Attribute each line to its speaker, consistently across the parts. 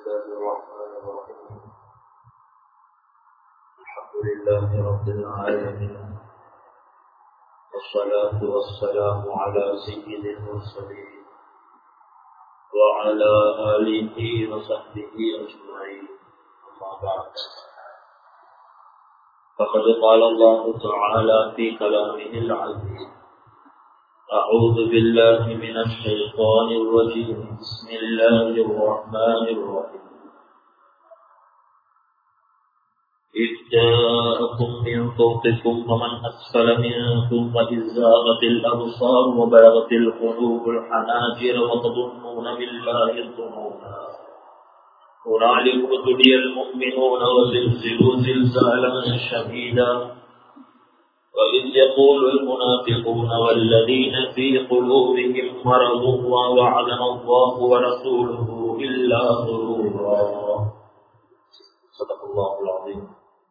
Speaker 1: الله الرحمن الرحيم الحمد لله رب العالمين والصلاة والسلام على سيد المرسلين وعلى آله وصحبه أجمعين أما بعد فقد قال الله تعالى في كلامه العزيز أعوذ بالله من الشيطان الرجيم بسم الله الرحمن الرحيم إذ جاءكم من فوقكم ومن أسفل منكم وإذ زاغت الأبصار وبلغت القلوب الحناجر وتظنون بالله الظنونا هنالك ابتلي المؤمنون وزلزلوا زلزالا شديدا وإذ يقول المنافقون والذين في قلوبهم مرض ووعدنا الله ورسوله إلا غرورا صدق الله العظيم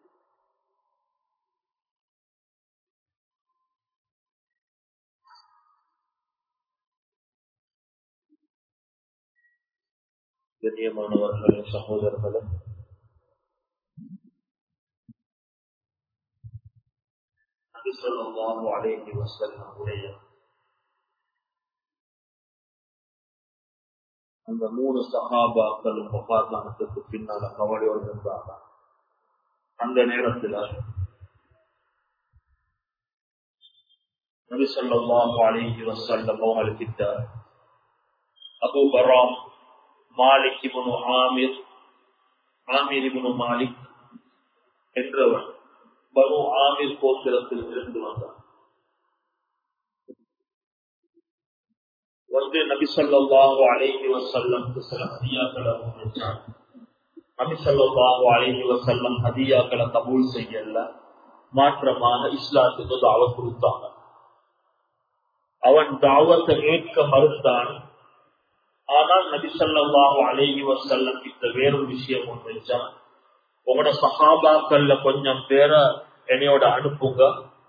Speaker 1: கண்ணியமானவர்களே சகோதரர்களே நபி ஸல்லல்லாஹு அலைஹி வஸல்லம் உடைய அந்த மூணு சஹாபாக்களும் வஃபாத்தானத்துக்கு பின்னால கவலையோடு இருந்தாங்க அந்த நேரத்தில் நபி ஸல்லல்லாஹு அலைஹி வஸல்லம் அவர்கிட்ட Abu Bara Malik ibn Amir Amir ibn Malik என்றவர் பனு ஆமிர் கோத்திரத்தில் இருந்து வந்தார் வந்து நபி சொல்லாஹு அலைஹி வசல்லம் சில ஹதியாக்களை நபி சொல்லாஹு அலைஹி வசல்லம் ஹதியாக்களை கபூல் செய்யல மாற்றமாக இஸ்லாத்துக்கு தாவத் கொடுத்தாங்க அவன் தாவத்தை ஏற்க மறுத்தான் ஆனால் நபி சொல்லாஹு அலைஹி வசல்லம் கிட்ட வேறொரு விஷயம் ஒன்று வச்சான் உங்களோட சஹாபாக்கள்ல கொஞ்சம் பேரை என்னையோட அனுப்புங்க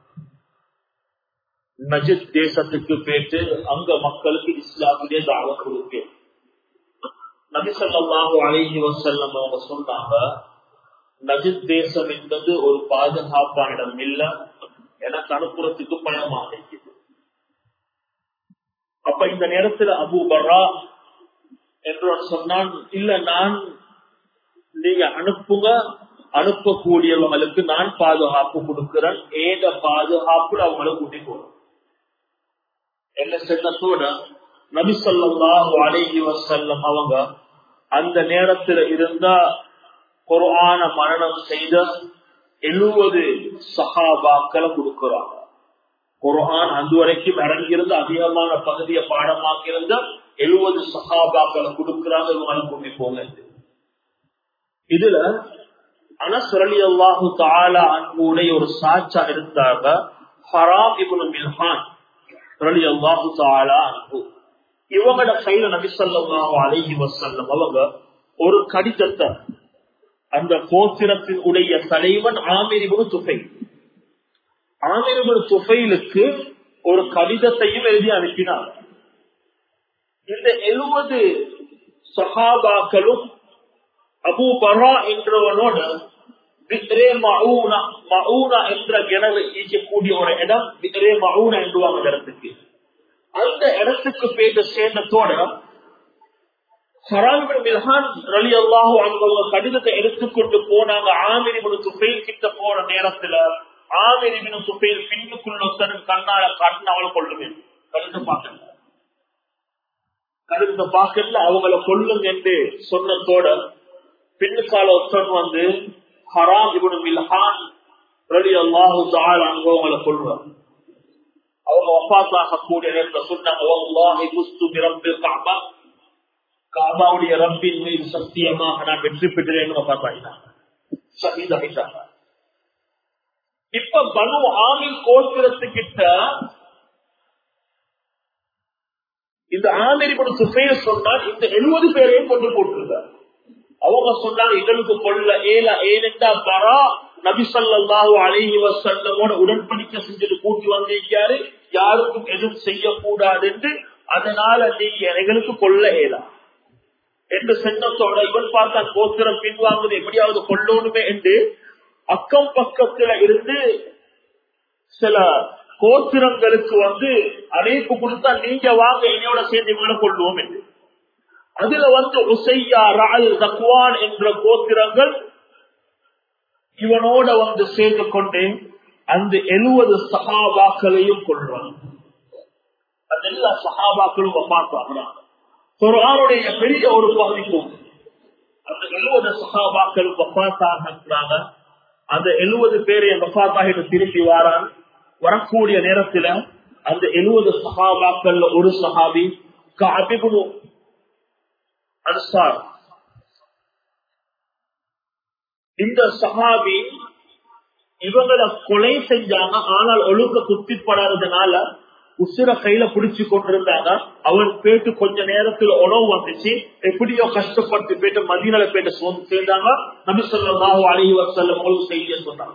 Speaker 1: நஜித் தேசத்துக்கு போயிட்டு அங்க மக்களுக்கு இஸ்லாமிலே தாவ கொடுப்பேன் நபிசல்லாஹு அழகி வசல்லம் அவங்க சொன்னாங்க நஜித் தேசம் என்பது ஒரு பாதுகாப்பான இடம் இல்ல எனக்கு அனுப்புறதுக்கு பயமாக இருக்குது அப்ப இந்த நேரத்தில் அபு பர்ரா என்று சொன்னான் இல்ல நான் நீங்க அனுப்புங்க அனுப்பக்கூடியவங்களுக்கு நான் பாதுகாப்பு கொடுக்கிறேன் ஏத பாதுகாப்பு அவங்களை கூட்டிக் போறோம் என்ன செல்லத்தோட நபி சொல்லாஹு அழகி வசல்லம் அவங்க அந்த நேரத்தில் இருந்தா குரான மரணம் செய்த எழுபது சஹாபாக்களை கொடுக்கிறாங்க குரான் அந்த வரைக்கும் இறங்கியிருந்த அதிகமான பகுதியை பாடமாக்கி இருந்த எழுபது சஹாபாக்களை கொடுக்கிறாங்க இவங்களை கூட்டி போங்க இதுல அனசரலி அல்லாஹு தாலா அன்புடைய ஒரு சாட்சா இருந்தாங்க ஹராம் இபுல் மில்ஹான் ரலி அல்லாஹு தாலா அன்பு இவங்களோட கையில நபிசல்லாஹு அலஹி வசல்லம் அவங்க ஒரு கடிதத்தை அந்த கோத்திரத்தின் உடைய தலைவன் ஆமிரிபுரு துஃபை ஆமிரிபுரு துஃபைலுக்கு ஒரு கடிதத்தையும் எழுதி அனுப்பினார் இந்த எழுபது சஹாபாக்களும் அபு பரா என்றவனோட என்ற கிணறு ஈக்கக்கூடிய ஒரு இடம் விக்ரே மவுனா என்றுவாங்க இடத்துக்கு அந்த இடத்துக்கு போயிட்டு சேர்ந்ததோட கடிதத்தை எடுத்துக்கொண்டு போனாங்க ஆமிரிபின் சுபைல் கிட்ட போற நேரத்துல ஆமிரிபின் சுபைல் பின்னுக்குள்ள கண்ணால காட்டின அவளை கொள்ளுவேன் கடிதம் பார்க்கல கடிதத்தை பார்க்கல அவங்கள கொள்ளுங்க என்று சொன்னதோட பின்னுக்கால ஒருத்தன் வந்து ஹராம் இவனு மில்ஹான் ரலி அல்லாஹு தால் அனுபவங்களை கொள்வார் அவங்க ஒப்பாத்தாக கூடிய நேரத்தில் சொன்னாங்க காபாவுடைய ரப்பின் மீது சத்தியமாக நான் வெற்றி பெற்றேன் பார்த்தாங்க இப்ப பனு ஆமில் கோத்திரத்துக்கிட்ட இந்த ஆமிரி படம் சுஃபைய சொன்னால் இந்த எழுபது பேரையும் கொண்டு போட்டிருக்கார் அவங்க சொன்னாங்க எங்களுக்கு கொள்ள ஏல ஏனென்றா பரா நபிசல்லாஹு அலைஹி வசல்லமோட உடன்படிக்கை செஞ்சுட்டு கூட்டி வந்திருக்காரு யாருக்கும் எதுவும் செய்யக்கூடாது என்று அதனால நீங்க எங்களுக்கு கொள்ள ஏலா என்று சென்னத்தோட இவன் பார்த்தா கோத்திரம் பின்வாங்குது எப்படியாவது கொள்ளணுமே என்று அக்கம் பக்கத்துல இருந்து சில கோத்திரங்களுக்கு வந்து அழைப்பு கொடுத்தா நீங்க வாங்க என்னையோட சேர்ந்து இவங்களை கொள்வோம் என்று அதுல வந்து உசையா ரால் தக்வான் என்ற கோத்திரங்கள் இவனோட வந்து சேர்ந்து கொண்டு அந்த எழுபது சகாபாக்களையும் கொள்வான் அந்த எல்லா சகாபாக்களும் பார்த்தாங்க குரானுடைய பெரிய ஒரு பகுதிக்கும் அந்த எழுபது சகாபாக்கள் வஃபாத்தாக அந்த எழுபது பேரை வஃபாத்தாக திருப்பி வாரான் வரக்கூடிய நேரத்துல அந்த எழுபது சகாபாக்கள் ஒரு சகாபி காபிபுனு அன்சார் இந்த சகாபி இவங்களை கொலை செஞ்சாங்க ஆனால் ஒழுக்க குத்திப்படாததுனால உசுர கையில பிடிச்சு கொண்டிருந்தாங்க அவன் போயிட்டு கொஞ்ச நேரத்துல உணவு வந்துச்சு எப்படியோ கஷ்டப்பட்டு போயிட்டு மதியல போயிட்டு சேர்ந்தாங்க நபி சொல்லாஹு அழகி வசல்லம் உழவு செய்ய சொன்னாங்க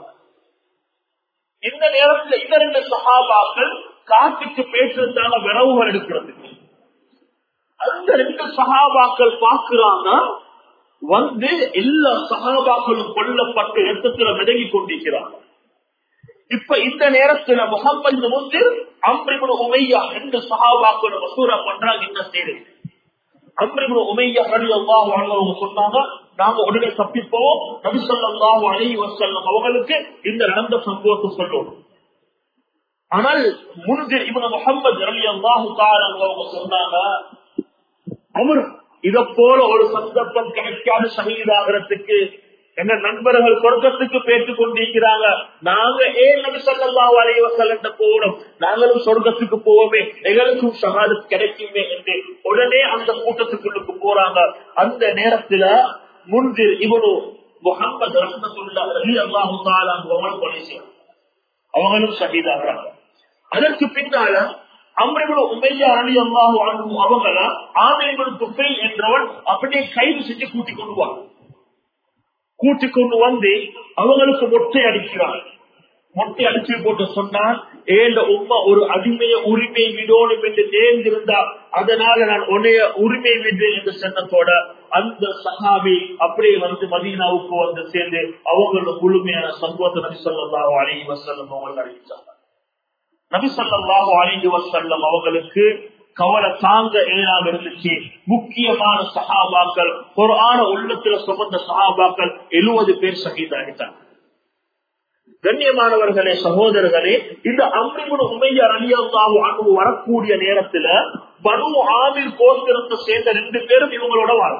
Speaker 1: இந்த நேரத்துல இந்த ரெண்டு சகாபாக்கள் காட்டுக்கு பேசிருந்தாங்க விரவுகள் எடுக்கிறதுக்கு அந்த ரெண்டு சகாபாக்கள் பாக்குறாங்க வந்து எல்லா சகாபாக்களும் கொல்லப்பட்டு ரத்தத்துல மிதங்கி கொண்டிருக்கிறாங்க இப்ப இந்த நேரத்துல முகமது முந்து அம்ரிபுன் உமையா ரெண்டு சகாபாக்கள் வசூரா பண்றாங்க என்ன செய்யுது அம்ரிபுன் உமையா ரடி அல்லாஹ் அவங்க சொன்னாங்க நாங்க உடனே தப்பிப்போம் நபி சொல்லாஹு அலி வசல்லம் அவங்களுக்கு இந்த நடந்த சம்பவத்தை சொல்லணும் ஆனால் முன்திர் இவன முகமது ரலி அல்லாஹு அவங்க சொன்னாங்க அவர் இத போல ஒரு சந்தர்ப்பம் கிடைக்காத சகிதாகிறதுக்கு எங்க நண்பர்கள் சொர்க்கத்துக்கு பேட்டுக் கொண்டிருக்கிறாங்க நாங்க ஏன் நபி சொல்லா வரைய வசல்ல போறோம் நாங்களும் சொர்க்கத்துக்கு போவோமே எங்களுக்கும் ஷஹாதத் கிடைக்குமே என்று உடனே அந்த கூட்டத்துக்குள்ளுக்கு போறாங்க அந்த நேரத்துல முன்திர் இவனு முகமது ரஹமத்துல்லா அலி அல்லாஹு அவங்களும் கொலை செய்யறாங்க அவங்களும் ஷஹீதாகிறாங்க அதற்கு பின்னால அம்ரிபுல உமையா அலி அல்லாஹு அவங்கள ஆமிரிபுல் துஃபைல் என்றவன் அப்படியே கைது செஞ்சு கூட்டிக் கொண்டு வாங்க கூட்டிக் கொண்டு வந்து அவங்களுக்கு மொட்டை அடிக்கிறார் மொட்டை அடிச்சு போட்டு சொன்னான் ஏழ உண்மை ஒரு அடிமைய உரிமை விடோணும் என்று தேர்ந்திருந்தா அதனால நான் உன்னைய உரிமை விடு என்று சொன்னதோட அந்த சகாபி அப்படியே வந்து மதீனாவுக்கு வந்து சேர்ந்து அவங்களோட முழுமையான சம்பவத்தை நபி சொல்லலாம் அழகி வசல்லம் அவங்க அறிவிச்சாங்க நபி சொல்லாஹு அலிந்து வசல்லம் அவங்களுக்கு கவலை தாங்க ஏனாக இருந்துச்சு முக்கியமான சகாபாக்கள் ஒரு ஆன உள்ளத்துல சுமந்த சகாபாக்கள் எழுபது பேர் சகிதாகிட்டாங்க கண்ணியமானவர்களே சகோதரர்களே இந்த அம்ரிபுன் உமையார் அலியாவு அங்கு வரக்கூடிய நேரத்துல பனு ஆமிர் கோத்திரத்தை சேர்ந்த ரெண்டு பேரும் இவங்களோட வாழ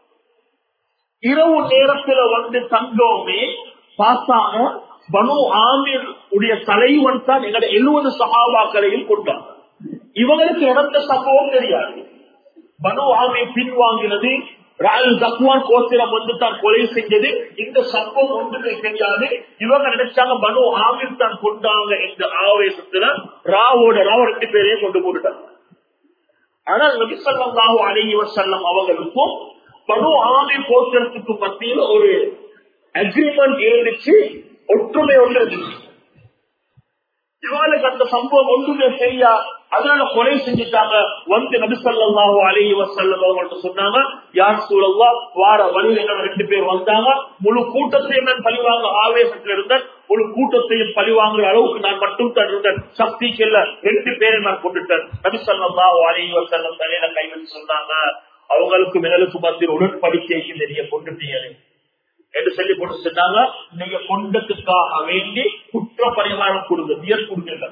Speaker 1: இரவு நேரத்துல வந்து தங்கோமே பார்த்தாங்க பனு ஆமீர் உடைய தலைவன் தான் எங்களோட எழுபது சகாபாக்களையும் கொண்டாங்க இவங்களுக்கு நடந்த சம்பவம் தெரியாது பனு ஆமீர் பின்வாங்கினது ராயல் தக்வான் கோத்திரம் வந்து தான் கொலை செஞ்சது இந்த சம்பவம் ஒன்றுமே தெரியாது இவங்க நினைச்சாங்க பனு ஆமீர் தான் கொண்டாங்க இந்த ஆவேசத்துல ராவோட ராவ ரெண்டு பேரையும் கொண்டு போட்டுட்டாங்க ஆனால் நபிசல்லாஹு அலஹி வசல்லம் அவங்களுக்கும் பனு ஆமீர் கோத்திரத்துக்கு மத்தியில் ஒரு அக்ரிமெண்ட் இருந்துச்சு ஒற்றுமை ஒன்று இருந்துச்சு இவளுக்கு அந்த சம்பவம் ஒன்றுமே சரியா அதனால கொலை செஞ்சுட்டாங்க வந்து நபிசல்லாஹு அலஹி வசல்லம் அவங்கள்ட்ட சொன்னாங்க யார் சூழல்லா வார வழியில ரெண்டு பேர் வந்தாங்க முழு கூட்டத்தையும் நான் பழிவாங்க ஆவேசத்தில் இருந்தேன் முழு கூட்டத்தையும் பழிவாங்குற அளவுக்கு நான் மட்டும் தான் இருந்தேன் சக்திக்கு இல்ல ரெண்டு பேரை நான் கொண்டுட்டேன் நபிசல்லாஹு அலஹி வசல்லம் தலையில கை வச்சு சொன்னாங்க அவங்களுக்கு மேலுக்கு மத்தியில் உடன்படிக்கைக்கு நீங்க கொண்டுட்டீங்க என்று சொல்லி கொண்டு சொன்னாங்க நீங்க கொண்டதுக்காக வேண்டி குற்ற பரிகாரம் கொடுங்க வியர் கொடுங்க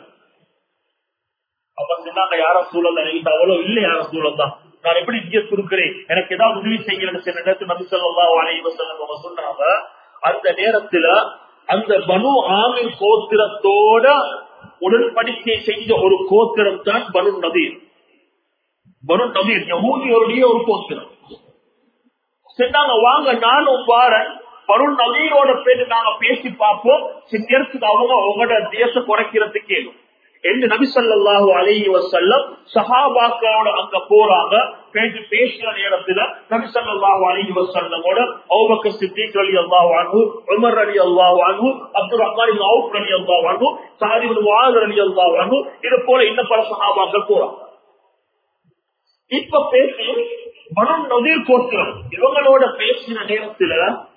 Speaker 1: அப்ப சொன்னாங்க யார சூழல் எனக்கு அவ்வளவு இல்லை யார சூழல் தான் நான் எப்படி வியர் கொடுக்கிறேன் எனக்கு ஏதாவது உதவி செய்கிறேன் சில நேரத்தில் நபி சொல்லா அலைவ செல்லம் சொன்னாங்க அந்த நேரத்துல அந்த பனு ஆமிர் கோத்திரத்தோட உடன்படிக்கை செஞ்ச ஒரு கோத்திரம் தான் பனு நதீர் பனு நதீர் யமூதியோருடைய ஒரு கோத்திரம் சொன்னாங்க வாங்க நானும் வாரன் பருண் நவீனோட பேரு நாங்க பேசி பார்ப்போம் சின்னத்துக்கு அவங்க உங்களோட தேச குறைக்கிறதுக்கு கேளும் என்று நபி சொல்லாஹு அலஹி வசல்லம் சஹாபாக்களோட அங்க போறாங்க பேசி பேசுற நேரத்துல நபி சொல்லாஹு அலஹி வசல்லமோட அவுபக்க சித்திக் அலி அல்லாஹ் வாங்கு உமர் அலி அல்லாஹ் வாங்கு அப்துல் ரஹ்மான் அவுப் அலி அல்லாஹ் வாங்கு சாதிபுல் வாதர் அலி அல்லாஹ் வாங்கு இது போல இன்னும் பல சஹாபாக்கள் போறாங்க இப்ப பேசி மனம் நொதிர் கோத்திரம் இவங்களோட பேசின நேரத்துல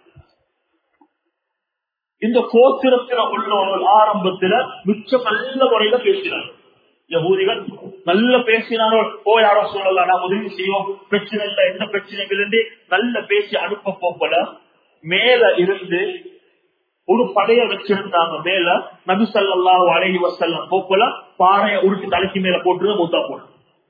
Speaker 1: இந்த கோத்திரத்துல உள்ளவர்கள் ஆரம்பத்துல மிச்சம் நல்ல முறையில பேசினார் யகூதிகள் நல்ல பேசினார்கள் ஓ யாரோ சொல்லலாம் நான் உதவி செய்வோம் பிரச்சனை இல்லை எந்த பிரச்சனைகள் இருந்து நல்ல பேசி அனுப்ப போப்பல மேல இருந்து ஒரு படைய வச்சிருந்தாங்க மேல நபி ஸல்லல்லாஹு அலைஹி வஸல்லம் போப்பல பாறைய உருட்டி தலைக்கு மேல போட்டு மூத்தா போடு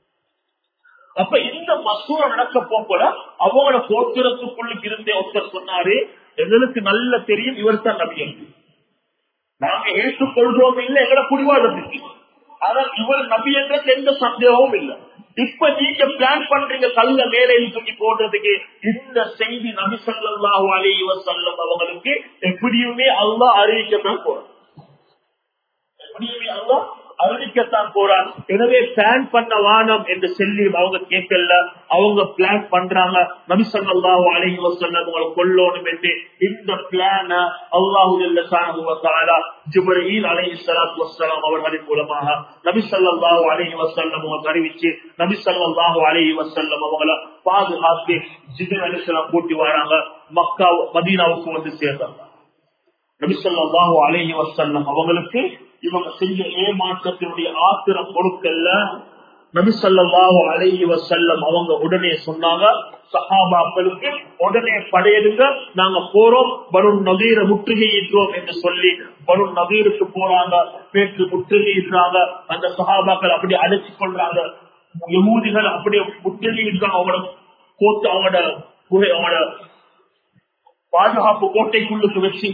Speaker 1: அப்ப இந்த மசூர நடக்க போப்பல அவங்களோட கோத்திரத்துக்குள்ளுக்கு இருந்தே ஒருத்தர் சொன்னாரு எங்களுக்கு நல்ல தெரியும் இவர் தான் நபி என்று. நாங்க ஏற்றுக்கொள்றோம் இல்லை எங்கட புடிவாதத்துக்கு ஆனால் இவர் நபி என்ற எந்த சந்தேகமும் இல்லை இப்ப நீங்க பிளான் பண்றீங்க கல்ல மேலே தூக்கி போடுறதுக்கு இந்த செய்தி நபி ஸல்லல்லாஹு அலைஹி வஸல்லம் அவங்களுக்கு எப்படியுமே அல்லாஹ் அறிவிக்கத்தான் போறான் எப்படியுமே அல்லாஹ் அறிவிக்கத்தான் போறான் எனவே பிளான் பண்ண வானம் என்று சொல்லி அவங்க கேட்கல அவங்க பிளான் பண்றாங்க நபி ஸல்லல்லாஹு அலைஹி வஸல்லம் அவங்களை கொல்லணும் என்று இந்த பிளான அல்லாஹு ஜல்ல ஷானஹு வ தஆலா ஜிப்ரீல் அலைஹிஸ்ஸலாத்து வஸ்ஸலாம் அவர்களின் மூலமாக நபி ஸல்லல்லாஹு அலைஹி வஸல்லம் அவங்க அறிவிச்சு நபி ஸல்லல்லாஹு அலைஹி வஸல்லம் அவங்கள பாதுகாத்து ஜிப்ரீல் அலைஹிஸ்ஸலாம் கூட்டி வராங்க மக்கா மதீனாவுக்கு வந்து சேர்ந்தாங்க நபி ஸல்லல்லாஹு அலைஹி வஸல்லம் அவங்களுக்கு இவங்க செஞ்ச ஏமாற்றத்தினுடைய ஆத்திரம் பொருட்கள்ல நபி ஸல்லல்லாஹு அலைஹி வஸல்லம் அவங்க உடனே சொன்னாங்க சஹாபாக்களுக்கு உடனே படையெடுங்க நாங்க போறோம் பனு நதீர முற்றுகையிடுறோம் என்று சொல்லி பனு நதீருக்கு போறாங்க பேற்று முற்றுகையிடுறாங்க அந்த சஹாபாக்கள் அப்படி அடைச்சு கொள்றாங்க யகூதிகள் அப்படியே முற்றுகையிடுறாங்க அவங்களோட கோத்து அவங்களோட குகை அவங்களோட பாதுகாப்பு கோட்டைக்குள்ளுக்கு வச்சு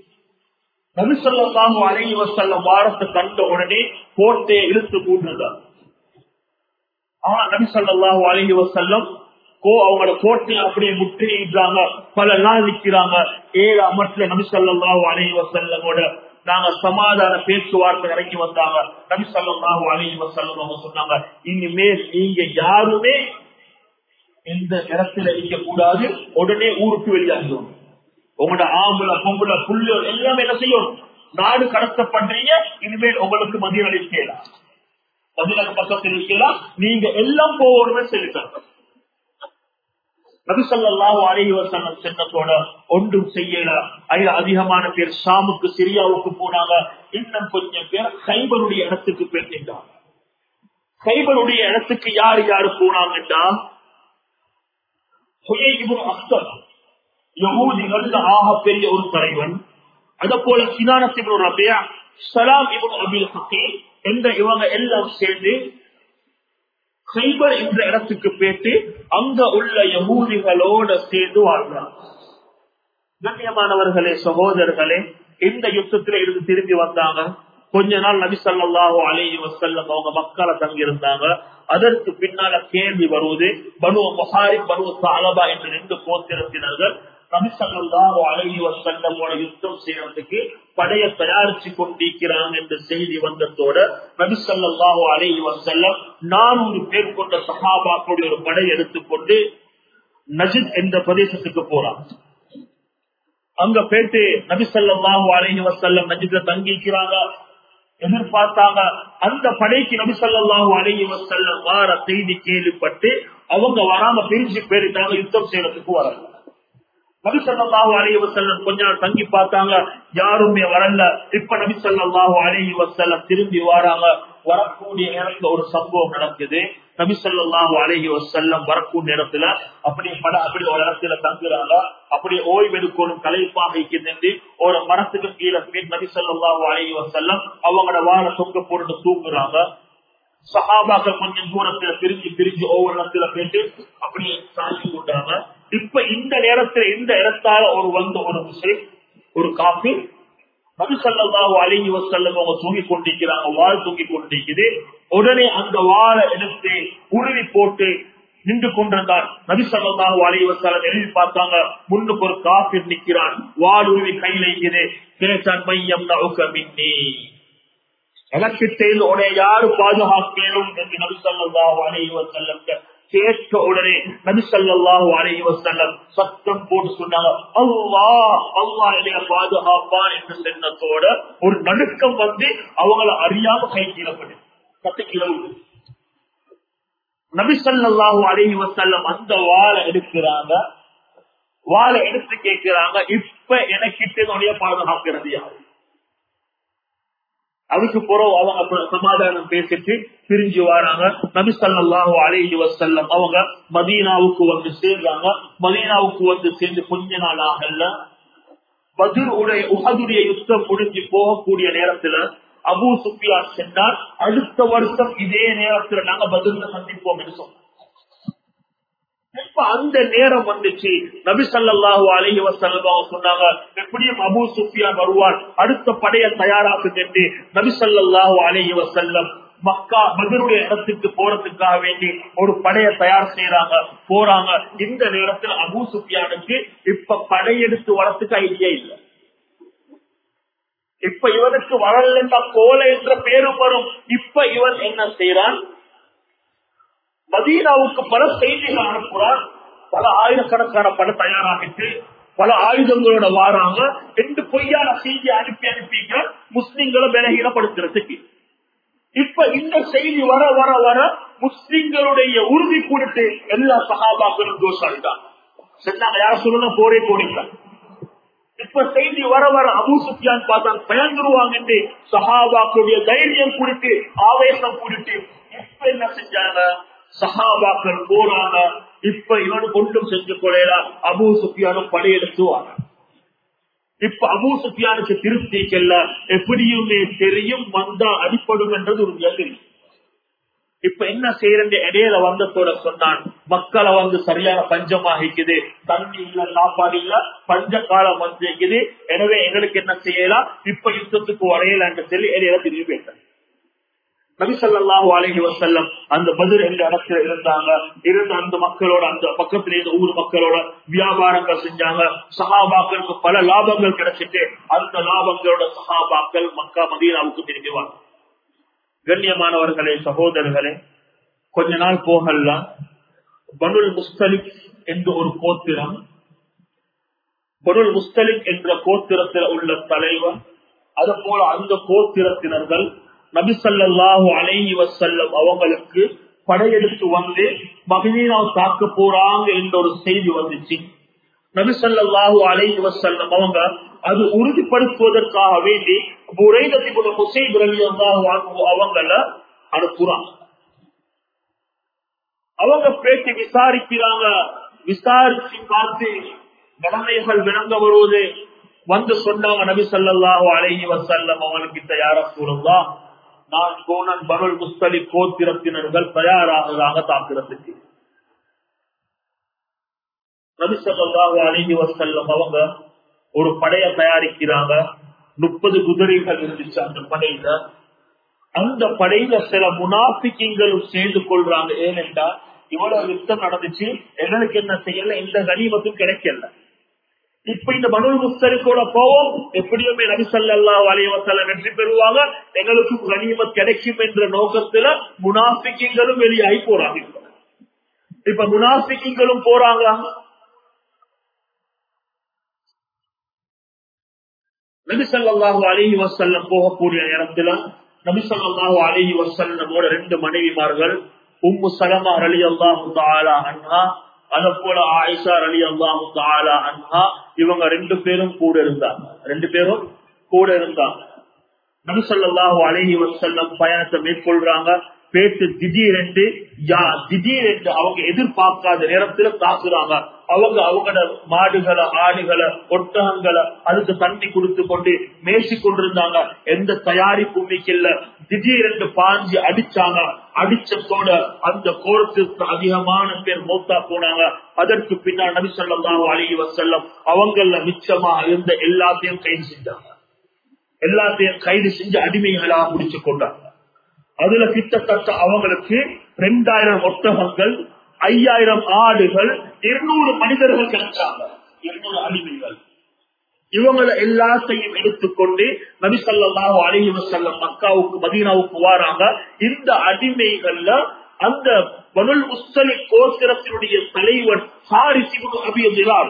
Speaker 1: நபிசல்லாஹு அலைஹி வஸல்லம் வாரத்தை கண்ட உடனே கோட்டையை இழுத்து மூடுறார் ஆனா நபிசல்லாஹு அலைஹி வஸல்லம் கோ அவங்களோட கோட்டையை அப்படியே முற்றுகிறாங்க பல நாள் நிக்கிறாங்க ஏழு அமர்த்துல நபிசல்லாஹு அலைஹி வஸல்லமோட நாங்க சமாதான பேச்சுவார்த்தை இறங்கி வந்தாங்க நபிசல்லாஹு அலைஹி வஸல்லம் அவங்க சொன்னாங்க இனிமேல் நீங்க யாருமே இந்த இடத்துல இருக்க கூடாது உடனே ஊருக்கு வெளியாகிடும் உங்களோட ஆம்பளை பொம்பளை புள்ளு எல்லாமே என்ன செய்யணும் நாடு கடத்தப்படுறீங்க இனிமேல் உங்களுக்கு மதியம் அளிக்கலாம் பதினெட்டு பக்கத்தில் இருக்கலாம் நீங்க எல்லாம் போகணுமே சொல்லிட்டாங்க நபிசல்லாஹு அலைஹி வஸல்லம் சென்னத்தோட ஒன்றும் செய்யல அதில் அதிகமான பேர் ஷாமுக்கு சிரியாவுக்கு போனாங்க இன்னும் கொஞ்சம் பேர் கைபருடைய இடத்துக்கு போயிருந்தாங்க கைபருடைய இடத்துக்கு யார் யாரு போனாங்கன்னா அஸ்தர் யகூதிகள் ஆக பெரிய ஒரு தலைவன் அத போல சினானத்தின் ரபியா சலாம் இவன் அபில் ஹக்கீம் என்ற இவங்க எல்லாம் சேர்ந்து சைபர் என்ற இடத்துக்கு போயிட்டு அங்க உள்ள யகூதிகளோட சேர்ந்து வாழ்ந்தாங்க கண்ணியமானவர்களே சகோதரர்களே இந்த யுத்தத்துல இருந்து திரும்பி வந்தாங்க கொஞ்ச நாள் நபி ஸல்லல்லாஹு அலைஹி வஸல்லம் அவங்க மக்கால தங்கி இருந்தாங்க அதற்கு பின்னால கேள்வி வருவது பனு முஹாரிப் பனு சாலபா என்ற ரெண்டு கோத்திரத்தினர்கள் நபி ஸல்லல்லாஹு அலைஹி வஸல்லமோட யுத்தம் செய்யறதுக்கு படைய தயாரிச்சு கொண்டிருக்கிறாங்க என்ற செய்தி வந்ததோட நபி ஸல்லல்லாஹு அலைஹி வஸல்லம் நானூறு பேர் கொண்ட சஹாபாக்களுடைய ஒரு படை எடுத்துக்கொண்டு நஜித் என்ற பிரதேசத்துக்கு போறாங்க அங்க போயிட்டு நபி ஸல்லல்லாஹு அலைஹி வஸல்லம் நஜித்ல தங்கிக்கிறாங்க எதிர்பார்த்தாங்க அந்த படைக்கு நபி ஸல்லல்லாஹு அலைஹி வஸல்லம் வார செய்தி கேள்விப்பட்டு அவங்க வராம பிரிஞ்சு போயிட்டாங்க யுத்தம் செய்யறதுக்கு வரல நபி ஸல்லல்லாஹு அலைஹி வஸல்லம் கொஞ்ச நாள் தங்கி பார்த்தாங்க யாருமே வரல இப்ப நபி ஸல்லல்லாஹு அலைஹி வஸல்லம் திரும்பி வராங்க வரக்கூடிய நேரத்துல ஒரு சம்பவம் நடக்குது நபி ஸல்லல்லாஹு அலைஹி வஸல்லம் வரக்கூடிய நேரத்துல அப்படியே பட அப்படி ஒரு இடத்துல தங்குறாங்க அப்படியே ஓய்வு எடுக்கணும் கலைப்பாக இருக்கின்றது ஒரு மரத்துக்கு கீழே போய் நபி ஸல்லல்லாஹு அலைஹி வஸல்லம் அவங்களோட வாழ தொங்க போட்டு தூங்குறாங்க சஹாபாக்கள் கொஞ்சம் தூரத்துல பிரிஞ்சு பிரிஞ்சு ஒவ்வொரு இடத்துல போயிட்டு அப்படியே சாட்சி கொண்டாங்க இப்ப இந்த நேரத்துல இந்த இடத்தால ஒரு வந்த ஒரு முஸ்லிம் ஒரு காப்பி நபி ஸல்லல்லாஹு அலைஹி வஸல்லம் அவங்க தூங்கி கொண்டிருக்கிறாங்க வாள் தூங்கி கொண்டிருக்குது உடனே அந்த வாளை எடுத்து உருவி போட்டு நின்று கொண்டிருந்தார் நபி ஸல்லல்லாஹு அலைஹி வஸல்லம் எழுதி பார்த்தாங்க முன்னுக்கு ஒரு காஃபிர் நிக்கிறான் வாள் உருவி கையில இருக்குது கேட்டான் மையம் நவுக மின்னி எனக்கு தெரிந்து உடைய யாரு பாதுகாக்கணும் என்று நபி ஸல்லல்லாஹு அலைஹி வஸல்லம் கேட்க உடனே நபி ஸல்லல்லாஹு அலைஹி வஸல்லம் சத்தம் போட்டு சொன்னாங்க அல்லாஹ் அல்லாஹ் என்னைய பாதுகாப்பான் என்று சொன்னதோட ஒரு நடுக்கம் வந்து அவங்கள அறியாம கை கீழப்படு கத்து கிளவு நபிசல்லாஹு அலஹி வசல்லம் அந்த வாழை எடுக்கிறாங்க வாழை எடுத்து கேட்கிறாங்க இப்ப எனக்கிட்டனுடைய பாதுகாக்கிறது யாரு அதுக்கு பிறகு அவங்க சமாதானம் பேசிட்டு பிரிஞ்சு வராங்க நபி சல்லாஹு அலைஹி வசல்லம் அவங்க மதீனாவுக்கு வந்து சேர்றாங்க மதீனாவுக்கு வந்து சேர்ந்து கொஞ்ச நாள் ஆகல பதில் உடைய உகதுடைய யுத்தம் முடிஞ்சு போகக்கூடிய நேரத்துல அபு சுப்பியான் சென்றால் அடுத்த வருஷம் இதே நேரத்துல நாங்க பதில சந்திப்போம் என்று சொன்னோம் இப்ப அந்த நேரம் வந்துச்சு நபி சல்லாஹூ அலஹி வசல்லம் சொன்னாங்க எப்படியும் அபு சுஃபியான் வருவான் அடுத்த படைய தயாராக்குகிட்டு நபி சல்லாஹூ அலஹி வசல்லம் மக்கா பதிலுடைய இடத்துக்கு போறதுக்காக வேண்டி ஒரு படைய தயார் செய்யறாங்க போறாங்க இந்த நேரத்தில் அபு சுஃபியானுக்கு இப்ப படையெடுத்து வரத்துக்கு ஐடியா இல்லை இப்ப இவனுக்கு வரலன்னா கோலை என்ற பேரும் வரும் இப்ப இவன் என்ன செய்யறான் மதீனாவுக்கு பல செய்திகள் அனுப்புறான் பல ஆயிரக்கணக்கான படம் தயாராகிட்டு பல ஆயுதங்களோட வாராங்க ரெண்டு பொய்யான செய்தி அனுப்பி அனுப்பிங்க முஸ்லிம்களை விலகீனப்படுத்துறதுக்கு இப்ப இந்த செய்தி வர வர வர முஸ்லிம்களுடைய உறுதி கொடுத்து எல்லா சகாபாக்களும் தோஷாயிட்டாங்க செஞ்சாங்க யார சொல்லணும் போரே போனீங்க இப்ப செய்தி வர வர அபு சுஃபியான் பார்த்தா பயந்துருவாங்க சஹாபாக்களுடைய தைரியம் குறித்து ஆவேசம் குறித்து இப்ப என்ன செஞ்சாங்க சஹாபாக்கள் போறாங்க இப்ப இவனு கொண்டும் செஞ்சு கொள்ளலாம் அபு சுஃபியானும் படையெடுத்துவாங்க இப்ப அபு சுஃபியானுக்கு திருப்திக்கல்ல எப்படியுமே தெரியும் வந்தா அடிப்படும் என்றது ஒரு தெரியும் இப்ப என்ன செய்யறது இடையில வந்ததோட சொன்னான் மக்களை வந்து சரியான பஞ்சமாகிக்குது தண்ணி இல்ல சாப்பாடு இல்ல பஞ்ச காலம் வந்து எனவே எங்களுக்கு என்ன செய்யலாம் இப்ப யுத்தத்துக்கு வரையலான்னு சொல்லி இடையில திரும்பி போயிட்டான் நபிசல்லாஹு அலஹி வசல்லம் அந்த பதில் எந்த இடத்துல இருந்தாங்க இருந்த அந்த மக்களோட அந்த பக்கத்துல இருந்த ஊர் மக்களோட வியாபாரங்கள் செஞ்சாங்க சஹாபாக்களுக்கு பல லாபங்கள் கிடைச்சிட்டு அந்த லாபங்களோட சஹாபாக்கள் மக்கா மதீனாவுக்கு திரும்பிவாங்க கண்ணியமானவர்களே சகோதரர்களே கொஞ்ச நாள் போகலாம் பனுல் முஸ்தலிக் என்று ஒரு கோத்திரம் பனுல் முஸ்தலிக் என்ற கோத்திரத்தில் உள்ள தலைவர் அது போல அந்த கோத்திரத்தினர்கள் நபிசல்லாஹு அலைஹி வசல்லம் அவங்களுக்கு படையெடுத்து வந்து மகிழீனா தாக்க போறாங்க என்ற ஒரு செய்தி வந்துச்சு நபிசல்லாஹு அலைஹி வசல்லம் அவங்க அது உறுதிப்படுத்துவதற்காக வேண்டி ஹுசைன் அவங்கள அனுப்புறாங்க அவங்க பேச்சு விசாரிக்கிறாங்க விசாரிச்சு பார்த்து கடமைகள் விளங்க வருவது வந்து சொன்னாங்க நபி சல்லாஹூ அலைஹி வசல்லம் அவனுக்கு தயார கூறுங்களா நான் கோனன் பருள் முஸ்தலி கோத்திரத்தினர்கள் தயாராகிறாங்க தாக்குறதுக்கு நபி சல்லாஹூ அலைஹி வசல்லம் அவங்க ஒரு படைய தயாரிக்கிறாங்க முப்பது குதிரைகள் இருந்துச்சு அந்த படையில அந்த படையில சில முனாபிக்கங்களும் சேர்ந்து கொள்றாங்க ஏனென்றா இவ்வளவு யுத்தம் நடந்துச்சு எங்களுக்கு என்ன செய்யல எந்த கனிமத்தும் கிடைக்கல இப்ப இந்த மனுள் முஸ்தரிக்கோட போவோம் எப்படியுமே நபிசல்லா வலைவசல்ல வெற்றி பெறுவாங்க எங்களுக்கு கனிமத் கிடைக்கும் என்ற நோக்கத்துல முனாபிக்கங்களும் வெளியாகி போறாங்க இப்ப முனாபிக்கங்களும் போறாங்க நபிசல்லாஹு அலஹி வசல்லம் போகக்கூடிய நேரத்துல நபிசல்லாஹு அலஹி வசல்லமோட ரெண்டு மனைவிமார்கள் உம்மு சலமா அலி அல்லாஹு தாலா அன்ஹா அத போல ஆயிஷா அலி அல்லாஹு தாலா அன்ஹா இவங்க ரெண்டு பேரும் கூட இருந்தாங்க ரெண்டு பேரும் கூட இருந்தாங்க நபிசல்லாஹு அலஹி வசல்லம் பயணத்தை மேற்கொள்றாங்க பேட்டு திடீரென்று யா திடீரென்று அவங்க எதிர்பார்க்காத நேரத்துல தாக்குறாங்க அவங்க அவங்களோட மாடுகளை ஆடுகளை ஒட்டகங்களை அதுக்கு தண்ணி கொடுத்து கொண்டு மேய்ச்சி கொண்டிருந்தாங்க எந்த தயாரிப்பும் இல்ல திடீரென்று பாஞ்சு அடிச்சாங்க அடிச்சத்தோட அந்த கோரத்திற்கு அதிகமான பேர் மௌத்தா போனாங்க அதற்கு பின்னால் நபி சொல்லாம் அழகி வசல்லம் அவங்கள மிச்சமா இருந்த எல்லாத்தையும் கைது செஞ்சாங்க எல்லாத்தையும் கைது செஞ்சு அடிமைகளாக முடிச்சு கொண்டாங்க அதுல கிட்டத்தட்ட அவங்களுக்கு ரெண்டாயிரம் ஒட்டகங்கள் ஐயாயிரம் ஆடுகள் இருநூறு மனிதர்கள் கிடைச்சாங்க இருநூறு அடிமைகள் இவங்களை எல்லாத்தையும் எடுத்துக்கொண்டு நபிசல்லாஹு அழகி வசல்லம் மக்காவுக்கு மதீனாவுக்கு வாராங்க இந்த அடிமைகள்ல அந்த பனுல் முஸ்தலி கோத்திரத்தினுடைய தலைவர் ஹாரிசிபு அபியதிலால்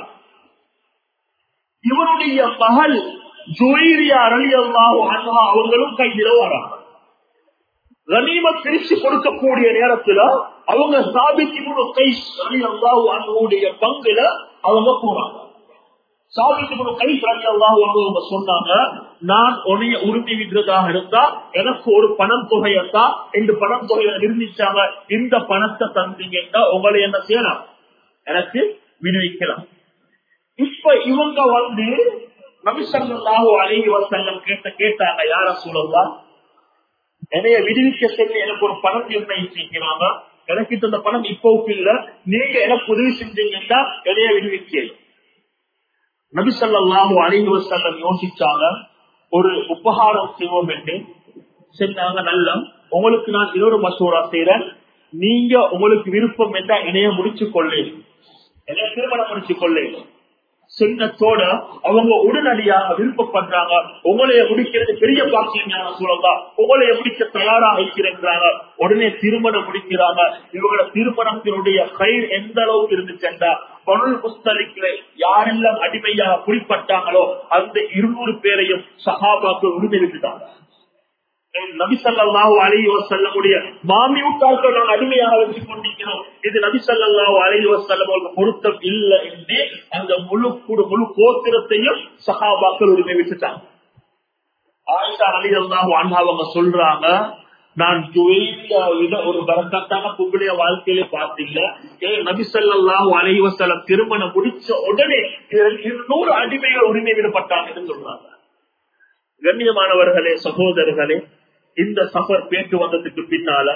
Speaker 1: இவருடைய மகள் ஜுவைரியா அலி அல்லாஹு அன்ஹா அவங்களும் கைதில வராங்க கனிமத் பிரிச்சு கொடுக்கக்கூடிய நேரத்துல அவங்க சாபிக்கு கை அவங்களுடைய பங்குல அவங்க போறாங்க சாபிக்கு கை அவங்க சொன்னாங்க நான் உனைய உறுதி விடுறதாக இருந்தா எனக்கு ஒரு பணம் தொகையத்தா இந்த பணம் தொகையை நிர்ணயிச்சாங்க இந்த பணத்தை தந்தீங்கன்னா உங்களை என்ன செய்யலாம் எனக்கு விடுவிக்கலாம் இப்ப இவங்க வந்து நபிசல்லாஹு அழகி வசல்லம் கேட்ட கேட்டாங்க யார சொல்லலாம் என்னைய விடுவிக்க சொல்லி எனக்கு ஒரு பணம் நிர்ணயிச்சிருக்கிறாங்க எனக்கு இந்த பணம் இப்போவுக்கு இல்ல நீங்க எனக்கு உதவி செஞ்சீங்கன்னா என்னைய விடுவிக்க நபிசல்லாஹு அழகி வசல்லம் யோசிச்சாங்க ஒரு உபகாரம் செய்வோம் என்று சொன்னாங்க நல்ல உங்களுக்கு நான் இன்னொரு மசோரா செய்யறேன் நீங்க உங்களுக்கு விருப்பம் என்றா இணைய முடிச்சு கொள்ளேன் என்ன திருமணம் முடிச்சு கொள்ளேன் சின்னத்தோட அவங்க உடனடியாக விருப்பப்படுறாங்க உங்களைய முடிக்கிறது பெரிய பாக்கியம் சூழலா உங்களைய முடிக்க தயாராக இருக்கிறாங்க உடனே திருமணம் முடிக்கிறாங்க இவங்களோட திருமணத்தினுடைய கை எந்த அளவுக்கு இருந்துச்சுண்டா பொருள் புஸ்தலிக்கிற யாரெல்லாம் அடிமையாக குறிப்பட்டாங்களோ அந்த இருநூறு பேரையும் சகாபாக்கு உரிமை விட்டுட்டாங்க நபிசல்லாஹு அலி வசல்லமுடைய மாமி விட்டார்கள் நாங்கள் அடிமையாக வச்சு கொண்டிருக்கிறோம் இது நபிசல்லாஹு அலி வசல்லம் பொருத்தம் இல்லை என்று அந்த முழு முழு கோத்திரத்தையும் சகாபாக்கள் உரிமை விட்டுட்டாங்க ஆயிஷா அலி அல்லாஹு அவங்க சொல்றாங்க நான் விட ஒரு பரக்கத்தான பொங்கலைய வாழ்க்கையில பார்த்தீங்க நபிசல்லாஹு அலி வசல்லம் திருமணம் முடிச்ச உடனே இருநூறு அடிமைகள் உரிமை விடப்பட்டாங்கன்னு சொல்றாங்க கண்ணியமானவர்களே சகோதரர்களே இந்த சஃபர் பேட்டு வந்ததுக்கு பின்னால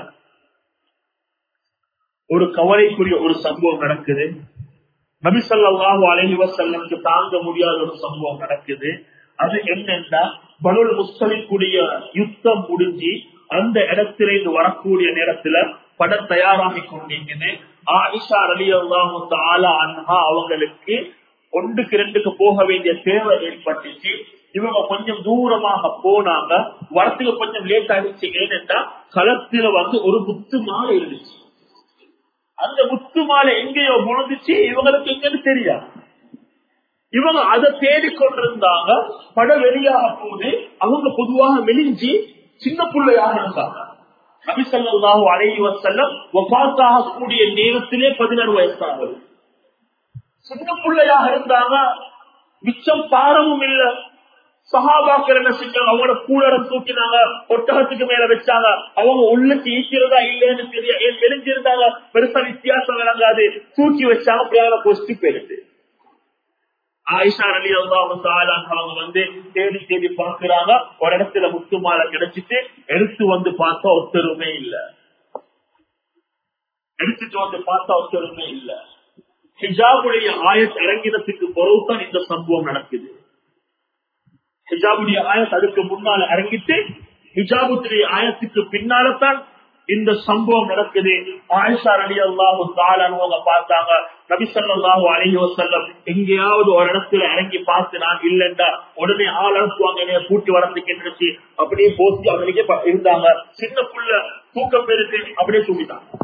Speaker 1: ஒரு கவலைக்குரிய ஒரு சம்பவம் நடக்குது நபிசல்லாஹு அலஹி வசல்லமுக்கு தாங்க முடியாத ஒரு சம்பவம் நடக்குது அது என்னன்னா பலுல் முஸ்தலிக்குடைய யுத்தம் முடிஞ்சு அந்த இடத்திலிருந்து வரக்கூடிய நேரத்துல படம் தயாராகி கொண்டிருக்குது ஆயிஷா அலி அல்லாஹு தாலா அன்ஹா அவங்களுக்கு ஒன்றுக்கு ரெண்டுக்கு போக வேண்டிய தேவை ஏற்பட்டுச்சு இவங்க கொஞ்சம் தூரமாக போனாங்க வரத்துக்கு கொஞ்சம் லேட் ஆயிடுச்சு ஏனென்றா களத்துல வந்து ஒரு முத்து மாலை இருந்துச்சு அந்த முத்து மாலை எங்கேயோ முழுந்துச்சு இவங்களுக்கு எங்கன்னு தெரியாது இவங்க அதை தேடிக்கொண்டிருந்தாங்க படம் வெளியாக போது அவங்க பொதுவாக மெலிஞ்சி சின்ன பிள்ளையாக இருந்தாங்க நபிசல்லாஹு அலைஹி வசல்லம் ஒபாத்தாக கூடிய நேரத்திலே பதினாறு வயசானது சின்ன பிள்ளையாக இருந்தாங்க மிச்சம் பாரமும் இல்ல சகாபாக்கள் என்ன செஞ்சாங்க அவங்களோட கூலரம் தூக்கினாங்க ஒட்டகத்துக்கு மேல வச்சாங்க அவங்க உள்ளுக்கு ஈக்கிறதா இல்லைன்னு தெரிய தெரிஞ்சிருந்தாங்க பெருசா வித்தியாசம் விளங்காது தூக்கி வச்சாங்க பிரயாண கொஸ்டி போயிடுது ஆயிஷா அலி அவங்க வந்து தேடி தேடி பாக்குறாங்க ஒரு இடத்துல முத்து மாலை கிடைச்சிட்டு எடுத்து வந்து பார்த்தா ஒத்தருமே இல்ல எடுத்துட்டு வந்து பார்த்தா ஒத்தருமே இல்ல ஹிஜாபுடைய ஆயத் இறங்கினத்துக்கு பிறகுதான் இந்த சம்பவம் நடக்குது ஹிஜாபுடைய ஆயத் அதுக்கு முன்னால இறங்கிட்டு ஹிஜாபுடைய ஆயத்துக்கு பின்னால்தான் இந்த சம்பவம் நடக்குது ஆயிஷா அலி அல்லாஹு தாளவங்க பார்த்தாங்க நபிசல்லாஹு அலி வசல்லம் எங்கேயாவது ஒரு இடத்துல இறங்கி பார்த்து நான் இல்லைண்டா உடனே ஆள் அனுப்புவாங்க என்னைய கூட்டி வரதுக்கு நினைச்சு அப்படியே போத்தி அவங்களுக்கே இருந்தாங்க சின்ன புள்ள தூக்கம் பெருத்து அப்படியே தூங்கிட்டாங்க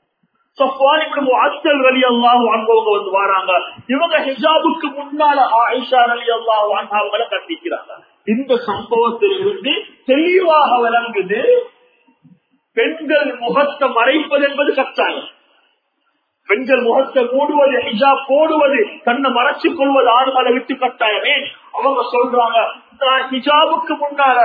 Speaker 1: வந்து வராங்க இவங்க ஹிஜாபுக்கு முன்னால ஆயிஷா அலி அல்லாஹ் அவங்கள கட்டிக்கிறாங்க இந்த சம்பவத்தில் இருந்து தெளிவாக விளங்குது பெண்கள் முகத்தை மறைப்பது என்பது கட்டாயம் பெண்கள் முகத்தை மூடுவது ஹிஜாப் போடுவது தன்னை மறைச்சுக் கொள்வது ஆண்களை விட்டு கட்டாயமே அவங்க சொல்றாங்க நான் ஹிஜாபுக்கு முன்னால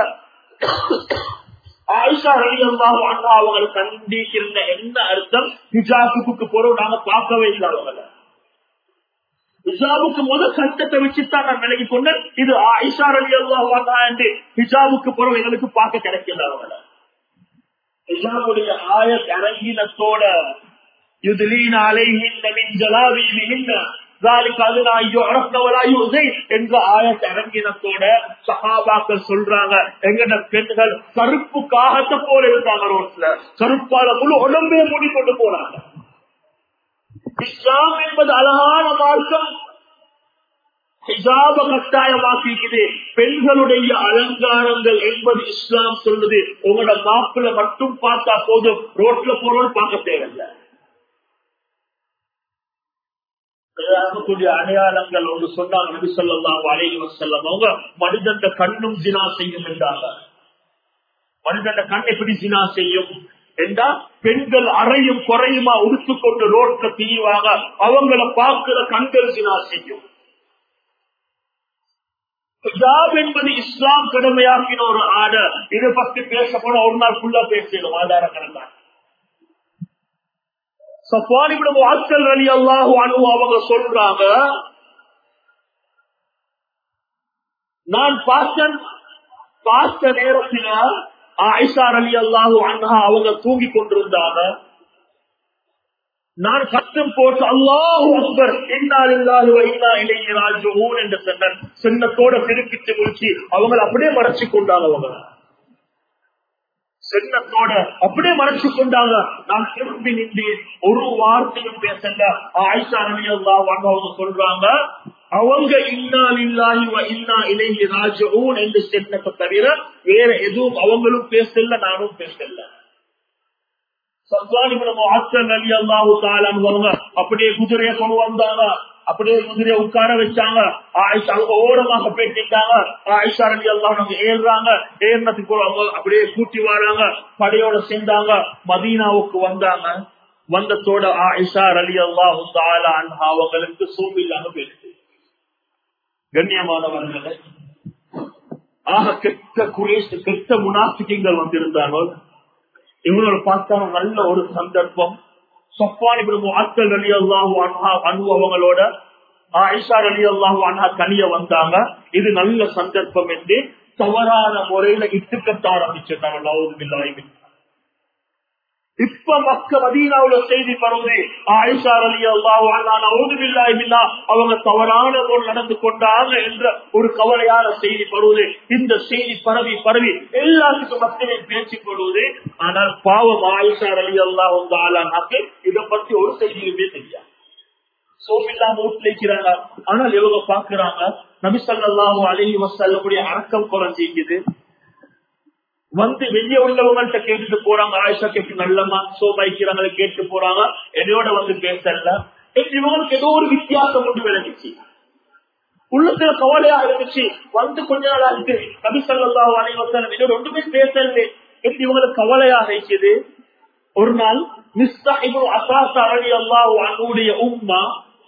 Speaker 1: ஆயிஷா ரலியல்லாஹு அன்ஹா அவங்களை கண்டிக்கிற என்ன அர்த்தம் ஹிஜாபுக்கு போறோம் நாங்க பார்க்கவே இல்லை அவங்கள ஹிஜாபுக்கு முதல் சட்டத்தை வச்சுதான் நான் விலகி கொண்டேன் இது ஆயிஷா ரலியல்லாஹு அன்ஹா என்று ஹிஜாபுக்கு போறோம் எங்களுக்கு பார்க்க கிடைக்கல அவங்கள ஹிஜாபுடைய ஆயத் இறங்கினத்தோட யுதுலீன அலைஹின்ன மின் ஜலாபீபிஹின்ன என்ற ஆயத்தை இறங்கினத்தோட சகாபாக்கள் சொல்றாங்க எங்கட பெண்கள் கருப்பு காகத்தை போல இருந்தாங்க ரோட்ல கருப்பால முழு உடம்பே மூடி கொண்டு போனாங்க இஸ்லாம் என்பது அழகான மார்க்கம் ஹிஜாப கட்டாயமாக்கிக்குது பெண்களுடைய அலங்காரங்கள் என்பது இஸ்லாம் சொல்லுது உங்களோட மாப்பிள்ள மட்டும் பார்த்தா போதும் ரோட்ல போறோம் பார்க்க தேவையில்லை அடையாளங்கள் ஒன்று சொன்னாங்க நபி சொல்லலாம் அலைஹி வசல்லம் அவங்க மனிதன் கண்ணும் தினா செய்யும் என்றாங்க மனிதன் கண் எப்படி சினா செய்யும் என்றா பெண்கள் அறையும் குறையுமா உடுத்துக்கொண்டு ரோட்ல தீவாங்க அவங்கள பார்க்கிற கண்கள் சினா செய்யும் ஹிஜாப் என்பது இஸ்லாம் கடமையாக்கின ஒரு ஆர்டர் இதை பத்தி பேச போன ஒரு நாள் ஃபுல்லா பேசிடும் ஆதார கணக்கான சப்பானிவிட ஆட்கள் வழி அல்லாஹ் அவங்க சொல்றாங்க நான் பார்த்தன் பார்த்த நேரத்தில் ஆயிஷார் அலி அல்லாஹு அண்ணா அவங்க தூங்கி கொண்டிருந்தாங்க நான் கஷ்டம் போட்டு அல்லாஹு அக்பர் இன்னாலில்லாஹு வ இன்னா இலைஹி ராஜிஊன் என்ற சொன்னார் சின்னத்தோட திருப்பிட்டு முடிச்சு அவங்கள அப்படியே மறைச்சு கொண்டாங்க அவங்க சின்னத்தோட அப்படியே மறைச்சு கொண்டாங்க நான் திரும்பி நின்று ஒரு வார்த்தையும் பேசல ஆயிஷா அலி அல்லாஹ் அவங்க சொல்றாங்க அவங்க இன்னால் இல்லாஹி வ இன்னா இலைஹி ராஜிஊன் என்று சொன்னதை தவிர வேற எதுவும் அவங்களும் பேசல நானும் பேசல அப்படியே குதிரைய கொண்டு வந்தாங்க அப்படியே குதிரைய உட்கார வச்சாங்க ஆயிஷா அவங்க ஓரமாக பேட்டிட்டாங்க ஆயிஷா அலி எல்லாம் அவங்க ஏறுறாங்க ஏறினதுக்கு அவங்க அப்படியே கூட்டி வராங்க படையோட சேர்ந்தாங்க மதீனாவுக்கு வந்தாங்க வந்தத்தோட ஆயிஷா அலி அல்லாஹு அவங்களுக்கு சோம்பில்லாம பேசு கண்ணியமானவர்களே ஆக கெட்ட குரேஷ் கெட்ட முனாசிக்கங்கள் வந்திருந்தார்கள் இவங்களோட பார்த்தாங்க நல்ல ஒரு சந்தர்ப்பம் சொப்பானி ஆட்கள் அலி அல்லாஹு அன்ஹா அனுபவங்களோட ஆயிஷார் அலி அல்லாஹு அன்ஹா தனிய வந்தாங்க இது நல்ல சந்தர்ப்பம் என்று தவறான முறையில இட்டுக்கட்ட ஆரம்பிச்சிருந்தாங்க இப்ப மக்க மதீனாவுல செய்தி பரவுது ஆயிஷா அலி அல்லாஹ் அவங்க தவறான ஒரு நடந்து கொண்டாங்க என்ற ஒரு கவலையான செய்தி பருவது இந்த செய்தி பரவி பரவி எல்லாத்துக்கும் மத்தியிலே பேச்சு படுவது ஆனால் பாவம் ஆயிஷா அலி அல்லாஹ் வந்து ஆளானாக்கு இதை பத்தி ஒரு செய்தியுமே தெரியாது சோமில்லாம வீட்டுல ஆனால் இவங்க பாக்குறாங்க நபிசல்லாஹு அலி வசல்லக்கூடிய அடக்கம் குறைஞ்சிக்குது வந்து வெளியே உள்ளவங்கள்ட்ட கேட்டுட்டு போறாங்க ஆயிஷா கேட்டு நல்லமா சோபாய்க்கிறாங்க கேட்டு போறாங்க என்னையோட வந்து பேசல இவங்களுக்கு ஏதோ ஒரு வித்தியாசம் ஒன்று விளங்கிச்சு உள்ளத்துல கவலையா இருந்துச்சு வந்து கொஞ்ச நாள் ஆச்சு கபி சல்லா அனைவசனம் என்னோட ஒன்றுமே பேசல இவங்களுக்கு கவலையா இருந்துச்சு ஒரு நாள் மிஸ்தா இப்போ அசாச அலி அல்லாஹ் அவனுடைய உம்மா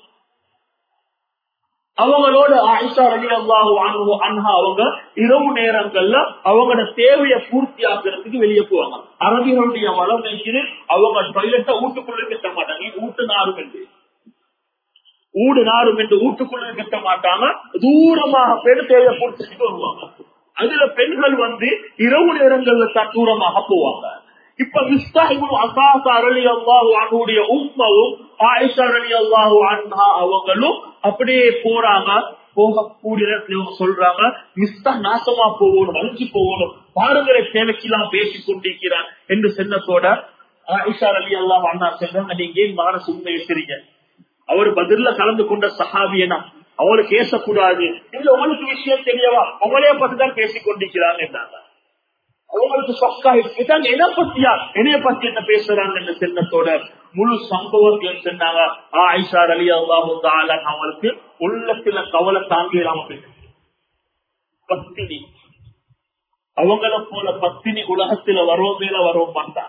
Speaker 1: அவங்களோட ஆயிஷா ரலி அல்லாஹு அன்ஹா அவங்க இரவு நேரங்கள்ல அவங்களோட தேவையை பூர்த்தி ஆக்குறதுக்கு வெளியே போவாங்க அரபிகளுடைய வளம் நினைக்குது அவங்க டொய்லெட்டை வீட்டுக்குள்ள கட்ட மாட்டாங்க வீட்டு நாரும் என்று ஊடு நாரும் என்று வீட்டுக்குள்ள கட்ட மாட்டாங்க தூரமாக பெண் தேவையை பூர்த்திட்டு வருவாங்க அதுல பெண்கள் வந்து இரவு நேரங்கள்ல தான் தூரமாக போவாங்க இப்ப மிஸ்தாஹிபுல் அசாஸ் அரளி அல்லாஹு அனுடைய உண்மவும் ஆயிஷா அலி அல்லாஹு அன்ஹா அவங்களும் அப்படியே போறாங்க போகக்கூடிய சொல்றாங்க மிஸ்தா நாசமா போகணும் அழிஞ்சு போகணும் பாருங்கிற தேவைக்கெல்லாம் பேசி கொண்டிருக்கிறார் என்று சொன்னதோட ஆயிஷா அலி அல்லாஹ் அண்ணா சொல்றாங்க நீங்க ஏன் மகன சும்மை இருக்கிறீங்க அவர் பதில கலந்து கொண்ட சஹாபியனா அவரு பேசக்கூடாது இல்ல உங்களுக்கு விஷயம் தெரியவா உங்களைய பத்திதான் பேசிக் கொண்டிருக்கிறாங்க என்றாங்க அவங்களுக்கு சொக்காயிட்டாங்க என்ன பத்தியா என்னைய பத்தி என்ன பேசுறாங்க சின்னத்தோட முழு சம்பவத்தையும் சொன்னாங்க ஆயிஷா அலி அல்லாஹு அவங்களுக்கு உள்ளத்துல கவலை தாங்கி இல்லாம பத்தினி அவங்கள போல பத்தினி உலகத்துல வரவும் மேல வரவும் மாட்டாங்க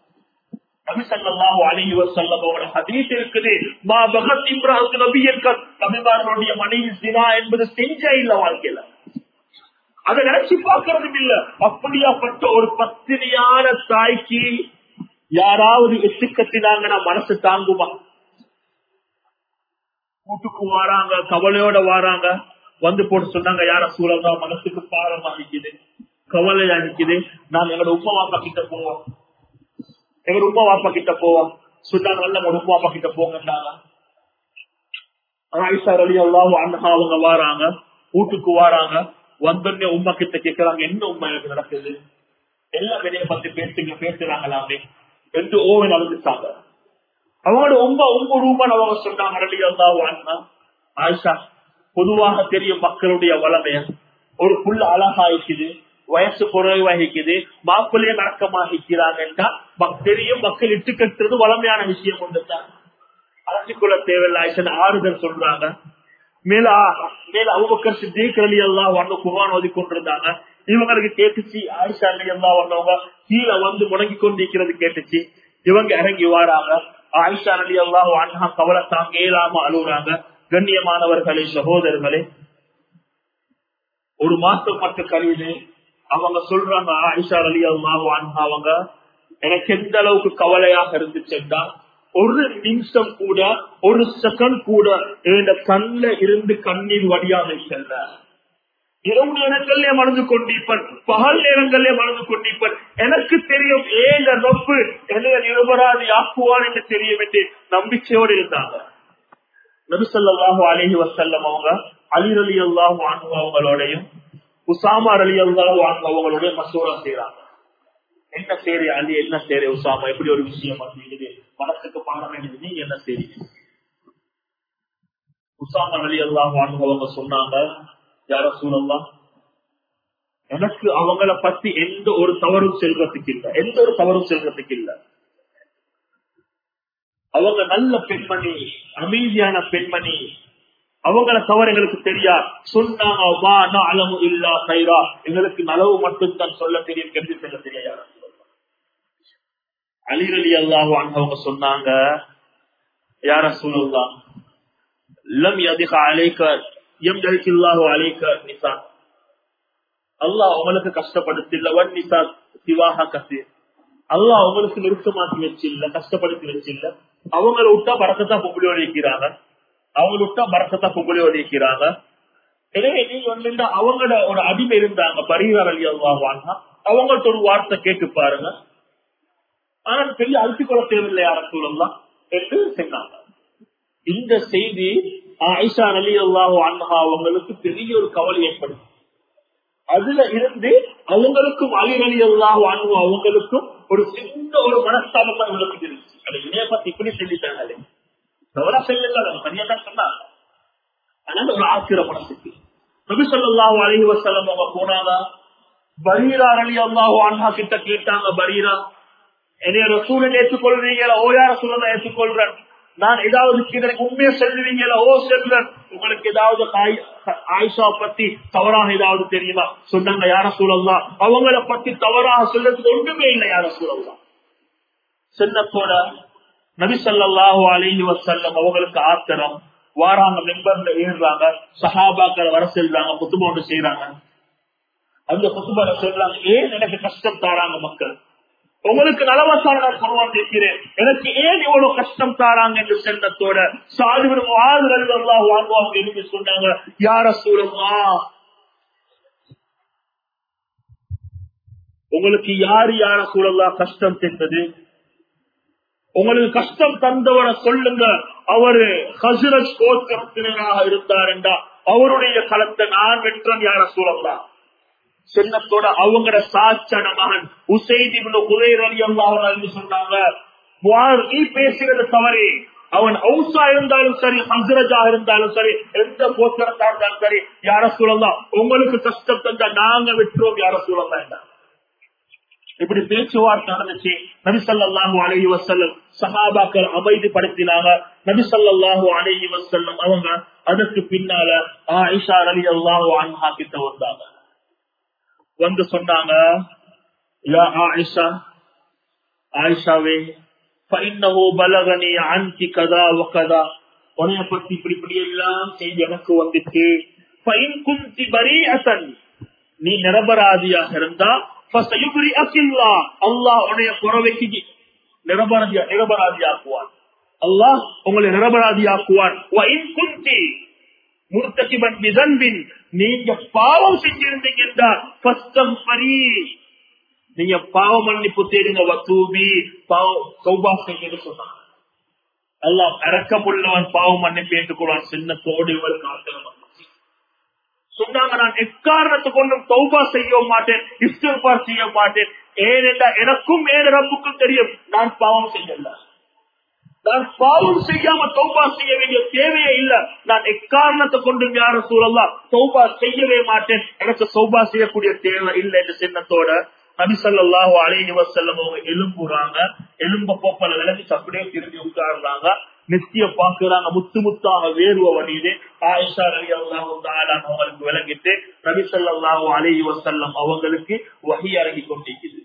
Speaker 1: மனைவி சினா என்பது செஞ்ச இல்ல வாழ்க்கையில அதை நினைச்சு பார்க்கறதும் இல்ல அப்படியாப்பட்ட ஒரு பத்தினியான தாய்க்கு யாராவது எட்டு கட்டினாங்கன்னா மனசு தாங்குமா கூட்டுக்கு வாராங்க கவலையோட வாராங்க வந்து போட்டு சொன்னாங்க யார சூழல்தா மனசுக்கு பாரமா நிக்குது கவலையா நிக்குது நாங்க எங்களோட உப்ப வாப்பா கிட்ட போவோம் எங்களோட உப்ப வாப்பா கிட்ட போவோம் சொன்னாங்க எங்களோட உப்ப வாப்பா கிட்ட போங்கன்னாங்க ஆயிஷா அலி அல்லாஹ் அண்ணா அவங்க வாராங்க வீட்டுக்கு வாராங்க வந்தோடனே உமா கிட்ட கேட்கறாங்க என்ன உமா எனக்கு நடக்குது எல்லா வெளிய பத்தி பேசுங்க பேசுறாங்களாமே என்று ஓவன் அழுதுட்டாங்க அவங்களோட உங்க உங்க ரூபான் அவங்க சொன்னாங்க ரலி அல்லாஹ் ஆயிஷா பொதுவாக தெரியும் மக்களுடைய வளமைய ஒரு புள்ள அழகாயிக்குது வயசு குறைவாகிக்குது மாப்பிள்ளைய நடக்கமாகிக்கிறாங்கன்னா தெரியும் மக்கள் இட்டு கட்டுறது வளமையான விஷயம் ஒன்றுதான் அழைச்சிக்கொள்ள தேவையில்லை ஆயிஷன் ஆறுதல் சொல்றாங்க மேல மேல அவுபக்கர் சித்திக் அலி எல்லாம் வந்து குர்ஆன் ஓதி கொண்டிருந்தாங்க இவங்களுக்கு கேட்டுச்சு ஆயிஷா அலி எல்லாம் வந்தவங்க கீழே வந்து முடங்கி கொண்டிருக்கிறது கேட்டுச்சு இவங்க இறங்கி வாராங்க ஆயிஷா அலி எல்லாம் வாண்டா கவலை தாங்க இயலாம அழுகுறாங்க கண்ணியமானவர்களே சகோதரர்களே ஒரு மாசம் மட்டும் கழியுது அவங்க சொல்றாங்க ஆயிஷா அலி அல்லாஹ் வாண்டா அவங்க எனக்கு எந்த அளவுக்கு கவலையாக இருந்துச்சுன்னா ஒரு நிமிஷம் கூட ஒரு செகண்ட் கூட இந்த கண்ல இருந்து கண்ணீர் வடியாமல் செல்ல இரவு நேரங்களிலே மறந்து கொண்டிருப்பன் பகல் நேரங்களிலே மறந்து கொண்டிருப்பன் எனக்கு தெரியும் ஏங்க நொப்பு என்னைய நிரபராதி ஆக்குவான் என்று தெரியும் என்று நம்பிக்கையோடு இருந்தாங்க நபிசல்லாஹு அலஹி வசல்லம் அவங்க அலிர் அலி அல்லாஹ் அவங்களோடையும் உசாமார் அலி அல்லாஹ் அவங்களோட மசூரா செய்யறாங்க என்ன சேரி அலி என்ன சேரி உசாமா எப்படி ஒரு விஷயம் அப்படிங்குது மனசுக்கு பாடம் வேண்டியது நீங்க என்ன செய்றீங்க உசாமா அலி அல்லாஹ் அவங்க சொன்னாங்க யார சூழல்லாம் எனக்கு அவங்கள பத்தி எந்த ஒரு தவறும் செல்றதுக்கு இல்ல எந்த ஒரு தவறும் செல்றதுக்கு இல்ல அவங்க நல்ல பெண்மணி அமைதியான பெண்மணி அவங்கள தவறு எங்களுக்கு தெரியா சொன்னாங்க அளவு இல்லா கைரா எங்களுக்கு நலவு மட்டும் தான் சொல்ல தெரியும் கெடுத்து செல்ல தெரியாது அலிரலி அல்லாஹ் அவங்க சொன்னாங்க யார சொல்லலாம் லம் யதிக அலைக்க எம் ஜலிக்கில்லாஹு அலைக்க நிசா அல்லாஹ் உங்களுக்கு கஷ்டப்படுத்தில்ல வன் நிசா சிவாஹா கசீர் அல்லாஹ் அவங்களுக்கு நெருக்கமாக்கி வச்சில்ல கஷ்டப்படுத்தி வச்சில்ல அவங்கள விட்டா பறக்கத்தா பொம்பளை வைக்கிறாங்க அவங்க விட்டா பறக்கத்தா பொம்பளை வைக்கிறாங்க எனவே நீங்க வந்து அவங்களோட ஒரு அடிமை இருந்தாங்க பரிகார அலி அல்லாஹ் வாங்க அவங்கள்ட்ட ஒரு வார்த்தை கேட்டு பாருங்க ஆனா பெரிய அழுத்திக்கொள்ள தேவையில்லை யார சூழல்லாம் என்று சொன்னாங்க இந்த செய்தி ஆயிஷா அலி அல்லாஹு அன்ஹா அவங்களுக்கு பெரிய ஒரு கவலை ஏற்படும் அதுல இருந்து அவங்களுக்கும் அலி அலி அல்லாஹு அன்ஹு அவங்களுக்கும் ஒரு சின்ன ஒரு மனஸ்தாபம் அவங்களுக்கு இருந்துச்சு அது இணைய பத்தி இப்படி சொல்லிட்டாங்களே தவறா சொல்லல சரியா தான் சொன்னாங்க அதனால ஒரு ஆசிர மனசுக்கு நபி சொல்லாஹு அலி வசலம் அவங்க போனாதா பரீரா அலி அல்லாஹு அன்ஹா கிட்ட கேட்டாங்க பரீரா என்னைய ரசூலை ஏற்றுக்கொள்றீங்களா ஓ யார சூழலை ஏற்றுக்கொள்றேன் நான் ஏதாவது இதற்கு உண்மையை செல்வீங்களா ஓ செல்வன் உங்களுக்கு ஏதாவது ஆயிஷா பத்தி தவறாக ஏதாவது தெரியுமா சொன்னாங்க யார சூழல்லாம் அவங்கள பத்தி தவறாக சொல்றதுக்கு ஒன்றுமே இல்லை யார சூழல்லாம் சின்னத்தோட நபிசல்லாஹு அலிஹி வசல்லம் அவங்களுக்கு ஆத்திரம் வாராங்க மெம்பர்ல ஏறுறாங்க சஹாபாக்கள் வர செல்றாங்க குத்துப ஒன்று செய்யறாங்க அந்த குத்துபால சொல்றாங்க ஏன் எனக்கு கஷ்டம் தாராங்க மக்கள் உங்களுக்கு நலவசான நான் சொல்வான் இருக்கிறேன் எனக்கு ஏன் இவ்வளவு கஷ்டம் தாராங்க என்று சென்னத்தோட சாது ஆறுதல் வாங்குவாங்க என்று சொன்னாங்க யார சூழமா உங்களுக்கு யாரு யார சூழலா கஷ்டம் சென்றது உங்களுக்கு கஷ்டம் தந்தவரை சொல்லுங்க அவரு ஹசரத் கோத்திரத்தினராக இருந்தார் என்றா அவருடைய களத்தை நான் வெற்றன் யார சூழலாம் சின்னத்தோட அவங்களோட சாச்சன மகன் உசைதி குரேர் அலி அல்லாஹ் சொன்னாங்க நீ பேசுகிறது தவறே அவன் ஹவுசா இருந்தாலும் சரி ஹசரஜா இருந்தாலும் சரி எந்த போத்திரத்தா இருந்தாலும் சரி யார சூழலாம் உங்களுக்கு கஷ்டம் தந்தா நாங்க வெற்றுவோம் யார சூழலாம் இப்படி பேச்சுவார்த்தை நடந்துச்சு நபிசல்லாஹூ அலஹி வசல்லம் சஹாபாக்கள் அமைதிப்படுத்தினாங்க நபிசல்லாஹூ அலஹி வசல்லம் அவங்க அதற்கு பின்னால ஆயிஷா அலி அல்லாஹூ அன்ஹா கிட்ட வந்தாங்க வந்து சொன்னாங்க யா ஆயிஷா ஆயிஷாவே فإنه بلغني عنك كذا وكذا உன்னை பத்தி இப்படி இப்படி எல்லாம் செய்தி எனக்கு வந்துச்சு فإن كنت بريئة நீ நிரபராதியாக இருந்தா அல்லாஹ் உடைய குறவைக்கு நிரபராதியா நிரபராதியாக்குவான் அல்லாஹ் உங்களை நிரபராதியாக்குவான் முர்த்தகிபன் மிதன்பின் நீங்க பாவம் செஞ்சிருந்தீங்கன்னா நீங்க பாவ மன்னிப்பு தேடுங்க வசூபி சௌபா செய்யுன்னு சொன்னாங்க அல்லாஹ் இறக்கமுள்ளவன் பாவம் மன்னிப்பு ஏற்றுக்கொள்வான் சின்னத்தோடு இவருக்கு ஆசிரமம் சொன்னாங்க நான் எக்காரணத்தை கொண்டும் சௌபா செய்ய மாட்டேன் இஸ்திஃபார் செய்ய மாட்டேன் ஏனென்றா எனக்கும் ஏன் ரப்புக்கும் தெரியும் நான் பாவம் செய்யல நான் பாவம் செய்யாம சௌபா செய்ய வேண்டிய தேவையே இல்ல நான் எக்காரணத்தை கொண்டு யார சூழலாம் சௌபா செய்யவே மாட்டேன் எனக்கு சௌபா செய்யக்கூடிய தேவை இல்லை என்ற சின்னத்தோட நபிசல்லாஹு அலைஹி வசல்லம் அவங்க எலும்புறாங்க எலும்ப போப்பல விலகி அப்படியே திரும்பி உட்கார்றாங்க நெத்திய பாக்குறாங்க முத்து முத்தாக வேர்வ வழியிலே ஆயிஷா அலி அல்லாஹு அவங்களுக்கு விளங்கிட்டு நபி ஸல்லல்லாஹு அலைஹி வஸல்லம் அவங்களுக்கு வஹி இறங்கி கொண்டிருக்குது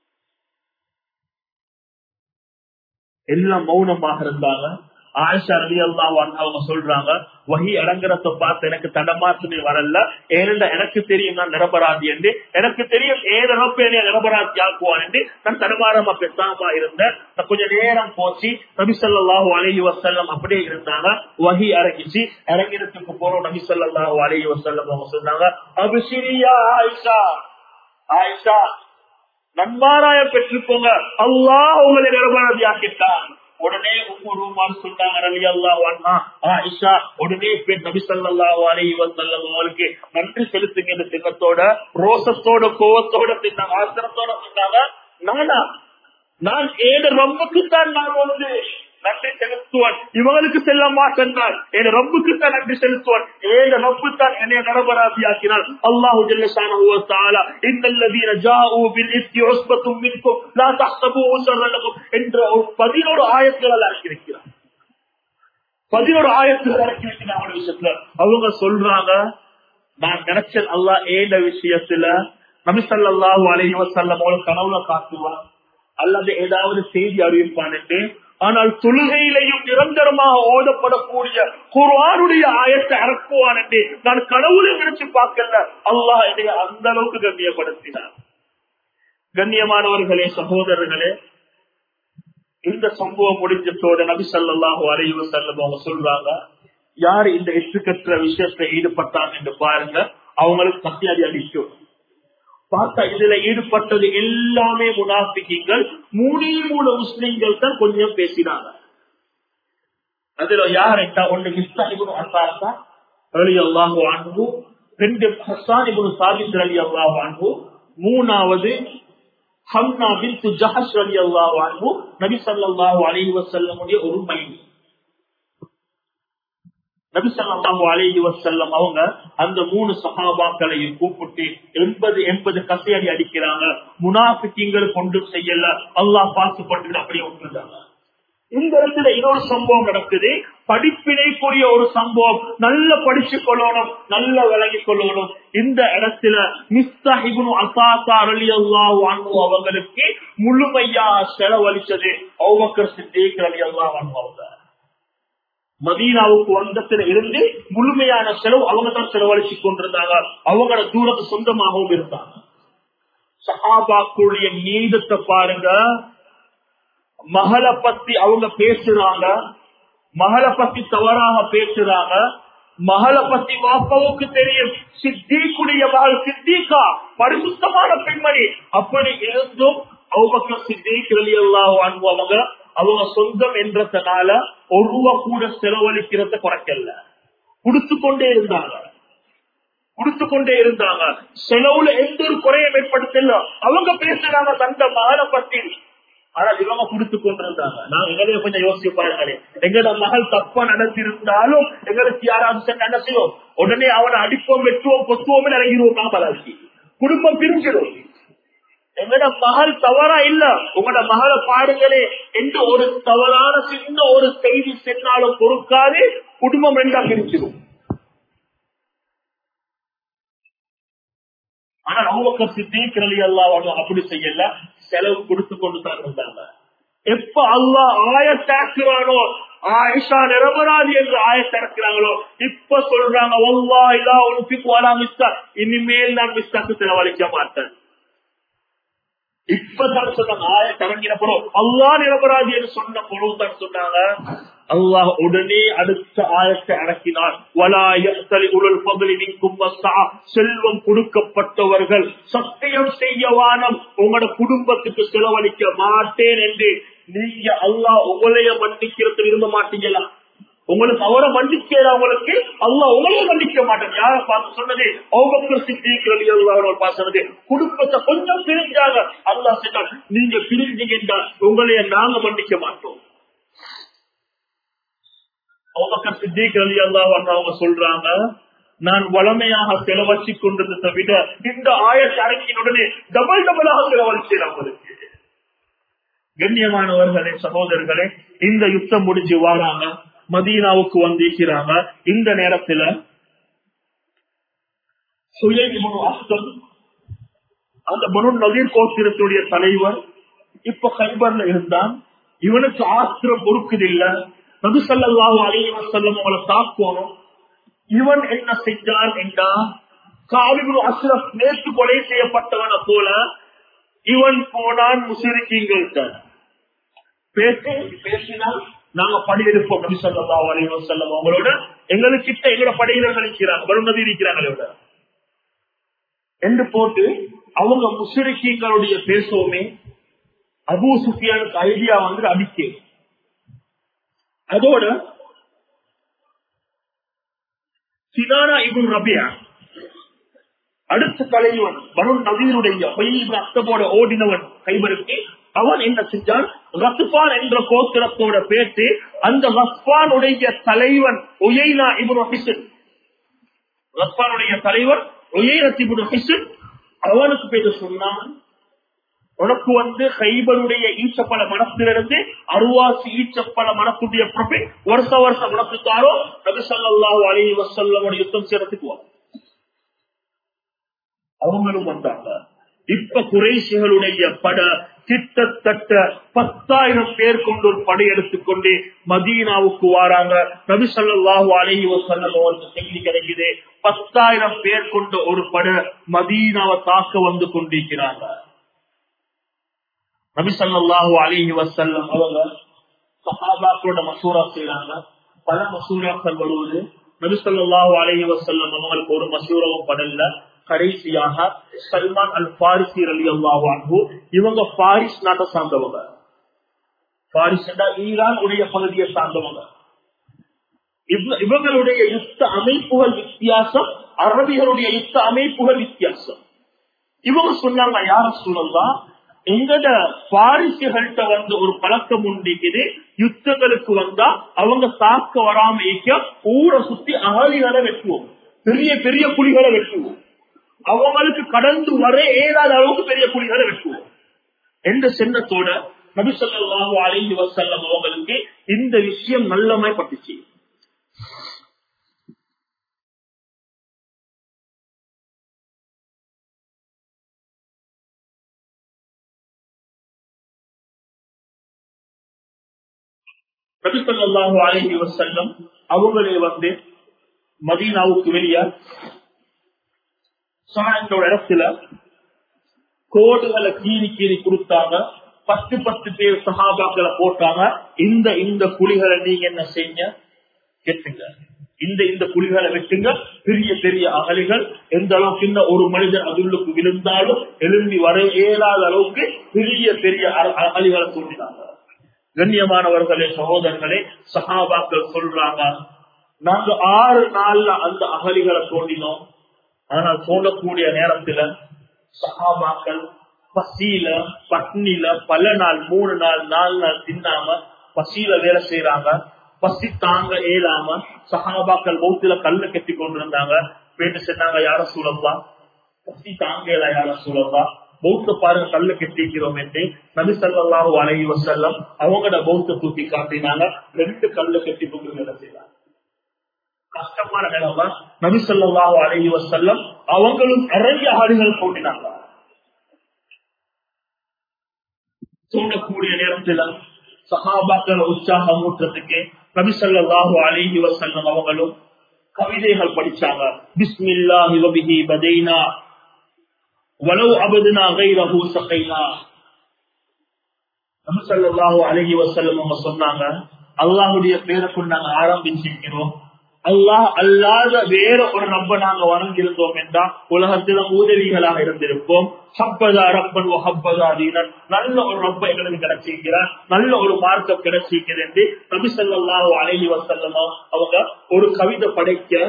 Speaker 1: எல்லாம் மௌனமாக இருந்தாங்க ஆயிஷா ரவி அவங்க சொல்றாங்க வகி அடங்குறத பார்த்து எனக்கு தடமாத்துமே வரல ஏனென்றா எனக்கு தெரியும் நான் நிரபராதி என்று எனக்கு தெரியும் ஏதனப்ப என்னைய நிரபராதி ஆக்குவான் என்று நான் தடமாறமா பெசாமா இருந்தேன் நான் கொஞ்ச நேரம் போச்சு நபிசல்லாஹு அலஹி வசல்லம் அப்படியே இருந்தாங்க வகி இறங்கிச்சு இறங்கிறதுக்கு போறோம் நபிசல்லாஹு அலஹி வசல்லம் அவங்க சொன்னாங்க அபிஷிரியா ஆயிஷா ஆயிஷா நன்மாராய பெற்றுக்கோங்க அல்லாஹ் உங்களை நிரபராதி ஆக்கிட்டான் உடனே உம்முருமான் சொன்னாங்க ரவி அல்லா ஆயிஷா உடனே பேர் நபி சல்லாஹு அலைஹி வஸல்லம் அவங்களுக்கு நன்றி செலுத்துங்க இந்த தினத்தோட ரோசத்தோட கோவத்தோட தின்னாங்க ஆசிரத்தோட சொன்னாங்க நானா நான் ஏத ரம்புக்கு தான் நான் வந்து நன்றி செலுத்துவான் இவங்களுக்கு செல்ல மாட்டேன் என் ரப்புக்கு தான் நன்றி செலுத்துவான் ஏத ரப்பு தான் என்னை நரபராதியாக்கினார் அல்லாஹு ஜல்லஷானஹு வ தஆலா இன்னல்லதீன ஜாஊ பில் இஸ்தி உஸ்பத்தும் மின்கும் லா தஹ்சபூஹு ஷர்ரன் லகும் என்ற ஒரு 11 ஆயத்துகள் இருக்கிறார் பதினோரு ஆயத்தில் இறக்கி வைக்கிறாங்க விஷயத்துல அவங்க சொல்றாங்க நான் நினைச்சேன் அல்லாஹ் ஏத விஷயத்துல நபிசல்லாஹு அலைஹி வஸல்லம் அவங்கள கனவுல காட்டுவான் அல்லது ஏதாவது செய்தி அறிவிப்பான்ட்டு ஆனால் தொழுகையிலையும் நிரந்தரமாக ஓதப்படக்கூடிய குர்ஆனுடைய ஆயத்தை இறக்குவான் என்று நான் கடவுளை நினைச்சு பார்க்கல அல்லாஹ் என்னை அந்த அளவுக்கு கண்ணியப்படுத்தினார் கண்ணியமானவர்களே சகோதரர்களே இந்த சம்பவம் முடிஞ்சத்தோட நபி சல்லாஹூ அலைவ செல்லம் அவங்க சொல்றாங்க யார் இந்த எட்டுக்கற்ற விஷயத்துல ஈடுபட்டாங்க என்று பாருங்க அவங்களுக்கு சத்தியாதி அடிக்கும் பார்த்தா இதுல ஈடுபட்டது எல்லாமே முனாபிக்குங்கள் மூணே மூணு முஸ்லிம்கள் தான் கொஞ்சம் பேசினாங்க அதுல யாருட்டா ஒண்ணு மிஸ்தாஹிபுன் அசாசா அலி அல்லாஹு அன்பு ரெண்டு ஹசானிபுன் சாபித் அலி அல்லாஹு அன்பு மூணாவது ஹம்னா பின் ஜஹஷ் அலி அல்லாஹு அன்பு நபி சல்லாஹூ அலி வசல்லமுடைய ஒரு மைனி நபிசல்லாஹு அலைஹி வசல்லம் அவங்க அந்த மூணு சகாபாக்களையும் கூப்பிட்டு எண்பது எண்பது கசையடி அடிக்கிறாங்க முனாபிக்கங்கள் கொண்டு செய்யல அல்லாஹ் பார்த்து கொண்டு அப்படியே விட்டுருந்தாங்க இந்த இடத்துல இன்னொரு சம்பவம் நடக்குது படிப்பினைக்குரிய ஒரு சம்பவம் நல்ல படிச்சு கொள்ளணும் நல்ல விளங்கி கொள்ளணும் இந்த இடத்துல மிஸ்தாஹிபுன் அசாசா அலி அல்லாஹ் அவங்களுக்கு முழுமையா செலவழிச்சது அவுபக்கர் சித்தேக் அலி அல்லாஹ் அவங்க மதீனாவுக்கு வந்தத்துல இருந்து முழுமையான செலவு அவங்க தான் செலவழிச்சு கொண்டிருந்தாங்க அவங்களோட தூரத்து சொந்தமாகவும் இருந்தாங்க சஹாபாக்குடைய நீதத்தை பாருங்க மகளை பத்தி அவங்க பேசுறாங்க மகளை பத்தி தவறாக பேசுறாங்க மகளை பத்தி வாப்பாவுக்கு தெரியும் சித்திக்குடைய மகள் சித்திகா பரிசுத்தமான பெண்மணி அப்படி இருந்தும் அவங்க சித்திக் எல்லாம் அவங்க அவங்க சொந்தம் என்றதுனால ஒரு ரூபா கூட செலவழிக்கிறத குறைக்கல கொடுத்து கொண்டே இருந்தாங்க கொடுத்து கொண்டே இருந்தாங்க செலவுல எந்த ஒரு குறையும் ஏற்படுத்தல அவங்க பேசுறாங்க தந்த மகனை பத்தி ஆனா இவங்க கொடுத்து கொண்டிருந்தாங்க நான் எங்களையும் கொஞ்சம் யோசிச்சு பாருங்களேன் எங்களோட மகள் தப்பா நடத்திருந்தாலும் எங்களுக்கு யாராவது என்ன செய்வோம் உடனே அவனை அடிப்போம் வெட்டுவோம் கொத்துவோம் இறங்கிடுவோம் நாமலாக்கி குடும்பம் பிரிஞ்சிடும் எங்கட மகள் தவறா இல்ல உங்களோட மகளை பாடுங்களே என்று ஒரு தவறான சின்ன ஒரு செய்தி சென்னாலும் பொறுக்காது குடும்பம் ரெண்டா பிரிச்சிடும் ஆனா அவங்க சித்திக்கிறது எல்லாம் அப்படி செய்யல செலவு கொடுத்து கொண்டு தான் இருந்தாங்க எப்ப அல்லா ஆயத்தாக்குறானோ ஆயிஷா நிரபராதி என்று ஆயத்திறக்கிறாங்களோ இப்ப சொல்றாங்க ஒல்லா இல்லா ஒரு மிஸ்டா இனிமேல் நான் மிஸ்டாக்கு செலவழிக்க மாட்டேன் இப்பதான் சொன்னாங்க ஆய கரங்கினப்பறம் அல்லா நிரபராதி என்று சொன்ன பொழுதுதான் சொன்னாங்க அல்லாஹ் உடனே அடுத்த ஆயத்தை அடக்கினார் செல்வம் கொடுக்கப்பட்டவர்கள் சத்தியம் செய்யவானம் உங்களோட குடும்பத்துக்கு செலவழிக்க மாட்டேன் என்று நீங்க அல்லாஹ் உங்களைய மன்னிக்கிறது விரும்ப மாட்டீங்களா உங்களுக்கு அவரை மன்னிக்கிற அவங்களுக்கு அல்லா உங்களைய மன்னிக்க மாட்டேன் யார பார்த்து சொன்னது அவங்க சித்திக்கிறது சொன்னது குடும்பத்தை கொஞ்சம் பிரிஞ்சாங்க அல்லா சொன்னார் நீங்க பிரிஞ்சீங்க உங்களைய நாங்க மன்னிக்க மாட்டோம் அவங்க சித்திக்கிறது அவங்க சொல்றாங்க நான் வளமையாக செலவழிச்சு கொண்டதை விட இந்த ஆயத்தை அரங்கினுடனே டபுள் டபுளாக செலவழிச்சேன் அவங்களுக்கு கண்ணியமானவர்களே சகோதரர்களே இந்த யுத்தம் முடிஞ்சு வாராங்க மதீனாவுக்கு வந்திருக்கிறாங்க இந்த நேரத்துல அந்த மனு நவீர் கோத்திரத்துடைய தலைவர் இப்ப கைபர்ல இருந்தான் இவனுக்கு ஆத்திரம் பொறுக்குதில்ல நதுசல்லாஹு அலைவ செல்லம் அவளை தாக்கணும் இவன் என்ன செஞ்சான் என்றா காவிபுரு அஸ்ரப் நேற்று கொலை செய்யப்பட்டவனை போல இவன் போனான் முசிறிக்கீங்கள்ட்ட பேசி பேசினால் நாங்க படையெடுப்போம் நபி சொல்லா அலைவ செல்லம் அவங்களோட எங்களுக்கிட்ட எங்களோட படையினர்கள் இருக்கிறாங்க வருணதி இருக்கிறாங்களோட என்று போட்டு அவங்க முஷரிக்கீங்களுடைய பேசுவோமே அபு சுஃபியானுக்கு ஐடியா வந்து அடிக்க அதோட சினானா இபுன் ரபியா அடுத்த தலைவன் வருண் நவீனுடைய அக்தபோட ஓடினவன் கைபருக்கு அவன் என்ன செஞ்சான் ரத்பான் என்ற கோத்திரத்தோட பேட்டு அந்த ரத்பானுடைய தலைவன் ஒய்னா இபுன் ஹிசன் ரத்பானுடைய தலைவர் ஒய்னத்திபுன் ஹிசன் அவனுக்கு பேரு சொன்னான் உனக்கு வந்து கைபருடைய ஈச்சப்பல மனத்திலிருந்து அருவாசி ஈச்சப்பல மனத்துடைய ப்ரொஃபிட் வருஷ வருஷம் உனக்கு தாரோ நபிசல்லாஹு அலி வசல்லமோட யுத்தம் செய்யறதுக்கு அவங்களும் வந்தாங்க இப்ப குறைசிகளுடைய பட கிட்டத்தட்ட பத்தாயிரம் பேர் கொண்டு ஒரு படை எடுத்துக்கொண்டு மதீனாவுக்கு வாராங்க நபிசல்லாஹு அலி வசல்லம் செய்தி கிடைக்குது பத்தாயிரம் பேர் கொண்ட ஒரு பட மதீனாவை தாக்க வந்து கொண்டிருக்கிறாங்க நபிசல்லாஹு அலிஹி வசல்லம் அவங்க சஹாபாக்களோட மசூரா செய்யறாங்க பல மசூராக்கள் வருவது நபிசல்லாஹு அலிஹி வசல்லம் அவங்களுக்கு ஒரு மசூராவும் படல கடைசியாக சல்மான் அல் பாரிசி அலி அல்லாஹு இவங்க பாரிஸ் நாட்டை சார்ந்தவங்க பாரிஸ் ஈரான் உடைய பகுதியை சார்ந்தவங்க இவங்களுடைய யுத்த அமைப்புகள் வித்தியாசம் அரபிகளுடைய யுத்த அமைப்புகள் வித்தியாசம் இவங்க சொன்னாங்க யார சொல்லலாம் எங்கட பாரிசுகள்கிட்ட வந்து ஒரு பழக்கம் உண்டிக்குது யுத்தங்களுக்கு வந்தா அவங்க தாக்க வராம இருக்க ஊரை சுத்தி அகலிகளை வெட்டுவோம் பெரிய பெரிய புலிகளை வெட்டுவோம் அவங்களுக்கு கடந்து வர ஏதாத அளவுக்கு பெரிய புலிகளை வெட்டுவோம் என்ற சின்னத்தோட நபிசல்லாஹு அலைஹி வசல்லம் அவங்களுக்கு இந்த விஷயம் நல்லமாய் பட்டுச்சு நபிசல்லாஹு அலைஹி வசல்லம் அவங்களே வந்து மதீனாவுக்கு வெளியே சாயந்தோட இடத்துல கோடுகளை கீறி கீறி கொடுத்தாங்க பத்து பத்து பேர் சகாபாக்களை போட்டாங்க இந்த இந்த புலிகளை நீங்க என்ன செய்ய கெட்டுங்க இந்த இந்த புலிகளை வெட்டுங்க பெரிய பெரிய அகலிகள் எந்த அளவுக்கு இன்னும் ஒரு மனிதன் அதுள்ளுக்கு விழுந்தாலும் எழும்பி வர இயலாத அளவுக்கு பெரிய பெரிய அகலிகளை தோன்றினாங்க கண்ணியமானவர்களே சகோதரர்களே சகாபாக்கள் சொல்றாங்க நாங்க ஆறு நாள்ல அந்த அகலிகளை தோண்டினோம் ஆனால் தோண்டக்கூடிய நேரத்துல சகாபாக்கள் பசியில பட்னில பல நாள் மூணு நாள் நாலு நாள் தின்னாம பசியில வேலை செய்யறாங்க பசி தாங்க இயலாம சகாபாக்கள் பௌத்தில கல்ல கட்டி கொண்டிருந்தாங்க பேட்டு சொன்னாங்க யார சூழல்வா பசி தாங்கல யார சூழல்வா பௌத்த பாருங்க கல்ல கட்டிக்கிறோம் என்று நபி சல்லாஹூ அலஹி வசல்லம் அவங்களோட பௌத்த தூக்கி காட்டினாங்க ரெண்டு கல்ல கட்டி கொண்டு வேலை செய்யறாங்க கஷ்டமான நிலவ நபி சொல்லாஹு அலஹி வசல்லம் அவங்களும் நிறைய ஆடுகள் தோண்டினாங்க தோண்டக்கூடிய நேரத்துல சகாபாக்கள் உற்சாகம் ஊற்றத்துக்கு நபி சொல்லாஹு அலஹி வசல்லம் அவங்களும் கவிதைகள் படிச்சாங்க பிஸ்மில்லாஹி வபிஹி பதைனா வலவு அபதுனா கைரஹு சகைனா நபி சொல்லாஹு அலஹி வசல்லம் அவங்க சொன்னாங்க அல்லாஹுடைய பேரை கொண்டு நாங்க ஆரம்பிச்சிருக்கிறோம் அல்லாஹ் அல்லாத வேற ஒரு ரப்ப நாங்க வணங்கியிருந்தோம் என்றால் உலகத்தில உதவிகளாக இருந்திருப்போம் ஹப்பதா ரப்பன் ஹப்பதா தீனன் நல்ல ஒரு ரப்ப எங்களுக்கு கிடைச்சிருக்கிறார் நல்ல ஒரு மார்க்கம் கிடைச்சிருக்கிறது என்று நபி சொல்லாஹு அலஹி வசல்லமா அவங்க ஒரு கவிதை படைக்க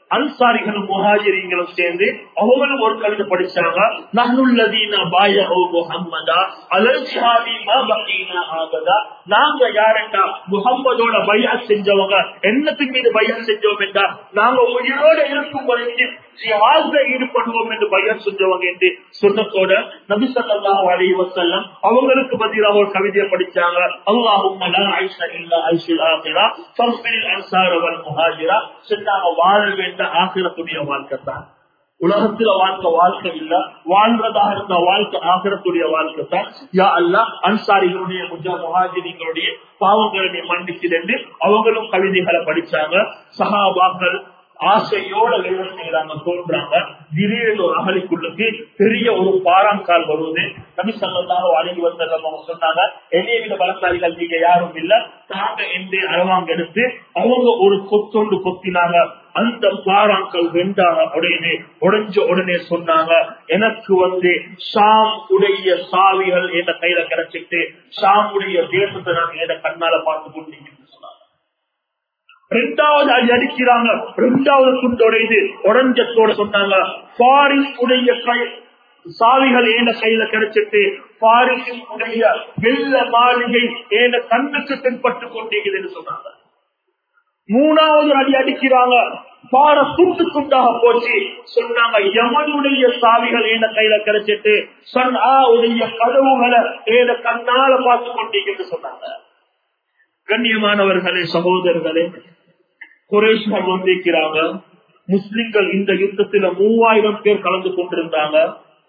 Speaker 1: அன்சாரிகளும் முஹாஜிரிங்களும் சேர்ந்து அவங்களும் ஒரு கவிதை படிச்சாங்க நஹ்னுல்லதீன பாயஹு முஹம்மதா அலல் ஜிஹாதி மா பகீனா ஆபதா நாங்க யாரண்டா முஹம்மதோட பைஅத் செஞ்சவங்க என்னத்தின் மீது பைஅத் செஞ்சோம் என்றா நாங்க உயிரோட இருக்கும் வரைக்கும் ஜிஹாத்ல ஈடுபடுவோம் என்று பைஅத் செஞ்சவங்க என்று சொன்னதோட நபி ஸல்லல்லாஹு அலைஹி வஸல்லம் அவங்களுக்கு பதிலாக ஒரு கவிதையை படிச்சாங்க அல்லாஹும்ம லா ஐஷ இல்லா ஐஷுல் ஆகிரா ஃபஸ்பில் அன்சார வல் முஹாஜிரா சொன்னாங்க வாழ வேண்ட ஆகிரத்துடைய வாழ்க்கை தான் உலகத்துல வாழ்க்கை வாழ்க்கை இல்ல வாழ்றதாக இருந்த வாழ்க்கை ஆகிரத்துடைய வாழ்க்கை தான் யா அல்லா அன்சாரிகளுடைய முஜா முஹாஜிரிகளுடைய பாவங்களை நீ மன்னிச்சிருந்து அவங்களும் கவிதைகளை படிச்சாங்க சஹாபாக்கள் ஆசையோட வேலை செய்யறாங்க தோன்றாங்க திடீரென ஒரு அகலிக்குள்ளுக்கு பெரிய ஒரு பாறாங்கால் வருவது நபி சல்லாஹோ அழகி வந்தது சொன்னாங்க என்னைய விட பலசாலிகள் நீங்க யாரும் இல்ல தாங்க என்று அளவாங்க எடுத்து அவங்க ஒரு கொத்தொண்டு கொத்தினாங்க அந்த பாறாக்கள் வெண்டாங்க உடனே உடைஞ்ச உடனே சொன்னாங்க எனக்கு வந்து ஷாம் உடைய சாவிகள் என்ற கையில கிடைச்சிட்டு ஷாம் உடைய தேசத்தை நான் என் கண்ணால பார்த்து கொண்டீங்கன்னு சொன்னாங்க ரெண்டாவது அடி அடிக்கிறாங்க ரெண்டாவது துண்டோடையுது உடஞ்சத்தோட சொன்னாங்க பாரிஸ் உடைய கை சாவிகள் ஏன கையில கிடைச்சிட்டு பாரிசின் உடைய வெள்ள மாளிகை ஏன கண்ணுக்கு தென்பட்டு கொண்டிருக்குதுன்னு சொன்னாங்க மூணாவது அடி அடிக்கிறாங்க பார துண்டு துண்டாக போச்சு சொன்னாங்க யமனுடைய சாவிகள் ஏன கையில கிடைச்சிட்டு சன் ஆ உடைய கதவுகளை ஏன கண்ணால பார்த்து கொண்டிருக்குன்னு சொன்னாங்க கண்ணியமானவர்களே சகோதரர்களே குரேஷ்கள் வந்திருக்கிறாங்க முஸ்லிம்கள் இந்த யுத்தத்துல மூவாயிரம் பேர் கலந்து கொண்டிருந்தாங்க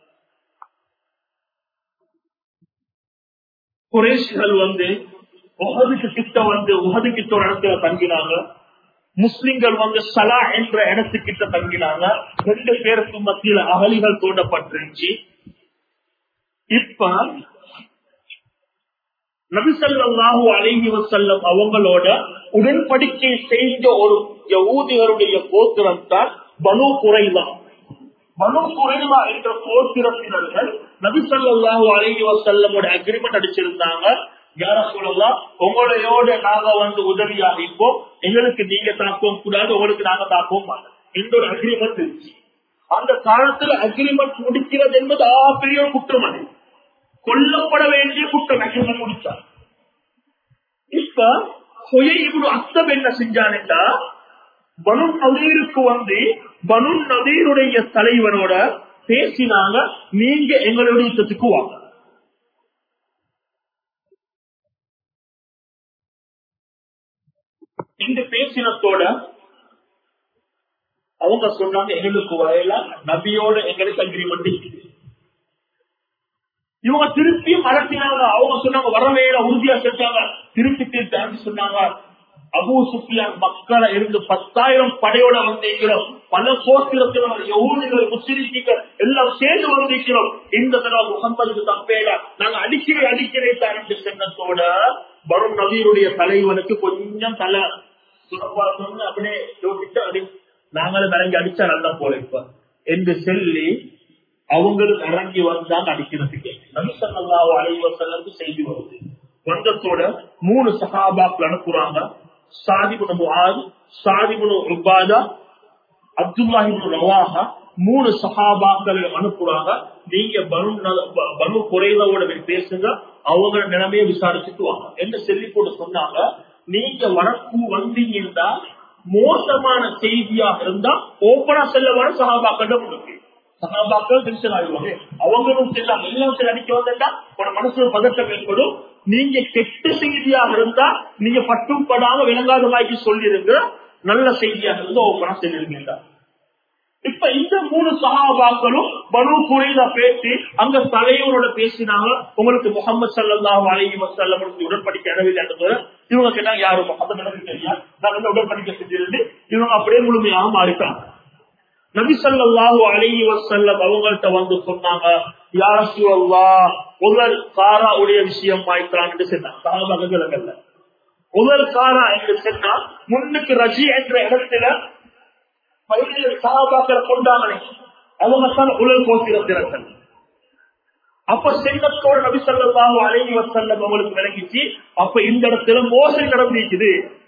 Speaker 1: குரேஷ்கள் வந்து உகதுக்கு கிட்ட வந்து உகது கிட்ட ஒரு இடத்துல தங்கினாங்க முஸ்லிம்கள் வந்து சலா என்ற இடத்துக்கிட்ட தங்கினாங்க ரெண்டு பேருக்கு மத்தியில அகலிகள் தோண்டப்பட்டிருந்துச்சு இப்ப நபிசல்லாஹு அலைஹி வசல்லம் அவங்களோட உடன்படிக்கை செய்த ஒரு யூதியருடைய கோத்திரம் தான் பனு குறைலா பனு குறைலா என்ற கோத்திரத்தினர்கள் நபிசல்லாஹு அலைஹி வசல்லமோட அக்ரிமெண்ட் அடிச்சிருந்தாங்க யார சொல்லலாம் உங்களையோட நாங்க வந்து உதவியாக இப்போ எங்களுக்கு நீங்க தாக்கவும் கூடாது உங்களுக்கு நாங்க தாக்கவும் மாட்டோம் இந்த ஒரு அக்ரிமெண்ட் இருந்துச்சு அந்த காலத்துல அக்ரிமெண்ட் முடிக்கிறது என்பது ஆ பெரிய குற்றமணி கொல்லப்பட வேண்டிய குற்றம் அக்ரிமெண்ட் முடிச்சார் இப்ப இவ்வளவு அஸ்தம் என்ன செஞ்சான்டா பனு நதீருக்கு வந்து பனு நதீருடைய தலைவனோட பேசினாங்க நீங்க எங்களுடைய யுத்தத்துக்கு வாங்க இந்த பேசினத்தோட அவங்க சொன்னாங்க எங்களுக்கு வரையில நபியோட எங்களுக்கு அக்ரிமெண்ட் இருக்குது இவங்க திருப்பியும் அலட்டினாங்க அவங்க சொன்னாங்க வரவேல உறுதியா செஞ்சாங்க திருப்பி திருப்பி சொன்னாங்க அபு சுஃபியான் மக்களை இருந்து பத்தாயிரம் படையோட வந்திருக்கிறோம் பல கோத்திரத்தினர் யகூதிகள் முஸ்லிம்கள் எல்லாம் சேர்ந்து வந்திருக்கிறோம் இந்த தடவை முகம்மதுக்கு தப்பேல நாங்க அடிக்கிறே அடிக்கிறே தான் என்று சொன்னதோட வரும் நவீருடைய தலைவனுக்கு கொஞ்சம் தலை சுரப்பாசம் அப்படியே யோசிச்சு அப்படி நாங்களும் இறங்கி அடிச்சா நல்லா போல இப்ப என்று சொல்லி அவங்களும் இறங்கி வந்தாங்க அடிக்கிறதுக்கு நபிசல்லா அலைவசல்லத்து செய்தி வருது வந்தத்தோட மூணு சகாபாக்கள் அனுப்புறாங்க சாதிபுன முஆத் சாதிபுன உபாதா அப்துல்லாஹிபுன் ரவாஹா மூணு சஹாபாக்கள் அனுப்புறாங்க நீங்க பனு ந- பனு குறைவோட பேசுங்க அவங்க நிலைமையை விசாரிச்சுட்டு வாங்க என்ன சொல்லி போட்டு சொன்னாங்க நீங்க வடக்கு வந்தீங்கன்னா மோசமான செய்தியாக இருந்தா ஓப்பனா செல்ல வர சகாபாக்கள் உங்களுக்கு சகாபாக்கள் டென்ஷன் ஆகிடுவாங்க அவங்களும் செல்லாம் எல்லாம் சரி அடிக்க வந்தா உன மனசுல பதட்டம் ஏற்படும் நீங்க கெட்ட செய்தியாக இருந்தா நீங்க பட்டும் படாம விளங்காதமாக்கி சொல்லிருங்க நல்ல செய்தியாக இருந்தா ஓப்பனா சொல்லிருங்க இப்ப இந்த மூணு சகாபாக்களும் பனு குறைதா பேசி அங்க தலைவரோட பேசினாங்க உங்களுக்கு முகமது சல்லாஹ் அலஹி வசல்லம் உடன்படிக்கை இடவில் என்று இவங்க கேட்டாங்க யாரும் முகமது எனக்கு தெரியா நான் வந்து உடன்படிக்கை செஞ்சிருந்து இவங்க அப்படியே முழுமையாக மாறிட்டாங்க நபி ஸல்லல்லாஹு அலைஹி வஸல்லம் அவங்கள்ட்ட வந்து சொன்னாங்க யா ரசூலல்லாஹ் முதல் காரா உடைய விஷயம் ஆயிட்டான் என்று சொன்னாங்க சஹாபாக்கள் முதல் காரா என்று சொன்னா முன்னுக்கு ரஜி என்ற இடத்துல பதினேழு சகாபாக்களை கொண்டாங்களே அவங்க தான் உலக கோத்திரத்தினர்கள் அப்ப செங்கத்தோடு நபி ஸல்லல்லாஹு அலைஹி வஸல்லம் அவங்களுக்கு விளங்கிச்சு அப்ப இந்த இடத்துல மோசடி நடந்துச்சுது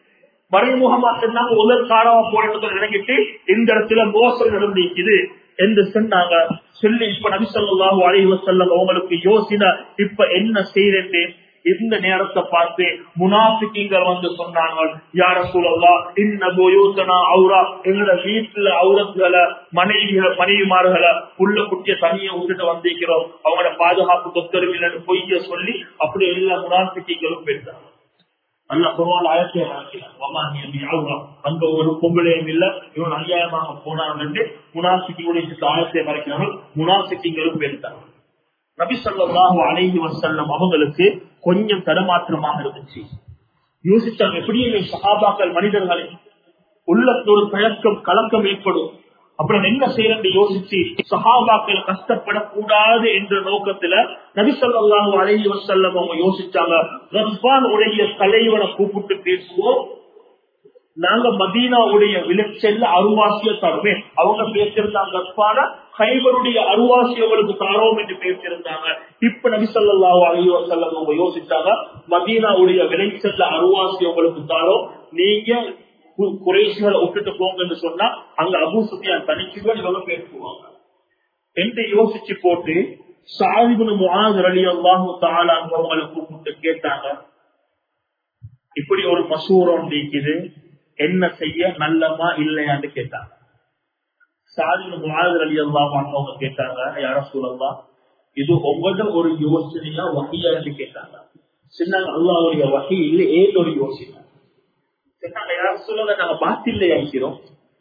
Speaker 1: மறைமுகமா சொன்னாங்க முதல் காரவா போராட்டத்தில் இறங்கிட்டு இந்த இடத்துல மோசம் நடந்திருக்குது என்று சொன்னாங்க சொல்லி இப்ப நபி சொல்லாஹு அலைஹி வஸல்லம் அவங்களுக்கு யோசனை இப்ப என்ன செய்யறது இந்த நேரத்தை பார்த்து முனாஃபிக்கிங்கள் வந்து சொன்னாங்க யார சூழல்லா இன்ன போயோசனா அவுரா எங்களோட வீட்டுல அவுரத்துகளை மனைவிகளை மனைவிமார்களை உள்ள குட்டிய தனியை விட்டுட்டு வந்திருக்கிறோம் அவங்களோட பாதுகாப்பு தொத்தரவு பொய்ய சொல்லி அப்படி எல்லா முனாஃபிக்கிங்களும் பெற்றாங்க நல்ல குருவால் ஆயத்தை அங்க ஒரு பொங்கலையும் இல்ல இவன் அநியாயமாக போனாங்க முனாசிக்கியுடைய ஆயத்தை மறைக்கிறார்கள் முனாசிக்கிங்களும் பெற்றாங்க நபி சொல்லாஹு அலைஹி வசல்லம் அவங்களுக்கு கொஞ்சம் தடமாற்றமாக இருந்துச்சு யோசிச்சாங்க எப்படியுமே சகாபாக்கள் மனிதர்களை உள்ளத்தோடு கழக்கம் கலக்கம் ஏற்படும் அப்புறம் என்ன செய்யறது யோசிச்சு சஹாபாக்கள் கஷ்டப்படக்கூடாது என்ற நோக்கத்துல நபி சொல்லாஹு அலைஹி வசல்லம் அவங்க யோசிச்சாங்க ரஸ்பான் உடைய தலைவனை கூப்பிட்டு பேசுவோம் நாங்க மதீனாவுடைய விளைச்சல்ல அருவாசிய தருவேன் அவங்க பேசியிருந்தாங்க ரஸ்பான கைவருடைய அருவாசி அவளுக்கு தாரோம் என்று பேசியிருந்தாங்க இப்ப நபி சொல்லாஹு அலைஹி வசல்லம் அவங்க யோசிச்சாங்க மதீனாவுடைய விளைச்சல்ல அருவாசி அவங்களுக்கு தாரோம் நீங்க குறைசிகளை விட்டுட்டு போங்கன்னு சொன்னா அங்க அபு சுத்தியான் தனிச்சுகள் இவங்க பேசுவாங்க என்று யோசிச்சு போட்டு சாதிபுன் முகாது அலி அல்லாஹு தாலா அவங்களை கூப்பிட்டு கேட்டாங்க இப்படி ஒரு மசூரம் நீக்குது என்ன செய்ய நல்லமா இல்லையான்னு கேட்டாங்க சாதிபுன் முகாது அலி அல்லாஹ் அவங்க கேட்டாங்க யார சூழல்லா இது ஒவ்வொரு ஒரு யோசனையா வகையான்னு கேட்டாங்க சின்ன அல்லாவுடைய வகை இல்லை ஏன் ஒரு யோசனை நாங்க யாரும் சொல்லுங்க நாங்க பாத்தில்ல இருக்கிறோம்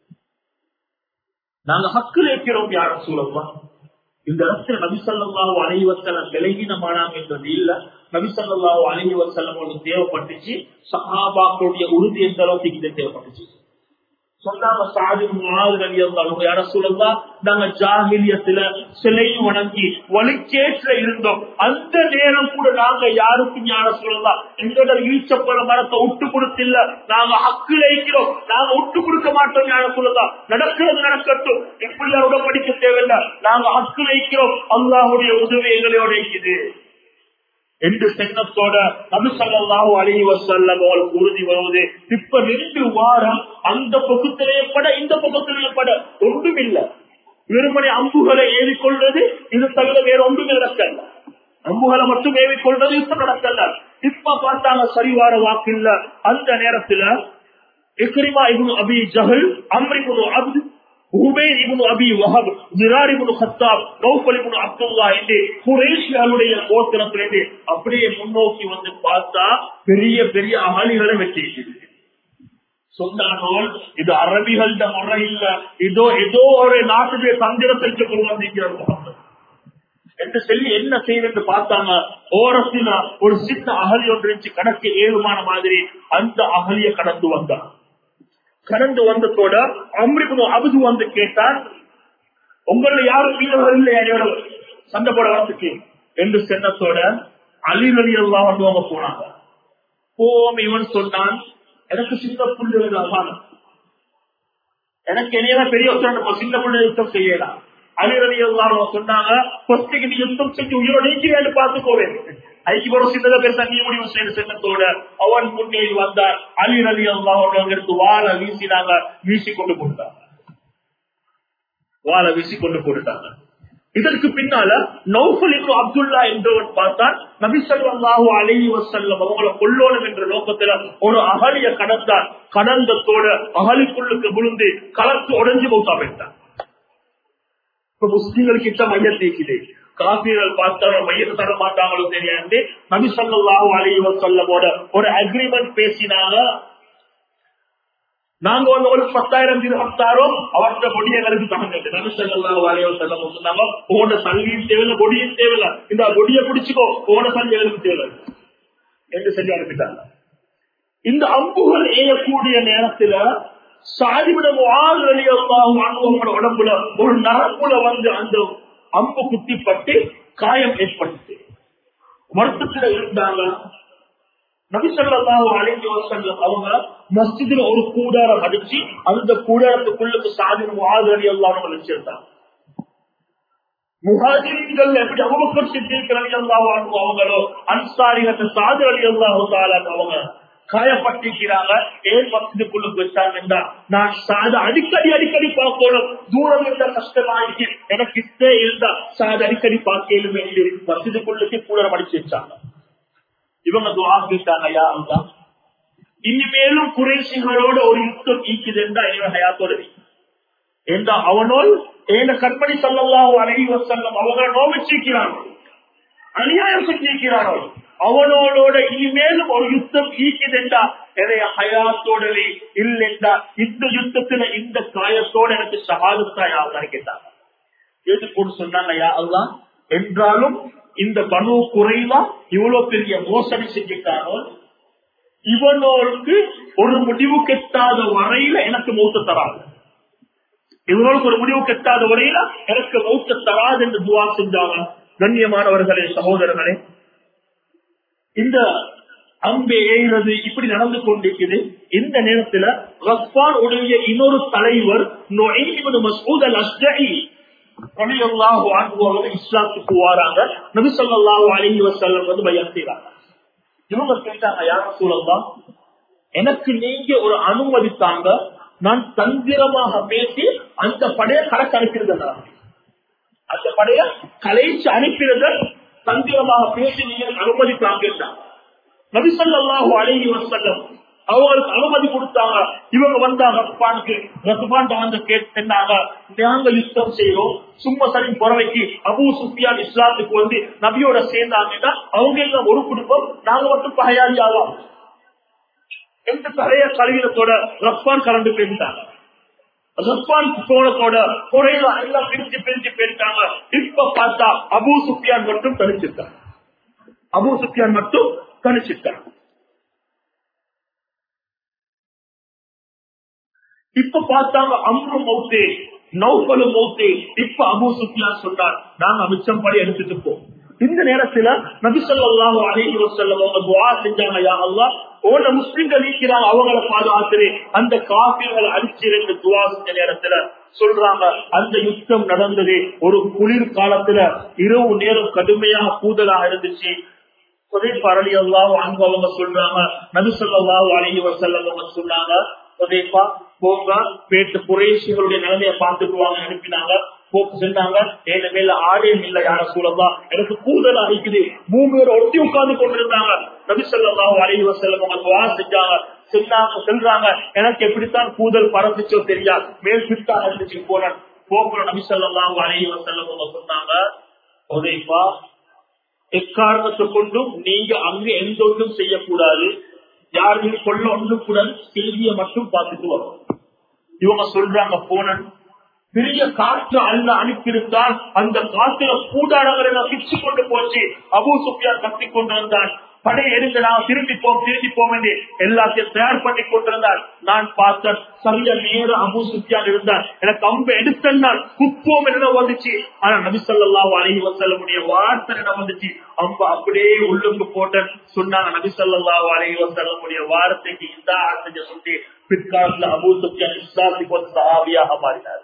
Speaker 1: நாங்க ஹக்கில் இருக்கிறோம் யாரும் சொல்லமா இந்த இடத்துல நபிசல்லாஹு அலைவசலம் விலகினமானாங்க என்றது இல்ல நபிசல்லாஹு அலைவசலம் ஒன்று தேவைப்பட்டுச்சு சஹாபாக்களுடைய உறுதி எந்த அளவுக்கு இது தேவைப்பட்டுச்சு சொன்னாங்க சாதி மாதிரி இருந்தாலும் யார சொல்லலாம் நாங்க ஜாகிலியத்துல சிலையும் வணங்கி வலிச்சேற்ற இருந்தோம் அந்த நேரம் கூட நாங்க யாருக்கும் யார சொல்லலாம் எங்களோட ஈச்சப்பட மரத்தை விட்டு கொடுத்தில்ல நாங்க ஹக்கு வைக்கிறோம் நாங்க விட்டு கொடுக்க மாட்டோம் யார சொல்லலாம் நடக்கிறது நடக்கட்டும் இப்படி யாரோட படிக்க தேவையில்லை நாங்க ஹக்கு வைக்கிறோம் அல்லாஹுடைய உதவி எங்களோட இருக்குது என்று சென்னத்தோட நபிசல்லாஹு அலி வசல்லம் அவளுக்கு உறுதி வருவது இப்ப ரெண்டு வாரம் அந்த பக்கத்திலேயே பட இந்த பக்கத்திலேயே பட ஒன்றும் இல்லை வெறுமனை அம்புகளை ஏறிக்கொள்வது இது தவிர வேற ஒன்றுமே நடக்கல அம்புகளை மட்டும் ஏறிக்கொள்வது இப்ப நடக்கல இப்ப பார்த்தாங்க சரிவார வாக்கு இல்ல அந்த நேரத்துல இக்ரிமா இபுன் அபி ஜஹல் அம்ரி குனு அப்து உபேர் ibn Abi Wahb Dirar ibn Khattab Nawfal ibn Abdullah என்று குரேஷியாளுடைய கோத்திரத்திலிருந்து அப்படியே முன்னோக்கி வந்து பார்த்தா பெரிய பெரிய அகலிகளை வெட்டிஇருக்குது சொன்னானோல் இது அரபிகள முறை இல்ல இதோ ஏதோ ஒரு நாட்டுடைய தந்திரத்திற்கு கொண்டு வந்திருக்கிறார் என்று சொல்லி என்ன செய்யறது பார்த்தாங்க ஓரத்தில ஒரு சின்ன அகலி ஒன்று இருந்துச்சு கணக்கு ஏழுமான மாதிரி அந்த அகலிய கடந்து வந்தான் கடந்து வந்ததோட அம்ரிபுன் அபுது வந்து கேட்டான் உங்கள யாரும் வீரர்கள் இல்லையா சண்டை போட வரத்துக்கு என்று சென்னத்தோட அலிரலி எல்லாம் வந்து அவங்க போனாங்க போம் இவன் சொன்னான் எனக்கு சின்ன புள்ளிகள் எனக்கு என்னையா பெரிய யுத்தம் சின்ன புள்ளி யுத்தம் செய்யலாம் அலிரலி எல்லாம் சொன்னாங்க நீ யுத்தம் செஞ்சு உயிரோட நீக்கிறேன்னு பார்த்துக்கோவேன் அதுக்கு ஒரு சின்னத பேர் தண்ணி முடிவு செய்த சின்னத்தோட அவன் முன்னேறி வந்தார் அலி அலி அல்லாஹ் வாழ வீசினாங்க வீசி கொண்டு போட்டாங்க வாழ வீசி கொண்டு போட்டுட்டாங்க இதற்கு பின்னால நௌஃபல் இப்னு அப்துல்லா என்றவன் பார்த்தான் நபி ஸல்லல்லாஹு அலைஹி வஸல்லம் அவங்கள கொல்லோணும் என்ற நோக்கத்துல ஒரு அகலிய கடந்தான் கடந்தத்தோட அகலிக்குள்ளுக்கு விழுந்து கலத்து உடைஞ்சு மௌத்தா போயிட்டான் இப்ப முஸ்லிம்கள் கிட்ட மையத்தீக்குது காப்பீர்கள் பார்த்தாலும் மையத்தை தர மாட்டாங்களோ தெரியாது நபி ஸல்லல்லாஹு அலைஹி வஸல்லமோட ஒரு அக்ரிமெண்ட் பேசினாங்க நாங்க வந்து ஒரு பத்தாயிரம் தினம் தாரோம் அவர்கிட்ட பொடி எங்களுக்கு தகங்க நபி ஸல்லல்லாஹு அலைஹி வஸல்லம் சொன்னாங்க உங்களோட சல்லியும் தேவையில்ல பொடியும் தேவையில்ல இந்த பொடியை பிடிச்சுக்கோ உங்களோட சல்லி எங்களுக்கு தேவையில்ல என்று சொல்லி அனுப்பிட்டாங்க இந்த அம்புகள் ஏயக்கூடிய நேரத்துல சாதிவிடம் வாழ்வழியோட உடம்புல ஒரு நரம்புல வந்து அந்த அம்பு குத்திப்பட்டு காயம் ஏற்பட்டு வருத்தத்துல இருந்தாங்க நபிசல்லாஹு அலைஹி வஸல்லம் அவங்க மஸ்ஜிதுல ஒரு கூடாரம் அடிச்சு அந்த கூடாரத்துக்குள்ளுக்கு சாதின முகாதரி எல்லாம் வச்சிருந்தாங்க முகாஜிரிகள் எப்படி அபுபக்கர் சித்திக் ரலி அல்லாஹு அன்ஹு அவங்களோ அன்சாரிகள் சாது அலி அல்லாஹு தஆலா அவங்க காயப்பட்டிருக்கிறாங்க ஏன் மசிதுக்குள்ள வச்சாங்கன்னா நான் சாத அடிக்கடி அடிக்கடி பார்க்கணும் தூரம் இருந்தா கஷ்டமா இருக்கு எனக்கு கிட்டே இருந்தா சாத அடிக்கடி பார்க்கலும் என்று மசிதுக்குள்ளுக்கு கூட அடிச்சு வச்சாங்க இவங்க துவா கேட்டாங்க யா அல்லா இனிமேலும் குறைசிகளோட ஒரு யுத்தம் ஈக்குது என்றா இவன் ஹயாத்தோட என்றா அவனோல் ஏன கற்பனை சொல்லலாம் அழகி வசல்லம் அவங்க நோவிச்சிருக்கிறாங்க அநியாயம் செஞ்சிருக்கிறானோ அவனோட இனிமேலும் ஒரு யுத்தம் ஈக்குதென்றா என்னைய ஹயாத்தோடவே இல்லைண்டா இந்த யுத்தத்துல இந்த காயத்தோட எனக்கு சகாதத்தா யாருன்னு கேட்டாங்க எது கூட சொன்னாங்க யா அல்லா என்றாலும் இந்த பனு குறைவா இவ்வளவு பெரிய மோசடி செஞ்சுட்டானோ இவனோருக்கு ஒரு முடிவு கெட்டாத வரையில எனக்கு மௌத்த தராது இவனோருக்கு ஒரு முடிவு கெட்டாத வரையில எனக்கு மௌத்த தராது என்று துவா செஞ்சாங்க கண்ணியமானவர்களே சகோதரர்களே இந்த அம்பே ஏறது இப்படி நடந்து கொண்டிருக்குது இந்த நேரத்துல ரஃபான் உடைய இன்னொரு தலைவர் மசூத் அல் அஸ்ஜி இஸ்லாத்துக்கு வாராங்க நபி சொல்லாஹு அலஹி வசல்லம் வந்து பயம் செய்யறாங்க இவங்க கேட்டாங்க யார சூழல்லாம் எனக்கு நீங்க ஒரு அனுமதி தாங்க நான் தந்திரமாக பேசி அந்த படைய கணக்கு அனுப்பியிருந்தேன் அந்த படைய கலைச்சு அனுப்பினத தந்திரமாக பேசி நீங்கள் அனுமதி தாங்க நபிசல்லாஹு அழகி வசல்லம் அவங்களுக்கு அனுமதி கொடுத்தாங்க இவங்க வந்தாங்க ரத்பானுக்கு ரத்பான் வந்து கேட்டாங்க நாங்க யுத்தம் செய்யறோம் சும்மா சரி புறவைக்கு அபு சுஃபியான் இஸ்லாத்துக்கு வந்து நபியோட சேர்ந்தாங்கன்னா அவங்க எல்லாம் ஒரு குடும்பம் நாங்க மட்டும் பகையாளி ஆகும் எந்த பழைய கல்வியத்தோட ரப்பான் கலந்து போயிருந்தாங்க ரப்பான் கோணத்தோட குறையில எல்லாம் பிரிச்சு பிரிச்சு போயிருக்காங்க இப்ப பார்த்தா அபு சுஃபியான் மட்டும் தனிச்சிருக்காங்க அபு சுஃபியான் மட்டும் தனிச்சிருக்காங்க இப்ப பார்த்தாங்க அம்ரு மௌத்தே நௌபலு மௌத்தே இப்ப அபு சுஃபியான் சொன்னார் நாங்க மிச்சம் படி எடுத்துட்டு போம் இந்த நேரத்துல நபிசல்லாஹு அலைஹி வஸல்லம் அவங்க துஆ செஞ்சாங்க யா அல்லாஹ் ஓட முஸ்லிம்கள் இருக்கிறாங்க அவங்கள பாதுகாத்துரு அந்த காபிர்களை அடிச்சிருந்து துவா செஞ்ச நேரத்துல சொல்றாங்க அந்த யுத்தம் நடந்தது ஒரு குளிர் காலத்துல இரவு நேரம் கடுமையாக கூதலாக இருந்துச்சு பரளி அல்லாஹ் அன்பு அவங்க சொல்றாங்க நபி சொல்லாஹு அலைஹி வஸல்லம் அவங்க சொன்னாங்க உதேப்பா போங்க பேட்டு குறைசிகளுடைய நிலைமையை பார்த்துக்குவாங்க அனுப்பினாங்க போக்கு சென்றாங்க ஏழு மேல ஆடையும் இல்ல யார சூழலாம் எனக்கு கூடுதல் அழைக்குது மூணு பேர் ஒட்டி உட்கார்ந்து கொண்டிருந்தாங்க நபி சொல்லாஹு அலைஹி வஸல்லம் அவங்க துவா செஞ்சாங்க சொன்னாங்க சொல்றாங்க எனக்கு எப்படித்தான் கூதல் பறந்துச்சோ தெரியா மேல் பிட்டா இருந்துச்சு போனேன் போக்குற நபி சொல்லாஹு அலைஹி வஸல்லம் அவங்க சொன்னாங்க உதேப்பா எக்காரணத்தை கொண்டும் நீங்க அங்க எந்த ஒன்றும் செய்யக்கூடாது யாருமே கொள்ள ஒன்றும் கூட செய்தியை மட்டும் பார்த்துட்டு வரும் இவங்க சொல்றாங்க போனன் பெரிய காற்று அல்ல அனுப்பியிருந்தால் அந்த காற்றுல கூடாடங்களை பிச்சு கொண்டு போச்சு அபு சுப்பியார் கத்தி கொண்டு வந்தான் படை எடுத்து நான் திரும்பி போம் திரும்பி போம் என்று எல்லாத்தையும் தயார் பண்ணி கொண்டிருந்தார் நான் பார்த்தேன் சரியா நேரம் அபு சுத்தியான் இருந்தார் எனக்கு அம்பு எடுத்தான் குப்போம் என்ன வந்துச்சு ஆனா நபிசல்லாஹு அலஹி வசல்லமுடைய வார்த்தை என்ன வந்துச்சு அம்பு அப்படியே உள்ளுக்கு போட்டேன் சொன்னாங்க நபிசல்லாஹு அலஹி வசல்லமுடைய வார்த்தைக்கு இந்த ஆசைய சொல்லி பிற்காலத்துல அபு சுத்தியான் இஸ்லாத்துக்கு வந்து சஹாபியாக மாறினார்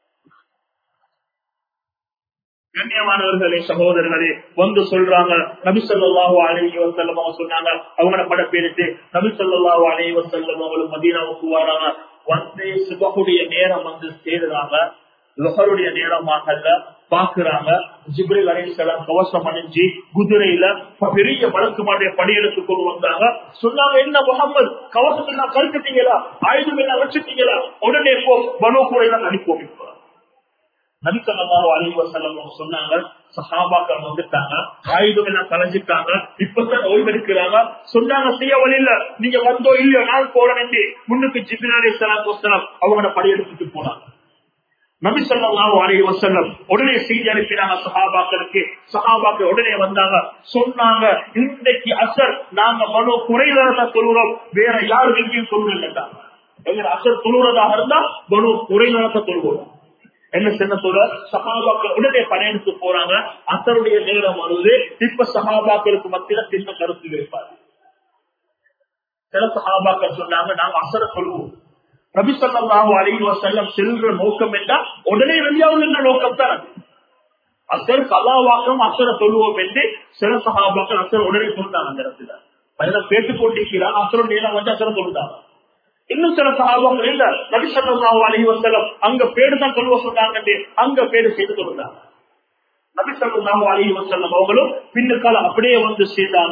Speaker 1: கண்ணியமானவர்களே சகோதரர்களே வந்து சொல்றாங்க நபி சொல்லாஹு அலைஹி வசல்லம் அவங்க சொன்னாங்க அவங்கள பட பேருக்கு நபி சொல்லாஹு அலைஹி வசல்லம் அவங்களும் மதீனாவுக்கு வராங்க வந்து சுபகுடைய நேரம் வந்து சேருறாங்க லொஹருடைய நேரமாக பாக்குறாங்க ஜிப்ரில் அலைசலாம் கவசம் அணிஞ்சு குதிரையில பெரிய வழக்கு மாடைய பணியெடுத்து கொண்டு வந்தாங்க சொன்னாங்க என்ன முகமது கவசத்தை எல்லாம் கருத்துட்டீங்களா ஆயுதம் எல்லாம் வச்சுட்டீங்களா உடனே போ மனோ கூட அனுப்போம் இப்போ நபிசல்லாஹு அலி வசல்லம் சொன்னாங்க சஹாபாக்கள் வந்துட்டாங்க ஆயுதம் எல்லாம் கலைஞ்சிட்டாங்க இப்பதான் ஓய்வெடுக்கிறாங்க சொன்னாங்க செய்ய வழியில நீங்க வந்தோ இல்லையோ நான் போறேன் முன்னுக்கு ஜிபின் அலி சலாத்து வசலாம் அவங்களோட படையெடுத்துட்டு போனாங்க நபி சொல்லாஹு அலி வசல்லம் உடனே செய்தி அனுப்பினாங்க சஹாபாக்களுக்கு சஹாபாக்கள் உடனே வந்தாங்க சொன்னாங்க இன்றைக்கு அசர் நாங்க மனோ குறைதான் சொல்லுறோம் வேற யாரும் எங்கேயும் சொல்லுங்க எங்க அசர் சொல்லுறதாக இருந்தா மனோ குறைதான் சொல்லுவோம் என்ன சின்னத்தோட சகாபாக்கள் உடனே படையெடுத்து போறாங்க அசருடைய நேரம் வருது இப்ப சகாபாக்களுக்கு மத்தியில சின்ன கருத்து வைப்பாரு சில சகாபாக்கள் சொன்னாங்க நாங்க அசர சொல்லுவோம் ரபி சொல்லாஹு அலைஹி வசல்லம் செல்ற நோக்கம் என்றால் உடனே வெளியாகும் என்ற நோக்கம் தான் அசர் கலாவாக்கம் அசர சொல்லுவோம் என்று சில சகாபாக்கள் அசர் உடனே சொன்னாங்க அந்த இடத்துல பதினா கேட்டு கொண்டிருக்கிறான் அசரம் நேரம் வந்து அசரம் சொல்லிட்டாங்க இன்னும் சில சகாபாக்கள் இல்ல நபிசல்லாஹு அலஹி வசலம் அங்க பேடு தான் சொல்லுவ சொன்னாங்க அங்க பேடு செய்து சொல்லுறாங்க நபிசல்லாஹு அலஹி வசல்லம் அவங்களும் பின்னுக்கால அப்படியே வந்து சேர்ந்தாங்க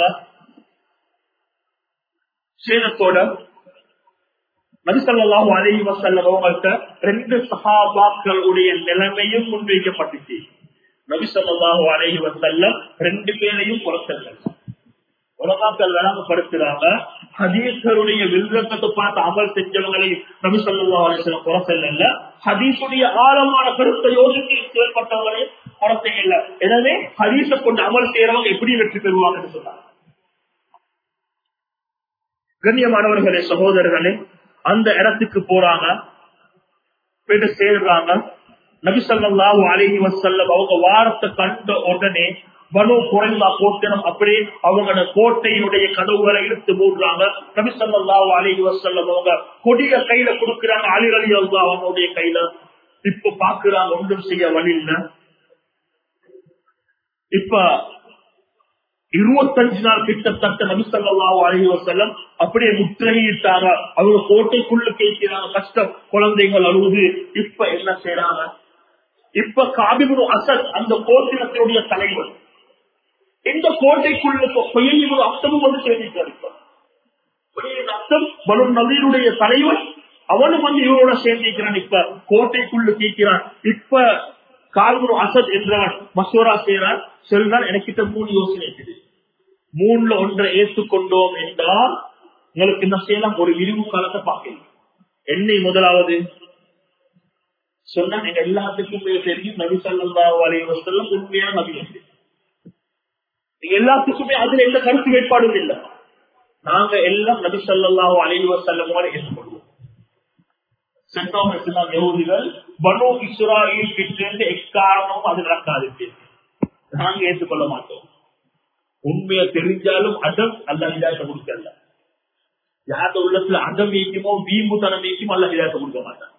Speaker 1: சேதத்தோட நபிசல்லாஹு அலஹி வசல்லம் அவங்கள்ட்ட ரெண்டு சகாபாக்களுடைய நிலைமையும் முன்வைக்கப்பட்டுச்சு நபிசல்லாஹு அலஹி வசல்லம் ரெண்டு பேரையும் புறத்தல்ல உலகாக்கள் விளங்கப்படுத்துறாங்க ஹதீஸ்களுடைய விருதத்தை பார்த்து அமல் செஞ்சவங்களை நபி சொல்லா அலிஸ்லாம் குறைசல்ல ஹதீஸுடைய ஆழமான கருத்தை யோசித்து செயல்பட்டவங்களை குறைசை இல்லை எனவே ஹதீஸை கொண்டு அமல் செய்யறவங்க எப்படி வெற்றி பெறுவாங்கன்னு சொன்னாங்க கண்ணியமானவர்களே சகோதரர்களே அந்த இடத்துக்கு போறாங்க போயிட்டு சேர்றாங்க நபிசல்லாஹு அலஹி வசல்லம் அவங்க வாரத்தை கண்ட உடனே பனு குறைந்தா கோட்டனம் அப்படியே அவங்களோட கோட்டையினுடைய கதவுகளை இழுத்து மூடுறாங்க நபிசல்லாஹு அலஹி வசல்லம் அவங்க கொடிய கையில கொடுக்கிறாங்க அலி அலி அல்லா அவங்களுடைய கையில இப்ப பாக்குறாங்க ஒன்றும் செய்ய வழி இல்ல இப்ப இருபத்தஞ்சு நாள் கிட்டத்தட்ட நபிசல்லாஹு அலஹி வசல்லம் அப்படியே முற்றுகையிட்டாங்க அவங்க கோட்டைக்குள்ள கேட்கிறாங்க கஷ்டம் குழந்தைகள் அழுகுது இப்ப என்ன செய்யறாங்க இப்ப காபிபுரு அசத் அந்த கோத்திரத்தினுடைய தலைவர் இந்த கோட்டைக்குள்ள பொய்யும் அர்த்தமும் வந்து சேர்ந்திருக்காரு அர்த்தம் வரும் நவீனுடைய தலைவர் அவனும் வந்து இவரோட சேர்ந்திருக்கிறான் இப்ப கோட்டைக்குள்ள கேட்கிறான் இப்ப கால்குரு அசத் என்றவன் மசோரா செய்யறான் சொல்றான் எனக்கிட்ட மூணு யோசனை இருக்குது மூணுல ஒன்றை ஏற்றுக்கொண்டோம் என்றால் உங்களுக்கு என்ன செய்யலாம் ஒரு விரிவு காலத்தை பார்க்கலாம் என்னை முதலாவது சொன்னா எங்க எல்லாத்துக்குமே தெரியும் நபி சல்லா அலி வசல்லம் உண்மையான நபி வந்து எல்லாத்துக்குமே அதுல எந்த கருத்து வேட்பாடும் இல்லை நாங்க எல்லாம் நபி சல்லா அலி வசல்லம் ஏற்றுக்கொள்வோம் சென்டோம் யகுதிகள் பனு இஸ்ராயில் கிட்ட எக்காரணமும் அது நடக்காது நாங்க ஏற்றுக்கொள்ள மாட்டோம் உண்மையை தெரிஞ்சாலும் அதம் அல்ல விதாயத்தை கொடுக்கல யார உள்ளத்துல அதம் ஈக்குமோ வீம்புத்தனம் ஈக்குமோ அல்ல விதாயத்தை கொடுக்க மாட்டான்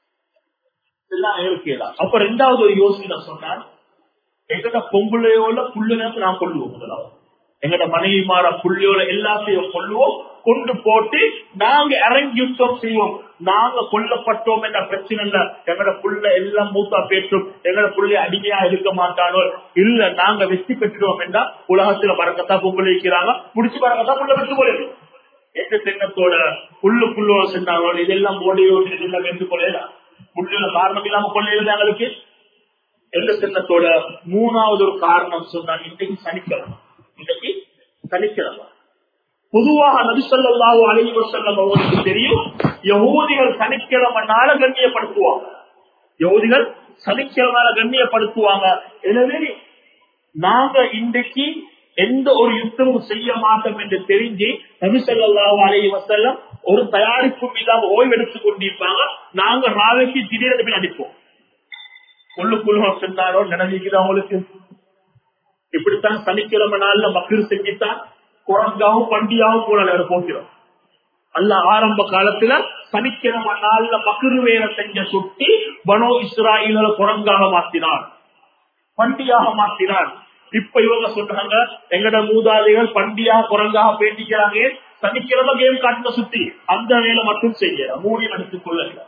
Speaker 1: எல்லாம் இருக்கலாம் அப்ப ரெண்டாவது ஒரு யோசனை சொன்னான் எங்கட பொம்பளையோல புள்ளையோட நான் கொள்ளுவோம் முதலாவது எங்கட மனைவி மாற புள்ளியோட எல்லாத்தையும் கொள்ளுவோம் கொண்டு போட்டு நாங்க இறங்கி யுத்தம் செய்வோம் நாங்க கொல்லப்பட்டோம் என்ற பிரச்சனை இல்ல எங்கட புள்ள எல்லாம் மூத்தா பேற்றும் எங்கட புள்ளை அடிமையா இருக்க மாட்டானோ இல்ல நாங்க வெற்றி பெற்றுடுவோம் என்றா உலகத்துல பறக்கத்தா பொங்கல் வைக்கிறாங்க முடிச்சு பறக்கத்தா புள்ள வெற்றி போல எந்த சின்னத்தோட புல்லு புல்லோட செஞ்சாங்களோ இதெல்லாம் ஓடியோ இதெல்லாம் வென்று கொள்ளையா புள்ளியோட காரணம் இல்லாம கொள்ளையில எங்களுக்கு எந்த சின்னத்தோட மூணாவது ஒரு காரணம் சொன்னாங்க இன்னைக்கு சனிக்கிழமை இன்னைக்கு சனிக்கிழமை பொதுவாக நபிசல்லாஹு அலைஹி வஸல்லம் அவங்களுக்கு தெரியும் யகூதிகள் சனிக்கிழமை நாள கண்ணியப்படுத்துவாங்க யகூதிகள் சனிக்கிழமை கண்ணியப்படுத்துவாங்க எனவே நாங்க இன்றைக்கு எந்த ஒரு யுத்தமும் செய்ய மாட்டோம் என்று தெரிஞ்சு நபிசல்லாஹு அலைஹி வஸல்லம் ஒரு தயாரிப்பும் இல்லாம ஓய்வெடுத்துக் கொண்டிருப்பாங்க நாங்க நாளைக்கு திடீரென போய் அடிப்போம் உள்ளுக்குள்ள சொன்னாரோ நினைவுக்குது அவங்களுக்கு இப்படித்தான் சனிக்கிழமை நாள்ல மக்கள் செஞ்சுத்தான் குரங்காவும் பண்டியாவும் கூட போகிறோம் அல்ல ஆரம்ப காலத்துல சனிக்கிழமை நாள்ல மக்கள் வேற செஞ்ச சுட்டி பனோ இஸ்ராயில குரங்காக மாத்தினார் பண்டியாக மாத்தினார் இப்ப இவங்க சொல்றாங்க எங்கட மூதாதைகள் பண்டியா குரங்காக பேட்டிக்கிறாங்க சனிக்கிழமை கேம் காட்டின சுத்தி அந்த வேலை மட்டும் செய்ய மூடி எடுத்துக் கொள்ள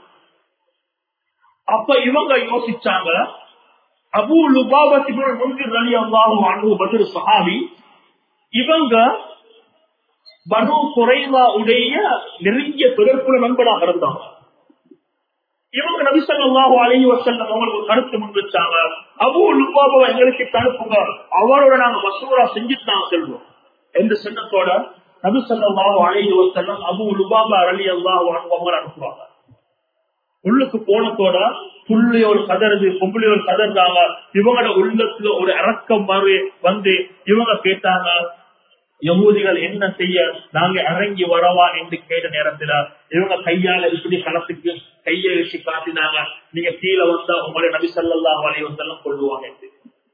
Speaker 1: அப்ப இவங்க யோசிச்சாங்க அபு லுபாபத்தி முன்கிர் அலி அல்லாஹு அன்பு பதில் சஹாபி இவங்க பனு குறைவா உடைய நெருங்கிய தொடர்புல நண்பனாக இருந்தாங்க இவங்க நபிசல்லாஹு அலி வசல்லம் அவங்களுக்கு கருத்து முன் வச்சாங்க அபு லுபாபா எங்களுக்கு தடுப்புங்க அவரோட நாங்க மசூரா செஞ்சுட்டு நாங்க செல்வோம் எந்த சின்னத்தோட நபிசல்லாஹு அலி வசல்லம் அபு லுபாபா அலி அல்லாஹு அவங்க அனுப்புவாங்க உள்ளுக்கு போனத்தோட புள்ளியோர் கதறது பொம்பளையோர் கதறாங்க இவங்களோட உள்ளத்துல ஒரு இறக்கம் மாதிரி வந்து இவங்க கேட்டாங்க யகூதிகள் என்ன செய்ய நாங்க இறங்கி வரவா என்று கேட்ட நேரத்துல இவங்க கையால இப்படி களத்துக்கு கையை வச்சு காட்டினாங்க நீங்க கீழே வந்தா உங்களை நபி சல்லா வலைவந்தெல்லாம் கொள்ளுவாங்க என்று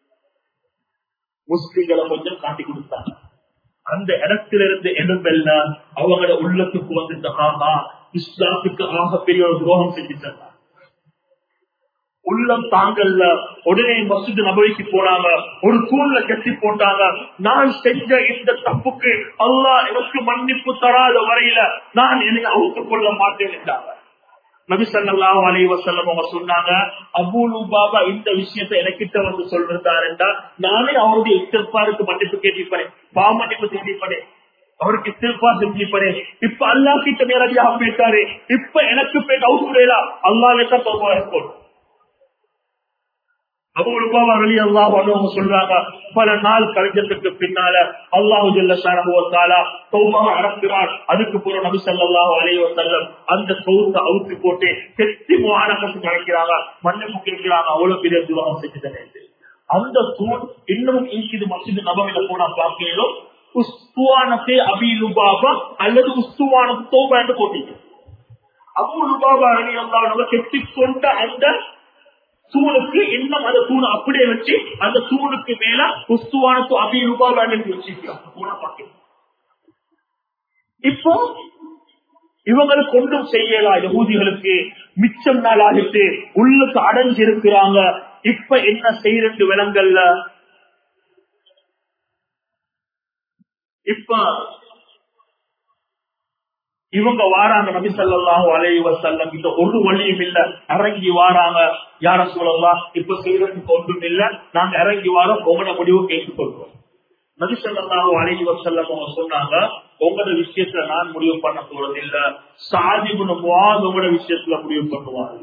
Speaker 1: முஸ்லிம்களை கொஞ்சம் காட்டி கொடுத்தாங்க அந்த இடத்துல இருந்து எலும்பெல்லாம் அவங்களோட உள்ளத்துக்கு வந்துட்டு ஆஹா இஸ்லாத்துக்கு ஆக பெரிய ஒரு துரோகம் செஞ்சுட்டாங்க உள்ளம் தாங்கல்ல உடனே மசூது நபவிக்கு போனாங்க ஒரு தூண்ல கட்டி போட்டாங்க நான் செஞ்ச இந்த தப்புக்கு அல்லாஹ் எனக்கு மன்னிப்பு தராத வரையில நான் என்னை அவுத்துக் கொள்ள மாட்டேன் என்றாங்க நபி ஸல்லல்லாஹு அலைஹி வஸல்லம் அவங்க சொன்னாங்க அபூ லுபாபா இந்த விஷயத்தை எனக்கிட்ட வந்து சொல்றாருண்டா நானே அவருடைய இஸ்திஃபாருக்கு மன்னிப்பு கேட்டிருப்பேன் பா மன்னிப்பு தேடிப்பேன் அவருக்கு இஸ்திஃபா செஞ்சிருப்பேன் இப்ப அல்லாஹ் கிட்ட நேரடியாக போயிட்டாரு இப்ப எனக்கு போய் அவுத்துறேலா அல்லாஹ்வே தான் தௌபா இருக்கும் வெளி அல்லாஹ் சொல்றாங்க பல நாள் கழிஞ்சதுக்கு பின்னால அல்லாஹு ஜல்லா அறக்கிறான் அதுக்கு பூரா நபி சல்லாஹு அலைய செல்லம் அந்த கௌத்தை அவுத்து போட்டு கெட்டி மாநகரத்துக்கு அழைக்கிறாங்க மண்ணுக்கு கேட்கிறாங்க அவ்வளவு பெரிய துவாகம் செஞ்சுட்டேன் அந்த தூண் இன்னும் இருக்குது மசிது நபவில போனா பார்க்கலும் உஸ்துவானத்தே அபிலுபாபா அல்லது உஸ்துவான தோபா என்று போட்டீங்க அபு லுபாபா அணி அல்லாஹ் கெட்டி கொண்ட அந்த தூணுக்கு இன்னும் அந்த தூணை அப்படியே வச்சு அந்த தூணுக்கு மேல உஸ்துவானத்து அபி ரூபாய் வச்சிருக்கிறோம் இப்போ இவங்களுக்கு ஒன்றும் செய்யலாம் யகூதிகளுக்கு மிச்சம் நாள் ஆகிட்டு உள்ளுக்கு அடைஞ்சு இருக்கிறாங்க இப்ப என்ன செய்யறது விலங்கல்ல இப்ப இவங்க வாராங்க நபி சல்லாஹூ அலைஹி வசல்லம் இந்த ஒரு வழியும் இல்ல இறங்கி வாராங்க யார சொல்லலாம் இப்ப செய்யறதுக்கு ஒன்றும் இல்ல நாங்க இறங்கி வாரோம் உங்களோட முடிவு கேட்டுக்கொள்வோம் நபி சல்லாஹூ அலைஹி வசல்லம் அவங்க சொன்னாங்க உங்களோட விஷயத்துல நான் முடிவு பண்ண போறது இல்ல சாதிபுன முவாது உங்களோட விஷயத்துல முடிவு பண்ணுவாரு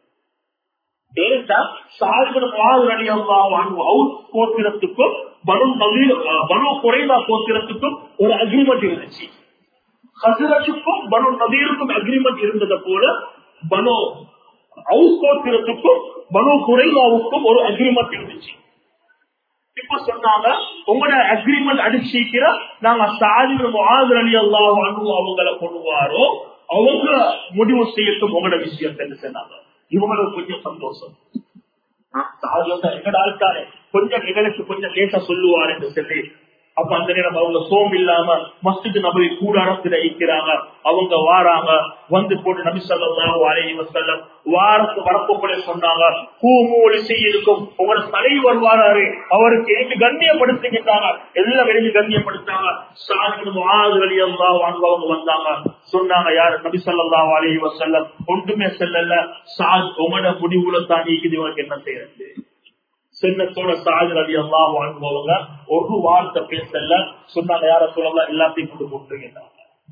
Speaker 1: கோத்திரத்துக்கும் பனு நவீன பனு குறைந்தா கோத்திரத்துக்கும் ஒரு அக்ரிமெண்ட் இருந்துச்சு ஹசரத்துக்கும் பனு நதீருக்கும் அக்ரிமெண்ட் இருந்ததை போல பனு அவுஸ்கோத்திரத்துக்கும் பனு குறைவாவுக்கும் ஒரு அக்ரிமெண்ட் இருந்துச்சு இப்ப சொன்னாங்க உங்களோட அக்ரிமெண்ட் அடிச்சிக்கிற நாங்க சாதி ஆதர் அலி அல்லாஹ் அவங்களை கொண்டுவாரோ அவங்க முடிவு செய்யட்டும் உங்களோட விஷயத்தை சொன்னாங்க இவங்களுக்கு கொஞ்சம் சந்தோஷம் எங்கட ஆள்காரே கொஞ்சம் எங்களுக்கு கொஞ்சம் லேசா சொல்லுவார் என்று சொல்லி அப்ப அந்த நேரம் அவங்க சோம் இல்லாம மஸ்ஜித் நபரி கூடாரத்துல இருக்கிறாங்க அவங்க வாராங்க வந்து போட்டு நபி சொல்லலாம் வாரையும் செல்லம் வாரத்து வரப்போக்குள்ள சொன்னாங்க பூமூலி செய்யிருக்கும் உங்களோட தலைவர் வாராரு அவருக்கு எழுதி கண்ணியப்படுத்திக்கிட்டாங்க எல்லாம் எழுதி கண்ணியப்படுத்தாங்க சாதிக்கும் ஆறுதலி எல்லாம் வாங்குவவங்க வந்தாங்க சொன்னாங்க யாரு நபி சொல்லா வாரையும் வசல்லம் ஒன்றுமே செல்லல சாத் உங்களோட முடிவுல தான் இருக்குது இவருக்கு என்ன செய்யறது சின்னத்தோட சாகர் அலி எல்லாம் வாழ்ந்தவங்க ஒரு வார்த்தை பேசல சொன்னாங்க யார சொல்லலாம் எல்லாத்தையும் கொண்டு போட்டுருங்க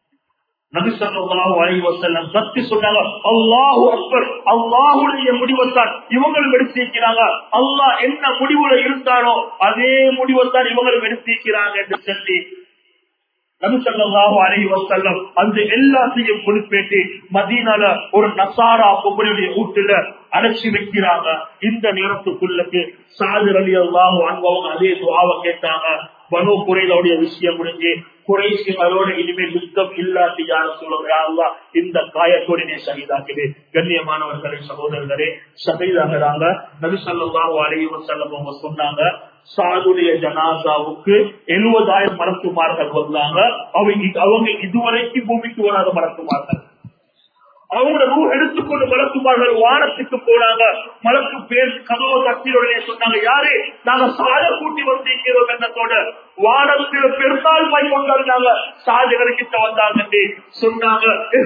Speaker 1: சக்தி சொன்னாங்க அல்லாஹு அக்பர் அல்லாஹுடைய முடிவைத்தான் இவங்களும் எடுத்திருக்கிறாங்க அல்லாஹ் என்ன முடிவுல இருந்தாரோ அதே முடிவைத்தான் இவங்களும் எடுத்திருக்கிறாங்க என்று சொல்லி நபிசல்லாஹு அலஹி வசல்லம் அந்த எல்லாத்தையும் பொறுப்பேற்று மதீனால ஒரு நசாரா பொம்பளையுடைய வீட்டுல அடைச்சி வைக்கிறாங்க இந்த நேரத்துக்குள்ளக்கு சாதர் அலி அல்லாஹு அன்பவங்க அதே துவாவை கேட்டாங்க பனு குறைகளுடைய விஷயம் முடிஞ்சு குறைசிகளோட இனிமேல் யுத்தம் இல்லாட்டி யார சொல்லுங்க இந்த காயத்தோடு நீ சகிதாக்குது கண்ணியமானவர்களே சகோதரர்களே சகிதாகிறாங்க நபிசல்லாஹு அலஹி வசல்லம் அவங்க சொன்னாங்க சாதுடைய ஜனாசாவுக்கு எழுபதாயிரம் மறக்குமார்கள் வந்தாங்க அவங்க அவங்க இதுவரைக்கும் பூமிக்கு வராத மறக்குமார்கள் அவங்களோட ரூ எடுத்துக்கொண்டு மலக்குமார்கள் வானத்துக்கு போனாங்க மலக்கு பேர் கதவு தட்டியுடனே சொன்னாங்க யாரு நாங்க சாத கூட்டி வந்திருக்கிறோம் என்னத்தோட வானத்துல பெருநாள் பை கொண்டாடினாங்க சாதகர்கிட்ட வந்தாங்க சொன்னாங்க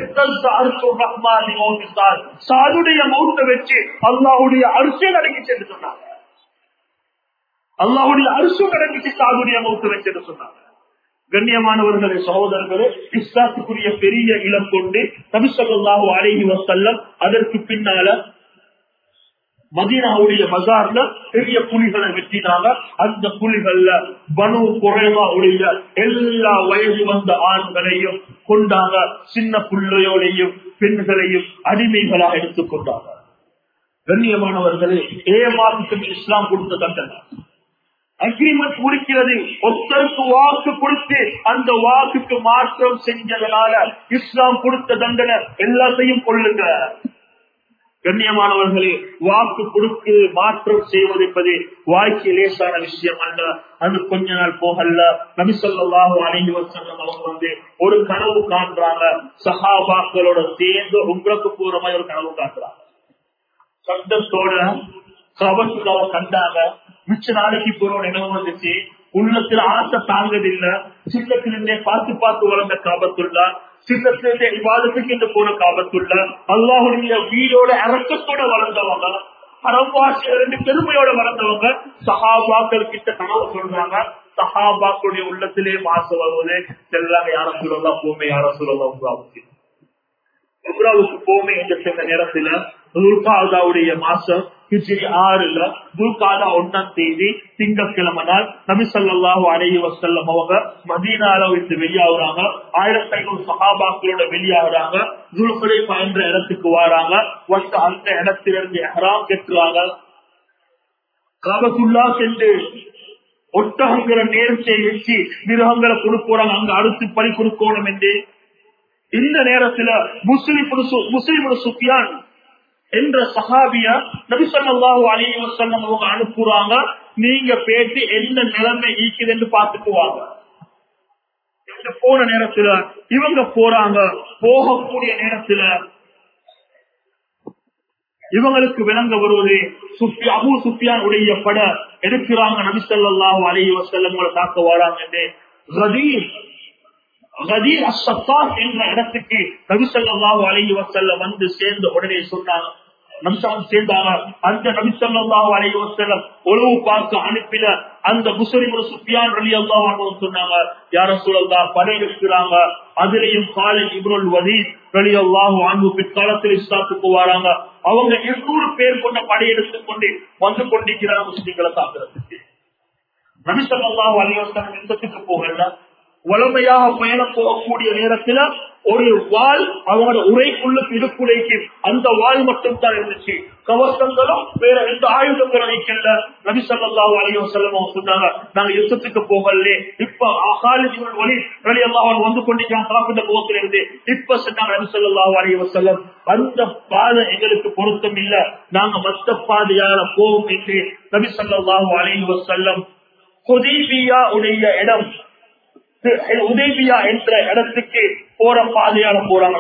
Speaker 1: சாதுடைய மௌத்த வச்சு அல்லாவுடைய அரிசியை நடக்கி சென்று சொன்னாங்க அல்லாவுடைய அரிசும் நடந்துச்சு சாதுடைய மௌத்த வச்சு சொன்னாங்க கண்ணியமானவர்களே சகோதரர்களே இஸ்லாத்துக்குரிய பெரிய இளம் கொண்டு நபிசல்லாஹு அழகி வசல்லம் அதற்கு பின்னால மதீனாவுடைய மசார்ல பெரிய புலிகளை வெட்டினாங்க அந்த புலிகள்ல பனு குறைவாவுடைய எல்லா வயது வந்த ஆண்களையும் கொண்டாங்க சின்ன புள்ளையோடையும் பெண்களையும் அடிமைகளாக எடுத்துக்கொண்டாங்க கண்ணியமானவர்களே ஏமாற்றுக்கு இஸ்லாம் கொடுத்த தண்டனை அக்ரிமெண்ட் முடிக்கிறது ஒருத்தருக்கு வாக்கு கொடுத்து அந்த வாக்குக்கு மாற்றம் செஞ்சதுனால இஸ்லாம் கொடுத்த தண்டனை எல்லாத்தையும் கொள்ளுங்க கண்ணியமானவர்களே வாக்கு கொடுத்து மாற்றம் செய்வது என்பது வாழ்க்கை லேசான விஷயம் அல்ல அது கொஞ்ச நாள் போகல நபிசல்லாஹு அணைந்து வருஷம் அவங்க வந்து ஒரு கனவு காண்றாங்க சஹாபாக்களோட சேர்ந்து உங்களுக்கு பூர்வமாய் ஒரு கனவு காண்றாங்க சப்தத்தோட கவசுலாவ கண்டாங்க மிச்ச நாளைக்கு போறோம் நினைவு வந்துச்சு உள்ளத்துல ஆசை தாங்கதில்லை சின்னத்திலிருந்தே பார்த்து பார்த்து வளர்ந்த காபத்துள்ளா சின்னத்திலிருந்தே விவாதத்துக்கு என்று போன காபத்துள்ள அல்லாஹுடைய வீடோட இறக்கத்தோட வளர்ந்தவங்க அறவாசி ரெண்டு பெருமையோட வளர்ந்தவங்க சஹாபாக்கள் கிட்ட கனவு சொல்றாங்க சஹாபாக்களுடைய உள்ளத்திலே மாசு வருவது செல்லாங்க யார சொல்லலாம் பூமை யார சொல்லலாம் உங்களாவுக்கு உம்ராவுக்கு போமே என்று சொன்ன நேரத்துல துல்காதாவுடைய மாசம் ஹிஜ்ரி ஆறுல துல்காதா ஒன்னாம் தேதி திங்கட்கிழமை நாள் நபி ஸல்லல்லாஹு அலைஹி வஸல்லம் அவங்க மதீனால இருந்து வெளியாகுறாங்க ஆயிரத்தி ஐநூறு சஹாபாக்களோட வெளியாகுறாங்க துல்குலைஃபா என்ற இடத்துக்கு வராங்க வந்து அந்த இடத்திலிருந்து எஹ்ராம் கட்டுறாங்க காபத்துல்லா சென்று ஒட்டகங்களை நேர்ச்சியை வச்சு மிருகங்களை கொடுக்குறாங்க அங்க அடுத்து பழி கொடுக்கணும் என்று இந்த நேரத்துல முஸ்லிம் முஸ்லிம் சுஃபியான் என்ற சஹாபிய நபிசல்லாஹு அலைஹி வஸல்லம் அவங்க அனுப்புறாங்க நீங்க பேசி என்ன நிலைமை ஈக்குது என்று பார்த்துக்குவாங்க இவங்க போன நேரத்துல இவங்க போறாங்க போகக்கூடிய நேரத்துல இவங்களுக்கு விளங்க வருவது சுஃபி அபு சுஃபியான் உடைய பட எடுக்கிறாங்க நபிசல்லாஹு அலைஹி வஸல்லம் தாக்க வராங்க என்று ரதீர் கதீர் அஸ்ஸத்தார் என்ற இடத்துக்கு நபிசல்லாஹு அலைஹி வஸல்லம் வந்து சேர்ந்த உடனே சொன்னாங்க நம்சாம் சேர்ந்தாங்க அந்த நபிசல்லாஹு அலைஹி வஸல்லம் உழவு பார்க்க அனுப்பின அந்த முஸ்லிம் சுஃபியான் ரலி அல்லாஹ் சொன்னாங்க யார சூழல்லா படையெடுக்கிறாங்க அதிலையும் காலேஜ் இப்ருல் வதீத் ரலி அல்லாஹு அன்பு பிற்காலத்தில் இஸ்லாத்துக்கு வராங்க அவங்க இருநூறு பேர் கொண்ட படையெடுத்துக் கொண்டு வந்து கொண்டிருக்கிறாங்க முஸ்லிம்களை தாக்குறதுக்கு நபிசல்லாஹு அலைஹி வஸல்லம் யுத்தத்துக்கு போகல வளமையாக பயணம் போகக்கூடிய நேரத்துல ஒரு வால் அவங்களோட உரைக்குள்ள இடுப்புடைக்கு அந்த வால் மட்டும் தான் இருந்துச்சு கவசங்களும் வேற எந்த ஆயுதங்களும் வைக்கல நபி சல்லாஹூ அலையோ செல்லம் சொன்னாங்க நாங்க யுத்தத்துக்கு போகல இப்ப அகாலிஜிகள் வழி வழி எல்லாம் வந்து கொண்டிருக்காங்க சாப்பிட்ட முகத்துல இருந்து இப்ப சொன்னாங்க நபி சல்லாஹூ அலையோ செல்லம் அந்த பாதை எங்களுக்கு பொருத்தம் இல்ல நாங்க மத்த பாதையால போவோம் என்று நபி சல்லாஹூ அலையோ செல்லம் ஹுதீபியா உடைய இடம் உதேபியா என்ற இடத்துக்கு போற பாதையால போறாங்க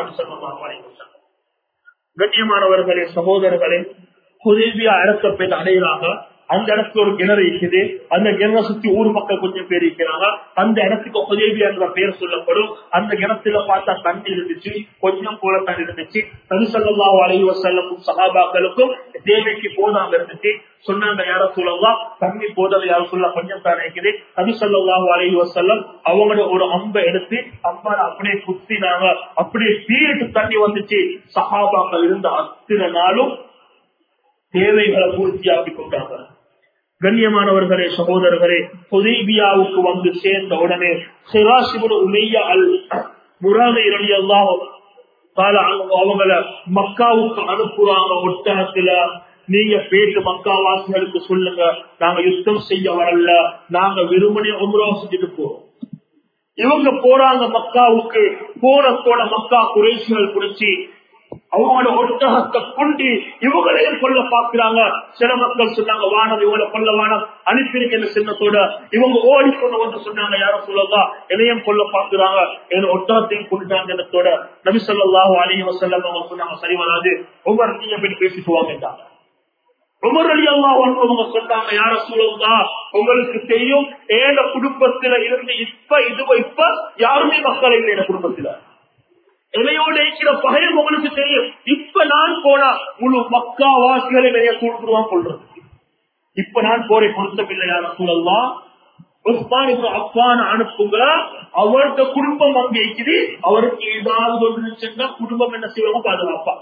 Speaker 1: கண்ணியமானவர்களே சகோதரர்களே உதேபியா இடத்தை போய் அடைகிறாங்க அந்த இடத்துல ஒரு கிணறு இருக்குது அந்த கிணறை சுத்தி ஊர் மக்கள் கொஞ்சம் பேர் இருக்கிறாங்க அந்த இடத்துக்கு உதவி என்ற பெயர் சொல்லப்படும் அந்த கிணத்துல பார்த்தா தண்ணி இருந்துச்சு கொஞ்சம் போல தண்ணி இருந்துச்சு தனிசல்லா அலைவ செல்லமும் சகாபாக்களுக்கும் தேவைக்கு போதாம இருந்துச்சு சொன்னாங்க யார சொல்லலாம் தண்ணி போதவை யார சொல்ல கொஞ்சம் தான் இருக்குது தனிசல்லாஹு அலைவ செல்லம் அவங்களோட ஒரு அம்பை எடுத்து அம்பால அப்படியே குத்தினாங்க அப்படியே பீரிட்டு தண்ணி வந்துச்சு சகாபாக்கள் இருந்த அத்தனை நாளும் தேவைகளை பூர்த்தியாக்கி கொண்டாங்க கண்ணியமானவர்களே சகோதரர்களே பொதைபியாவுக்கு வந்து சேர்ந்த உடனே சிராசிபுர உமையா அல் முராதை ரலி அல்லாஹ் அவங்கள மக்காவுக்கு அனுப்புறாங்க ஒட்டகத்துல நீங்க பேட்டு மக்காவாசிகளுக்கு சொல்லுங்க நாங்க யுத்தம் செய்ய வரல நாங்க வெறுமனே உம்ரா செஞ்சுட்டு போறோம் இவங்க போறாங்க மக்காவுக்கு போறத்தோட மக்கா குறைசிகள் குறிச்சு அவங்களோட ஒட்டகத்தை கொண்டு இவங்களையும் கொல்ல பாக்குறாங்க சில மக்கள் சொன்னாங்க வானம் இவங்களை கொல்ல வானம் அனுப்பியிருக்கிற சின்னத்தோட இவங்க ஓடிக்கொண்டு வந்து சொன்னாங்க யாரும் சொல்லலாம் இணையம் கொல்ல பாக்குறாங்க என் ஒட்டகத்தையும் கொண்டுட்டாங்க என்னத்தோட நபி சொல்லாஹு அலைய வசல்லம் அவங்க சொன்னாங்க சரி வராது ஒவ்வொரு நீங்க போய் பேசிட்டு வாங்கிட்டாங்க உமர் அலி அல்லா அவங்க சொன்னாங்க யார சூழல்தா உங்களுக்கு தெரியும் ஏழ குடும்பத்தில இருந்து இப்ப இது இப்ப யாருமே மக்கள் இல்லை என் குடும்பத்தில இலையோட இருக்கிற பகையும் உங்களுக்கு தெரியும் இப்ப நான் போனா முழு மக்கா வாசிகளை நிறைய கூடுவான் கொள்றது இப்ப நான் போரை கொடுத்தவில்லை யார சூழல்லாம் உஸ்மான் அப்பான் அனுப்புங்க அவருக்கு குடும்பம் அங்க இருக்குது அவருக்கு ஏதாவது ஒன்று சென்றா குடும்பம் என்ன செய்வாங்க பாதுகாப்பாங்க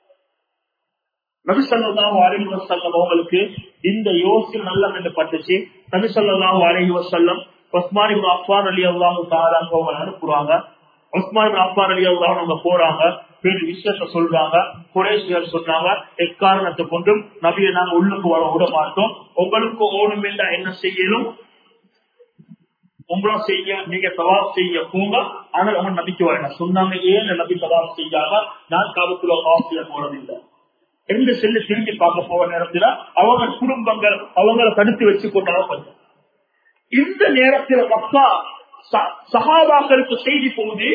Speaker 1: நபிசல்லாஹு அலஹி வசல்லம் அவங்களுக்கு இந்த யோசனை நல்லா என்று பட்டுச்சு நபிசல்லாஹு அலஹி வசல்லம் உஸ்மான் அப்பான் அலி அல்லாஹு தாராங்க அவங்க அனுப்புறாங்க உஸ்மான் அப்பான் அலி அல்லாஹ் அவங்க போறாங்க பேரு விஷயத்த சொல்றாங்க குறைசியர் சொன்னாங்க எக்காரணத்தை கொண்டும் நபியை நாங்க உள்ளுக்கு வர விட மாட்டோம் உங்களுக்கு ஓணும் இல்ல என்ன செய்யணும் உங்களா செய்ய நீங்க சவாப் செய்ய போங்க ஆனால் அவங்க நபிக்கு வரணும் சொன்னாங்க ஏன் நபி சவாப் செய்யாம நான் காலத்துல சவாப் செய்ய போறதில்லை என்று செல்லு திரும்பி பார்க்க போற நேரத்துல அவங்க குடும்பங்கள் அவங்கள தடுத்து வச்சு கொண்டாலும் கொஞ்சம் இந்த நேரத்தில் மக்கா சகாபாக்களுக்கு செய்தி போகுது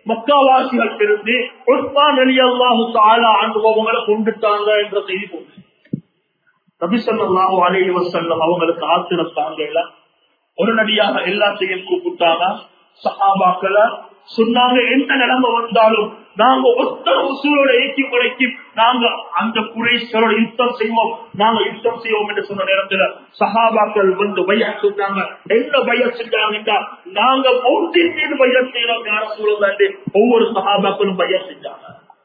Speaker 1: மக்காவாசிகள் இருந்து உஸ்மான் அலி அல்லாஹு தாலா அனுபவங்களை கொண்டுட்டாங்க என்ற செய்தி போகுது நபிசல்லாஹு அலைஹி வஸல்லம் அவங்களுக்கு ஆத்திரம் தாங்கல ஒரு நடியாக எல்லாத்தையும் கூப்பிட்டாங்க சஹாபாக்களை சொன்னாங்க எந்த நிலைமை வந்தாலும் நாங்க ஒத்த உசூரோட ஏக்கி குறைக்கும் நாங்க அந்த குறைசரோட யுத்தம் செய்வோம் நாங்க யுத்தம் செய்வோம் என்று சொன்ன நேரத்துல சஹாபாக்கள் வந்து பையா சொன்னாங்க என்ன பையா செஞ்சாங்க நாங்க மௌத்தின் மீது பையா செய்யறோம் யார சூழல் ஒவ்வொரு சஹாபாக்களும் பையா செஞ்சாங்க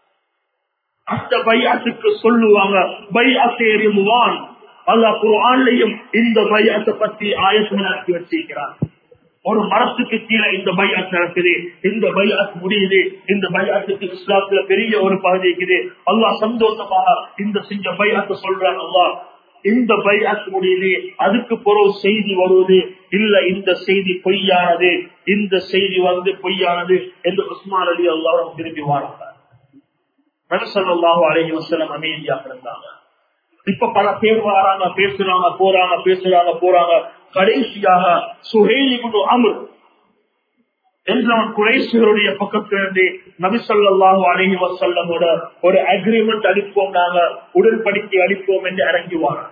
Speaker 1: அந்த பையாத்துக்கு சொல்லுவாங்க பையாத்தேரிமுவான் அல்லாஹ் குர்ஆன்லயும் இந்த பையாத்தை பத்தி ஆயத்தமாக்கி வச்சிருக்கிறார் ஒரு மரத்துக்கு கீழே இந்த பையாத் நடக்குது இந்த பையாத் முடியுது இந்த பையாத்துக்கு இஸ்லாத்துல பெரிய ஒரு பகுதி இருக்குது அல்லாஹ் சந்தோஷமாக இந்த செஞ்ச பையாத்த சொல்றான் அல்லாஹ் இந்த பையாத் முடியுது அதுக்கு பிறகு செய்தி வருவது இல்ல இந்த செய்தி பொய்யானது இந்த செய்தி வந்து பொய்யானது என்று உஸ்மான் அலி அல்லாஹ் திரும்பி வாராங்க நபிசல்லாஹு அலஹி வசலம் அமைதியாக இருந்தாங்க இப்ப பல பேர் வராங்க பேசுறாங்க போறாங்க பேசுறாங்க போறாங்க கடைசியாக சுஹேலிபுடு அமர் என்றவன் குறைசுகளுடைய பக்கத்திலிருந்து நபிசல்லாஹு அலஹி வசல்லமோட ஒரு அக்ரிமெண்ட் அளிப்போம் நாங்க உடன்படிக்கை அளிப்போம் என்று இறங்கி வராங்க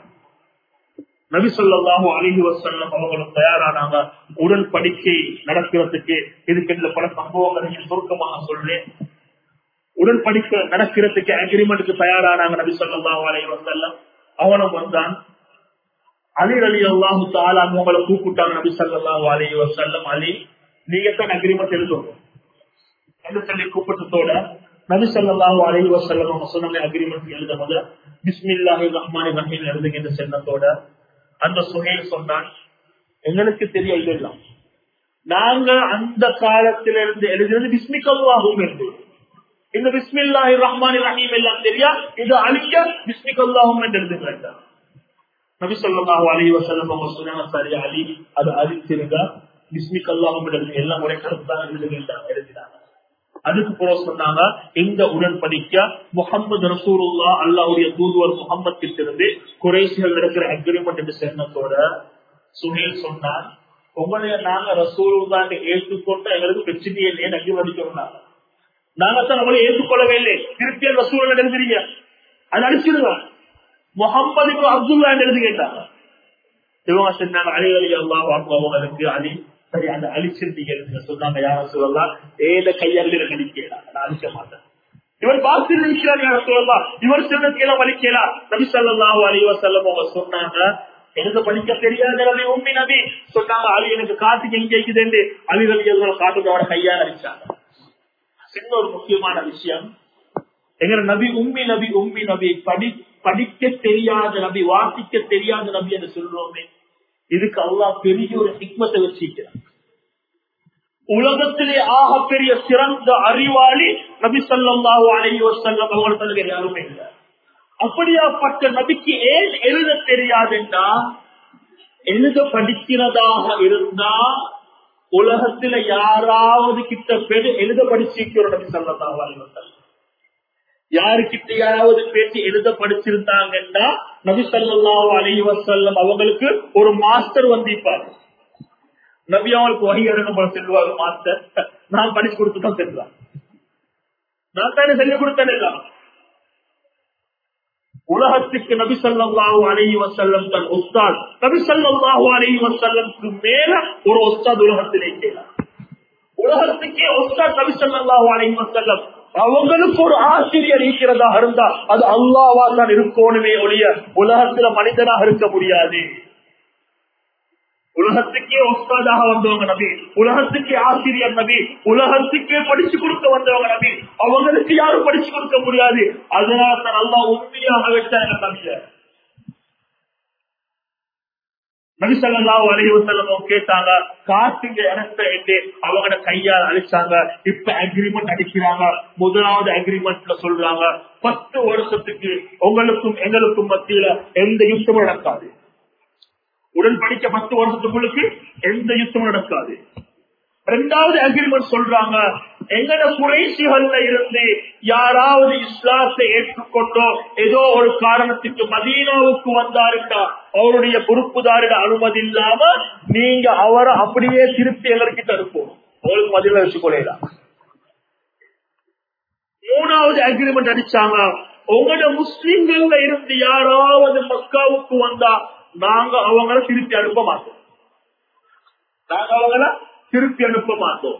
Speaker 1: நபிசல்லாஹு அலஹி வசல்லம் அவங்களும் தயாரானாங்க உடன்படிக்கை நடக்கிறதுக்கு இதுக்கு பல சம்பவங்களையும் சுருக்கமாக சொல்றேன் உடன்படிக்கை நடக்கிறதுக்கு அக்ரிமெண்ட்டுக்கு தயாரானாங்க நபி சொல்லாஹு அலைஹி வஸல்லம் அவனும் வந்தான் அலி அலி அல்லாஹு தாலா அவங்களை கூப்பிட்டாங்க நபி சல்லாஹு அலைஹி வஸல்லம் அலி நீங்க தான் அக்ரிமெண்ட் எழுதணும் என்று சொல்லி கூப்பிட்டதோட நபி சல்லாஹு அலைஹி வஸல்லம் அவங்க சொன்னாங்க அக்ரிமெண்ட் எழுத போது பிஸ்மில்லாஹி ரஹ்மானி ரஹீம் எழுதுங்க என்று சொன்னதோட அந்த சுகையில் சொன்னான் எங்களுக்கு தெரிய இதெல்லாம் நாங்க அந்த காலத்திலிருந்து எழுதுறது பிஸ்மிகல்லாகும் என்று இந்த பிஸ்மில்லாஹி ரஹ்மான் ரஹீம் எல்லாம் தெரியா இது அழிக்க பிஸ்மிகல்லாஹும் என்று எழுதுகிறாங்க நபி சொல்லாஹு அலி வசல்லம் அவங்க சொன்னாங்க சரி அலி அது அழிச்சிருங்க பிஸ்மிகல்லாஹும் எழுது எல்லாம் ஒரே கருத்தான் எழுதுகின்றாங்க எழுதினாங்க அதுக்கு போல சொன்னாங்க இந்த உடன்படிக்க முகமது ரசூருல்லா அல்லாவுடைய தூதுவர் முகமது கிட்டிருந்து குறைசிகள் இருக்கிற அக்ரிமெண்ட் என்று சொன்னதோட சுஹேல் சொன்னான் உங்களைய நாங்க ரசூலுல்லான்னு ஏற்றுக்கொண்டு எங்களுக்கு பிரச்சனையே இல்லையே அக்ரிமெண்ட் நாங்க தான் நம்மளை ஏற்றுக்கொள்ளவே இல்லை திருப்பி ரசூல் எழுதுறீங்க அது அடிச்சிருங்க முகமது அப்துல்லா எழுதி கேட்டாங்க இவங்க சொன்னாங்க அலி அலி அல்லா அவங்களுக்கு அலி சரி அந்த அழிச்சிருந்தீங்க சொன்னாங்க யாரும் சொல்லலாம் ஏத கையால் கணிக்கலாம் நான் அழிக்க மாட்டேன் இவர் பார்த்து யார சொல்லலாம் இவர் சின்னத்தையெல்லாம் வலிக்கலாம் நபி சல்லாஹூ அலி வசல்லம் அவங்க சொன்னாங்க எனக்கு படிக்க தெரியாத நபி உண்மை நபி சொன்னாங்க அலி எனக்கு காட்டுக்கு எங்க இருக்குது அலி அலி எல்லாம் காட்டுக்கு அவரை கையால் அடிச்சாங்க சின்ன ஒரு முக்கியமான விஷயம் எங்க நபி உம்மி நபி உம்மி நபி படி படிக்க தெரியாத நபி வாசிக்க தெரியாத நபி என்று சொல்றோமே இதுக்கு அல்லாஹ் பெரிய ஒரு ஹிக்மத்தை வச்சிருக்கிறார் உலகத்திலே ஆக பெரிய சிறந்த அறிவாளி நபி சொல்லாஹு அலைஹி வசல்லம் அவங்களுக்கு யாருமே இல்லை அப்படியாப்பட்ட நபிக்கு ஏன் எழுத தெரியாதுன்னா எழுத படிக்கிறதாக இருந்தா உலகத்துல யாராவது கிட்ட பேரு எழுத படிச்சிருக்கிறோம் நபி சொல்லலாம் அலைவசல்லம் யாருக்கிட்ட யாராவது பேசி எழுத படிச்சிருந்தாங்கன்னா நபி சல்லாஹூ அலி வசல்லம் அவங்களுக்கு ஒரு மாஸ்டர் வந்திருப்பாரு நபி அவங்களுக்கு வகையறணும் போல செல்வாரு மாஸ்டர் நான் படிச்சு கொடுத்துதான் செல்வான் நான் தானே சொல்லிக் கொடுத்தேன் எல்லாம் உலகத்துக்கு நபி சல்லாஹூ அலஹி வசல்லம் தன் உஸ்தாத் நபி சல்லாஹூ அலஹி வசல்லம்க்கு மேல ஒரு உஸ்தாத் உலகத்திலே செய்யலாம் உலகத்துக்கே உஸ்தாத் நபி சல்லாஹூ அலஹி வசல்லம் அவங்களுக்கு ஒரு ஆசிரியர் இருக்கிறதா இருந்தா அது அல்லாவா தான் இருக்கணுமே ஒழிய உலகத்துல மனிதனாக இருக்க முடியாது உலகத்துக்கே ஒஸ்தாதாக வந்தவங்க நபி உலகத்துக்கே ஆசிரியர் நபி உலகத்துக்கே படிச்சு கொடுக்க வந்தவங்க நபி அவங்களுக்கு யாரும் படிச்சு கொடுக்க முடியாது அதனால தான் அல்லா உண்மையாக வச்சாங்க நபிய நபிசல்லா அலைவசல்லமும் கேட்டாங்க காட்டுங்க இடத்த என்று அவங்களோட கையால் அழிச்சாங்க இப்ப அக்ரிமெண்ட் அடிக்கிறாங்க முதலாவது அக்ரிமெண்ட்ல சொல்றாங்க பத்து வருஷத்துக்கு உங்களுக்கும் எங்களுக்கும் மத்தியில எந்த யுத்தமும் நடக்காது உடன் படிக்க பத்து வருஷத்துக்குள்ளுக்கு எந்த யுத்தமும் நடக்காது ரெண்டாவது அக்ரிமெண்ட் சொல்றாங்க எங்கட குறைசிகள்ல இருந்து யாராவது இஸ்லாத்தை ஏற்றுக்கொண்டோ ஏதோ ஒரு காரணத்துக்கு மதீனாவுக்கு வந்தாருக்கா அவருடைய பொறுப்புதாரிட அனுமதி இல்லாம நீங்க அவரை அப்படியே திருப்பி எங்ககிட்ட இருப்போம் அவருக்கு மதியில வச்சுக்கொள்ளலாம் மூணாவது அக்ரிமெண்ட் அடிச்சாங்க உங்களோட முஸ்லிம்கள்ல இருந்து யாராவது மக்காவுக்கு வந்தா நாங்க அவங்கள திருப்பி அனுப்ப மாட்டோம் நாங்க அவங்கள திருப்பி அனுப்ப மாட்டோம்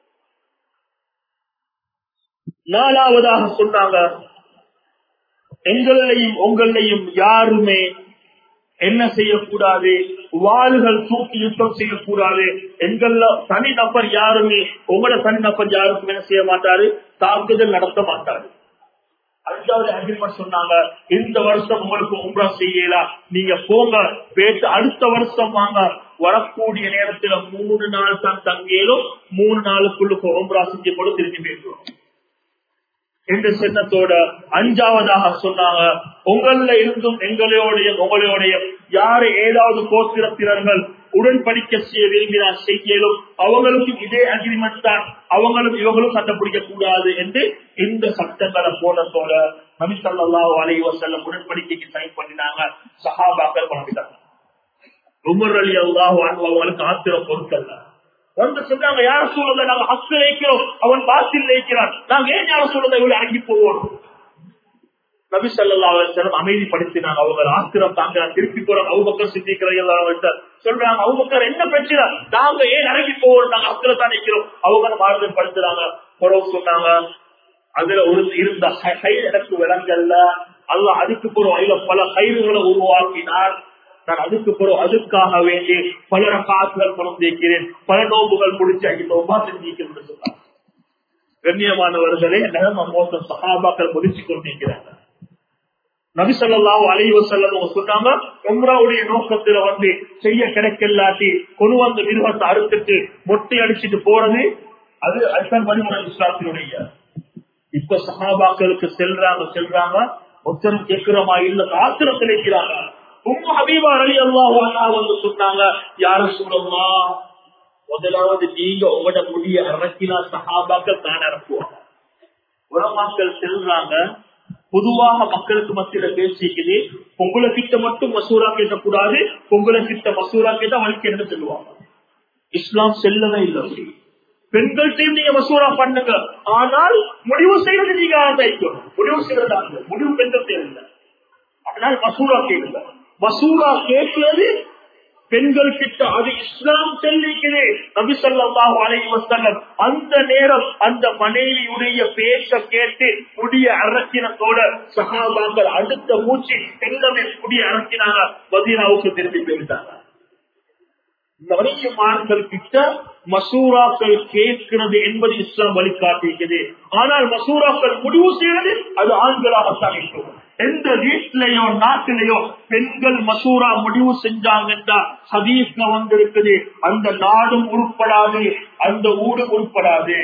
Speaker 1: நாலாவதாக சொன்னாங்க எங்களையும் உங்களையும் யாருமே என்ன செய்யக்கூடாது வாள்கள் தூக்கி யுத்தம் செய்யக்கூடாது எங்கள தனி நபர் யாருமே உங்களோட தனி நபர் யாருக்கும் என்ன செய்ய மாட்டாரு தாக்குதல் நடத்த மாட்டாரு அஞ்சாவது அக்ரிமெண்ட் சொன்னாங்க இந்த வருஷம் உங்களுக்கு உம்ரா செய்யலாம் நீங்க போங்க பேச அடுத்த வருஷம் வாங்க வரக்கூடிய நேரத்துல மூணு நாள் தான் தங்கியலும் மூணு நாளுக்குள்ள உம்ரா செஞ்சு கூட திரும்பி பேசுவோம் என்ற சின்னத்தோட அஞ்சாவதாக சொன்னாங்க உங்கள இருந்தும் எங்களோடைய உங்களுடைய யாரு ஏதாவது கோத்திரத்தினர்கள் உடன்படிக்க செய்ய விரும்பினார் செய்யலும் அவங்களுக்கும் இதே அக்ரிமெண்ட் தான் அவங்களும் இவங்களும் சண்டை பிடிக்க கூடாது என்று இந்த சட்டங்களை போனதோட நபிசல்லா அலைவ செல்லம் உடன்படிக்கைக்கு சைன் பண்ணினாங்க சஹாபாக்கள் பண்ணிட்டாங்க உமர் அலி அல்லாஹ் அவங்களுக்கு ஆத்திரம் பொருட்கள் வந்து சொன்னாங்க யார சூழலை நாங்க ஹக்கு வைக்கிறோம் அவன் பாசில் வைக்கிறான் நாங்க ஏன் யார சூழலை இவ்வளவு அடங்கி போவோம் நபி சல்லா அலுவலம் அமைதிப்படுத்தினாங்க அவங்க ஆத்திரம் தாங்க திருப்பி போறாங்க அவுபக்கர் சித்திக்கிறவங்கள்ட்ட சொல்றாங்க அவுபக்கர் என்ன பிரச்சனை நாங்க ஏன் இறங்கி போவோம் நாங்க ஹக்குல தான் நிக்கிறோம் அவங்க மாறுதல் படுத்துறாங்க புறவு சொன்னாங்க அதுல ஒரு இருந்த கயிறு எனக்கு விலங்கல்ல அல்ல அதுக்கு பிறகு அதுல பல கயிறுகளை உருவாக்கினார் நான் அதுக்கு பிறகு அதுக்காக வேண்டி பல காசுகள் பணம் தேய்க்கிறேன் பல நோம்புகள் முடிச்சு அங்கே நோம்பா செஞ்சிருக்கிறேன் சொன்னார் கண்ணியமானவர்களே நிலம மோசம் சகாபாக்கள் முடிச்சு கொண்டிருக்கிறாங்க நபிசல்லாஹு அலைவ செல்லம் சொன்னாங்க உம்ராவுடைய நோக்கத்துல வந்து செய்ய கிடைக்கலாட்டி கொண்டு வந்த மிருகத்தை அறுத்துட்டு மொட்டை அடிச்சுட்டு போறது அது அசன் வழிமுறை இஸ்லாத்தினுடைய இப்ப சஹாபாக்களுக்கு செல்றாங்க செல்றாங்க ஒருத்தரும் கேட்கிறோமா இல்ல ஆத்திரத்தில் இருக்கிறாங்க உம்ம ஹபீபா அலி அல்லாஹ் வந்து சொன்னாங்க யார சொல்லமா முதலாவது நீங்க உங்களோட முடிய அரக்கினா சஹாபாக்கள் தான் இறக்குவாங்க உலமாக்கள் செல்றாங்க பொதுவாக மக்களுக்கு மத்தியில பேசிக்குது பொங்கலை கிட்ட மட்டும் மசூரா கேட்கக்கூடாது பொங்கலை கிட்ட மசூரா கேட்டா வலிக்கிறது சொல்லுவாங்க இஸ்லாம் செல்லவே இல்லை பெண்கள்கிட்டையும் நீங்க மசூரா பண்ணுங்க ஆனால் முடிவு செய்வது நீங்க ஆரம்பிக்கணும் முடிவு செய்யறதாங்க முடிவு பெண்கள் தேவையில்லை அதனால் மசூரா கேட்கல மசூரா கேட்கிறது பெண்கள் கிட்ட அது இஸ்லாம் செல்லிக்குது நபி சொல்லாஹு அலைஹி வஸல்லம் அந்த நேரம் அந்த மனைவியுடைய பேச்ச கேட்டு முடிய அரசினத்தோட சகாபாக்கள் அடுத்த மூச்சு எல்லாமே முடிய அரசினாங்க மதீனாவுக்கு திரும்பி போயிட்டாங்க இந்த வணிகமார்கள் கிட்ட மசூராக்கள் கேட்கிறது என்பது இஸ்லாம் வழிகாட்டிருக்கிறது ஆனால் மசூராக்கள் முடிவு செய்வது அது ஆண்களாகத்தான் இருக்கும் எந்த வீட்டிலேயோ நாட்டிலேயோ பெண்கள் மசூரா முடிவு செஞ்சாங்கன்னா ஹதீஸ்ல வந்திருக்குது அந்த நாடும் உருப்படாது அந்த ஊடும் உருப்படாது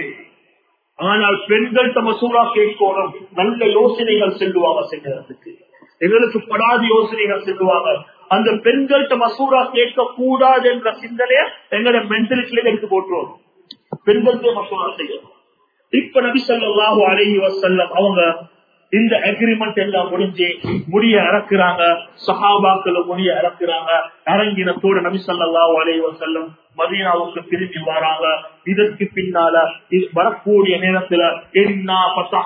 Speaker 1: ஆனால் பெண்கள்கிட்ட மசூரா கேட்கணும் நல்ல யோசனைகள் செல்லுவாங்க செய்யறதுக்கு எங்களுக்கு படாத யோசனைகள் செல்லுவாங்க அந்த பெண்கள்கிட்ட மசூரா கேட்க கூடாது என்ற சிந்தனைய எங்களோட மென்டலிட்டில எடுத்து போட்டுருவோம் பெண்கள்கிட்ட மசூரா செய்யணும் இப்ப நபி சொல்லாஹு அலஹி வசல்லம் அவங்க இந்த அக்ரிமெண்ட் எல்லாம் முடிஞ்சு முடிய இறக்குறாங்க சஹாபாக்கள் முடிய இறக்குறாங்க இறங்கினத்தோடு நபி சொல்லா அலைய செல்லும் மதீனாவுக்கு திரும்பி வராங்க இதற்கு பின்னால வரக்கூடிய நேரத்துல என்னா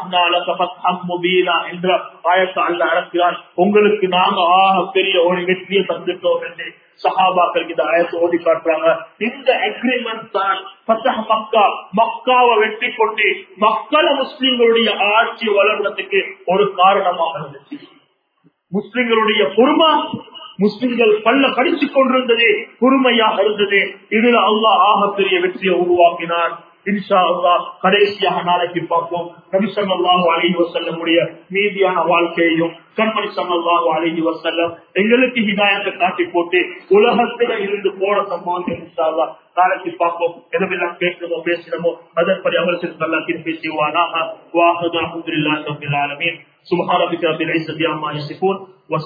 Speaker 1: என்ற ஆயத்தை அல்ல இறக்கிறார் உங்களுக்கு நாங்க ஆக பெரிய ஒரு வெற்றியை தந்துட்டோம் என்று சஹாபாக்கள் இந்த ஆயத்தை ஓடி காட்டுறாங்க இந்த அக்ரிமெண்ட் தான் பத்தக மக்கா மக்காவை வெற்றி கொண்டு மக்கள முஸ்லிம்களுடைய ஆட்சி வளர்றதுக்கு ஒரு காரணமாக இருந்துச்சு முஸ்லிம்களுடைய பொறுமா முஸ்லிம்கள் பல்ல கடித்துக் கொண்டிருந்தது பொறுமையாக இருந்தது இதுல அல்லாஹ் ஆக பெரிய வெற்றியை உருவாக்கினார் இன்ஷா அல்லா கடைசியாக நாளைக்கு பார்ப்போம் நபி சல்லாஹூ அலி வசல்லமுடைய மீதியான வாழ்க்கையையும் கண்மணி சல்லாஹூ அலி வசல்லம் எங்களுக்கு ஹிதாயத்தை காட்டி போட்டு உலகத்தில இருந்து போன சம்பவத்தை இன்ஷா அல்லா நாளைக்கு பார்ப்போம் எதெல்லாம் கேட்கிறோமோ பேசுறோமோ அதன்படி அவர்களுக்கு நல்லா திருப்பி செய்வானாக வாஹது அஹமதுல்லாஹி ரபில் ஆலமீன் சுப்ஹான ரப்பிக ரப்பில் இஸ்ஸத்தி அம்மா யசிஃபூன்